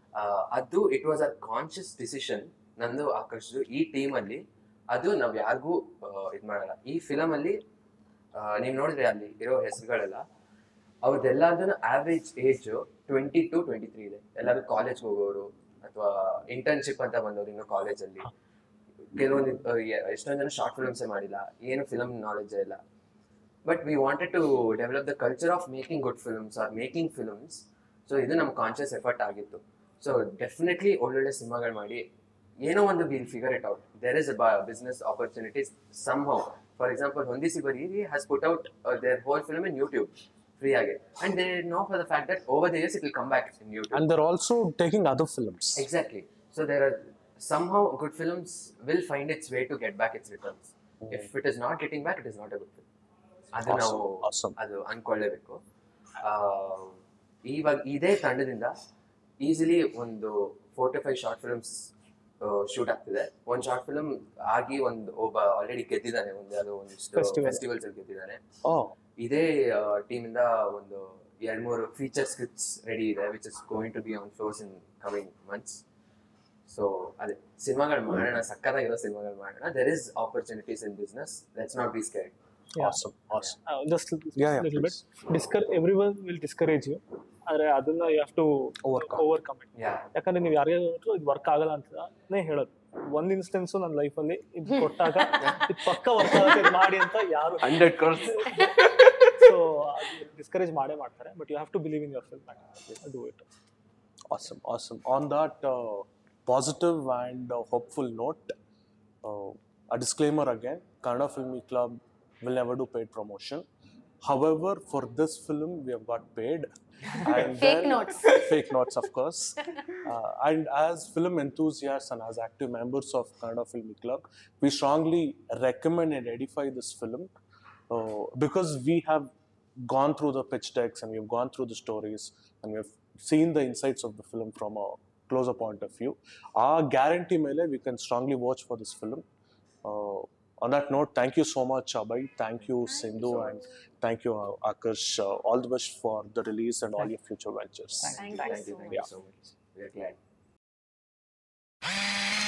ಅದು it was a conscious decision ನಂದು ಆಕರ್ಷ್ ಈ ಟೀಮ್ ಅಲ್ಲಿ ಅದು ನಾವ್ ಯಾರಿಗೂ ಇದು ಮಾಡಲ್ಲ ಈ ಫಿಲಮ್ ಅಲ್ಲಿ ಆ, ನೀವ್ ನೋಡಿದ್ರೆ ಅಲ್ಲಿ ಇರೋ ಹೆಸರುಗಳೆಲ್ಲ ಅವ್ರದ್ದೆಲ್ಲದನ್ನ average age twenty two twenty three ಇದೆ ಎಲ್ಲರೂ ಕಾಲೇಜ್ ಹೋಗೋರು ಅಥವಾ ಇಂಟರ್ನ್ಶಿಪ್ ಅಂತ ಬಂದವರು ಇನ್ನು ಕಾಲೇಜಲ್ಲಿ ಕೆಲವೊಂದು ಆ, ಎ- ಎಷ್ಟೊಂದು ಜನ ಶಾರ್ಟ್ ಫಿಲ್ಮ್ಸೇ ಮಾಡಿಲ್ಲ ಏನು ಫಿಲಮ್ ನಾಲೆಜ್ ಇಲ್ಲ but we wanted to develop the culture of making good films or making films so ಇದು ನಮ್ಮ ಕಾನ್ಷಿಯಸ್ ಎಫರ್ಟ್ ಆಗಿತ್ತು ಸೊ ಡೆಫಿನೆಟ್ಲಿ ಒಳ್ಳೊಳ್ಳೆ ಸಿನಿಮಾಗಳು ಮಾಡಿ ಏನೋ ಒಂದು will figure it out there is a business opportunities somehow for example ಹೊಂದಿಸಿ ಬರೀ has put out there whole film in YouTube free ಆಗಿ and they know for the fact that over the years it will come back in YouTube And they're also taking other films. Exactly. So there are somehow good films will find its way to get back its returns. If it is not getting back, it is not a good film. ಅದು Awesome, ನಾವು awesome. ಅದು ಅನ್ಕೊಳ್ಳೇಬೇಕು ಆ, ಇವಾಗ ಇದೇ ತಂಡದಿಂದ easily ಒಂದು four to five short films shoot ಆಗ್ತಿದೆ ಒಂದು ಶಾರ್ಟ್ ಫಿಲ್ಮ್ ಆಗಿ ಒಂದು ಒಬ್ಬ ಆಲ್ರೆಡಿ ಗೆದ್ದಿದ್ದಾನೆ ಒಂದು ಯಾವುದೋ ಒಂದಿಷ್ಟು Festival. ಫೆಸ್ಟಿವಲ್ಸ್ ಅಲ್ಲಿ ಗೆದ್ದಿದ್ದಾನೆ Oh, ಇದೇ ಟೀಮಿಂದ ಒಂದು ಎರಡು ಮೂರು ಫೀಚರ್ ಸ್ಕ್ರಿಪ್ಟ್ಸ್ ರೆಡಿ ಇದೆ which is going to be on floors in coming months so ಅದೇ ಸಿನಿಮಾಗಳು ಮಾಡೋಣ ಸಕ್ಕತ್ತಾಗಿರೋ ಸಿನಿಮಾಗಳು ಮಾಡೋಣ there is opportunities in business let's not be scared awesome, awesome. Just Yeah, yeah, little bit please. ಡಿಸ್ಕರ್ everyone will discourage you ಆದರೆ ಅದನ್ನ you have to Overcome. Overcome it ಯಾ ಯಾಕಂದ್ರೆ ನೀವು ಯಾರೇ ಇದು ವರ್ಕ್ ಆಗಲ್ಲ ಅಂತಾನೆ ಹೇಳೋದು ಒಂದ್ ಇನ್ಸ್ಟೆನ್ಸ್ ನನ್ನ ಲೈಫಲ್ಲಿ ಇದು ಕೊಟ್ಟಾಗ ಇದು ಪಕ್ಕ ವರ್ಕ್ ಆಗುತ್ತೆ ಇದ್ ಮಾಡಿ ಅಂತ ಯಾರು ಹಂಡ್ರೆಡ್ ಕ್ರೋರ್ಸ್ ಸೊ ಡಿಸ್ಕರೇಜ್ ಮಾಡೇ ಮಾಡ್ತಾರೆ but you have to believe in your film do it Awesome, awesome. On that uh, positive and uh, hopeful note, uh, a disclaimer again Kannada Filmy Club will never do paid promotion. However, for this film, we have got paid. And Fake then- notes. Fake notes, of course. Uh, and as film enthusiasts and as active members of Kannada Filmy Club, we strongly recommend and edify this film uh, because we have gone through the pitch decks and we've gone through the stories and we've seen the insights of the film from a closer point of view. Our guarantee mele we can strongly watch for this film. Uh, on that note, thank you so much, Abhay. Thank you, Sindhu, and thank you, uh, Akash. Uh, all the best for the release and all your future ventures. Thank you thank you so thank you much. So much we are glad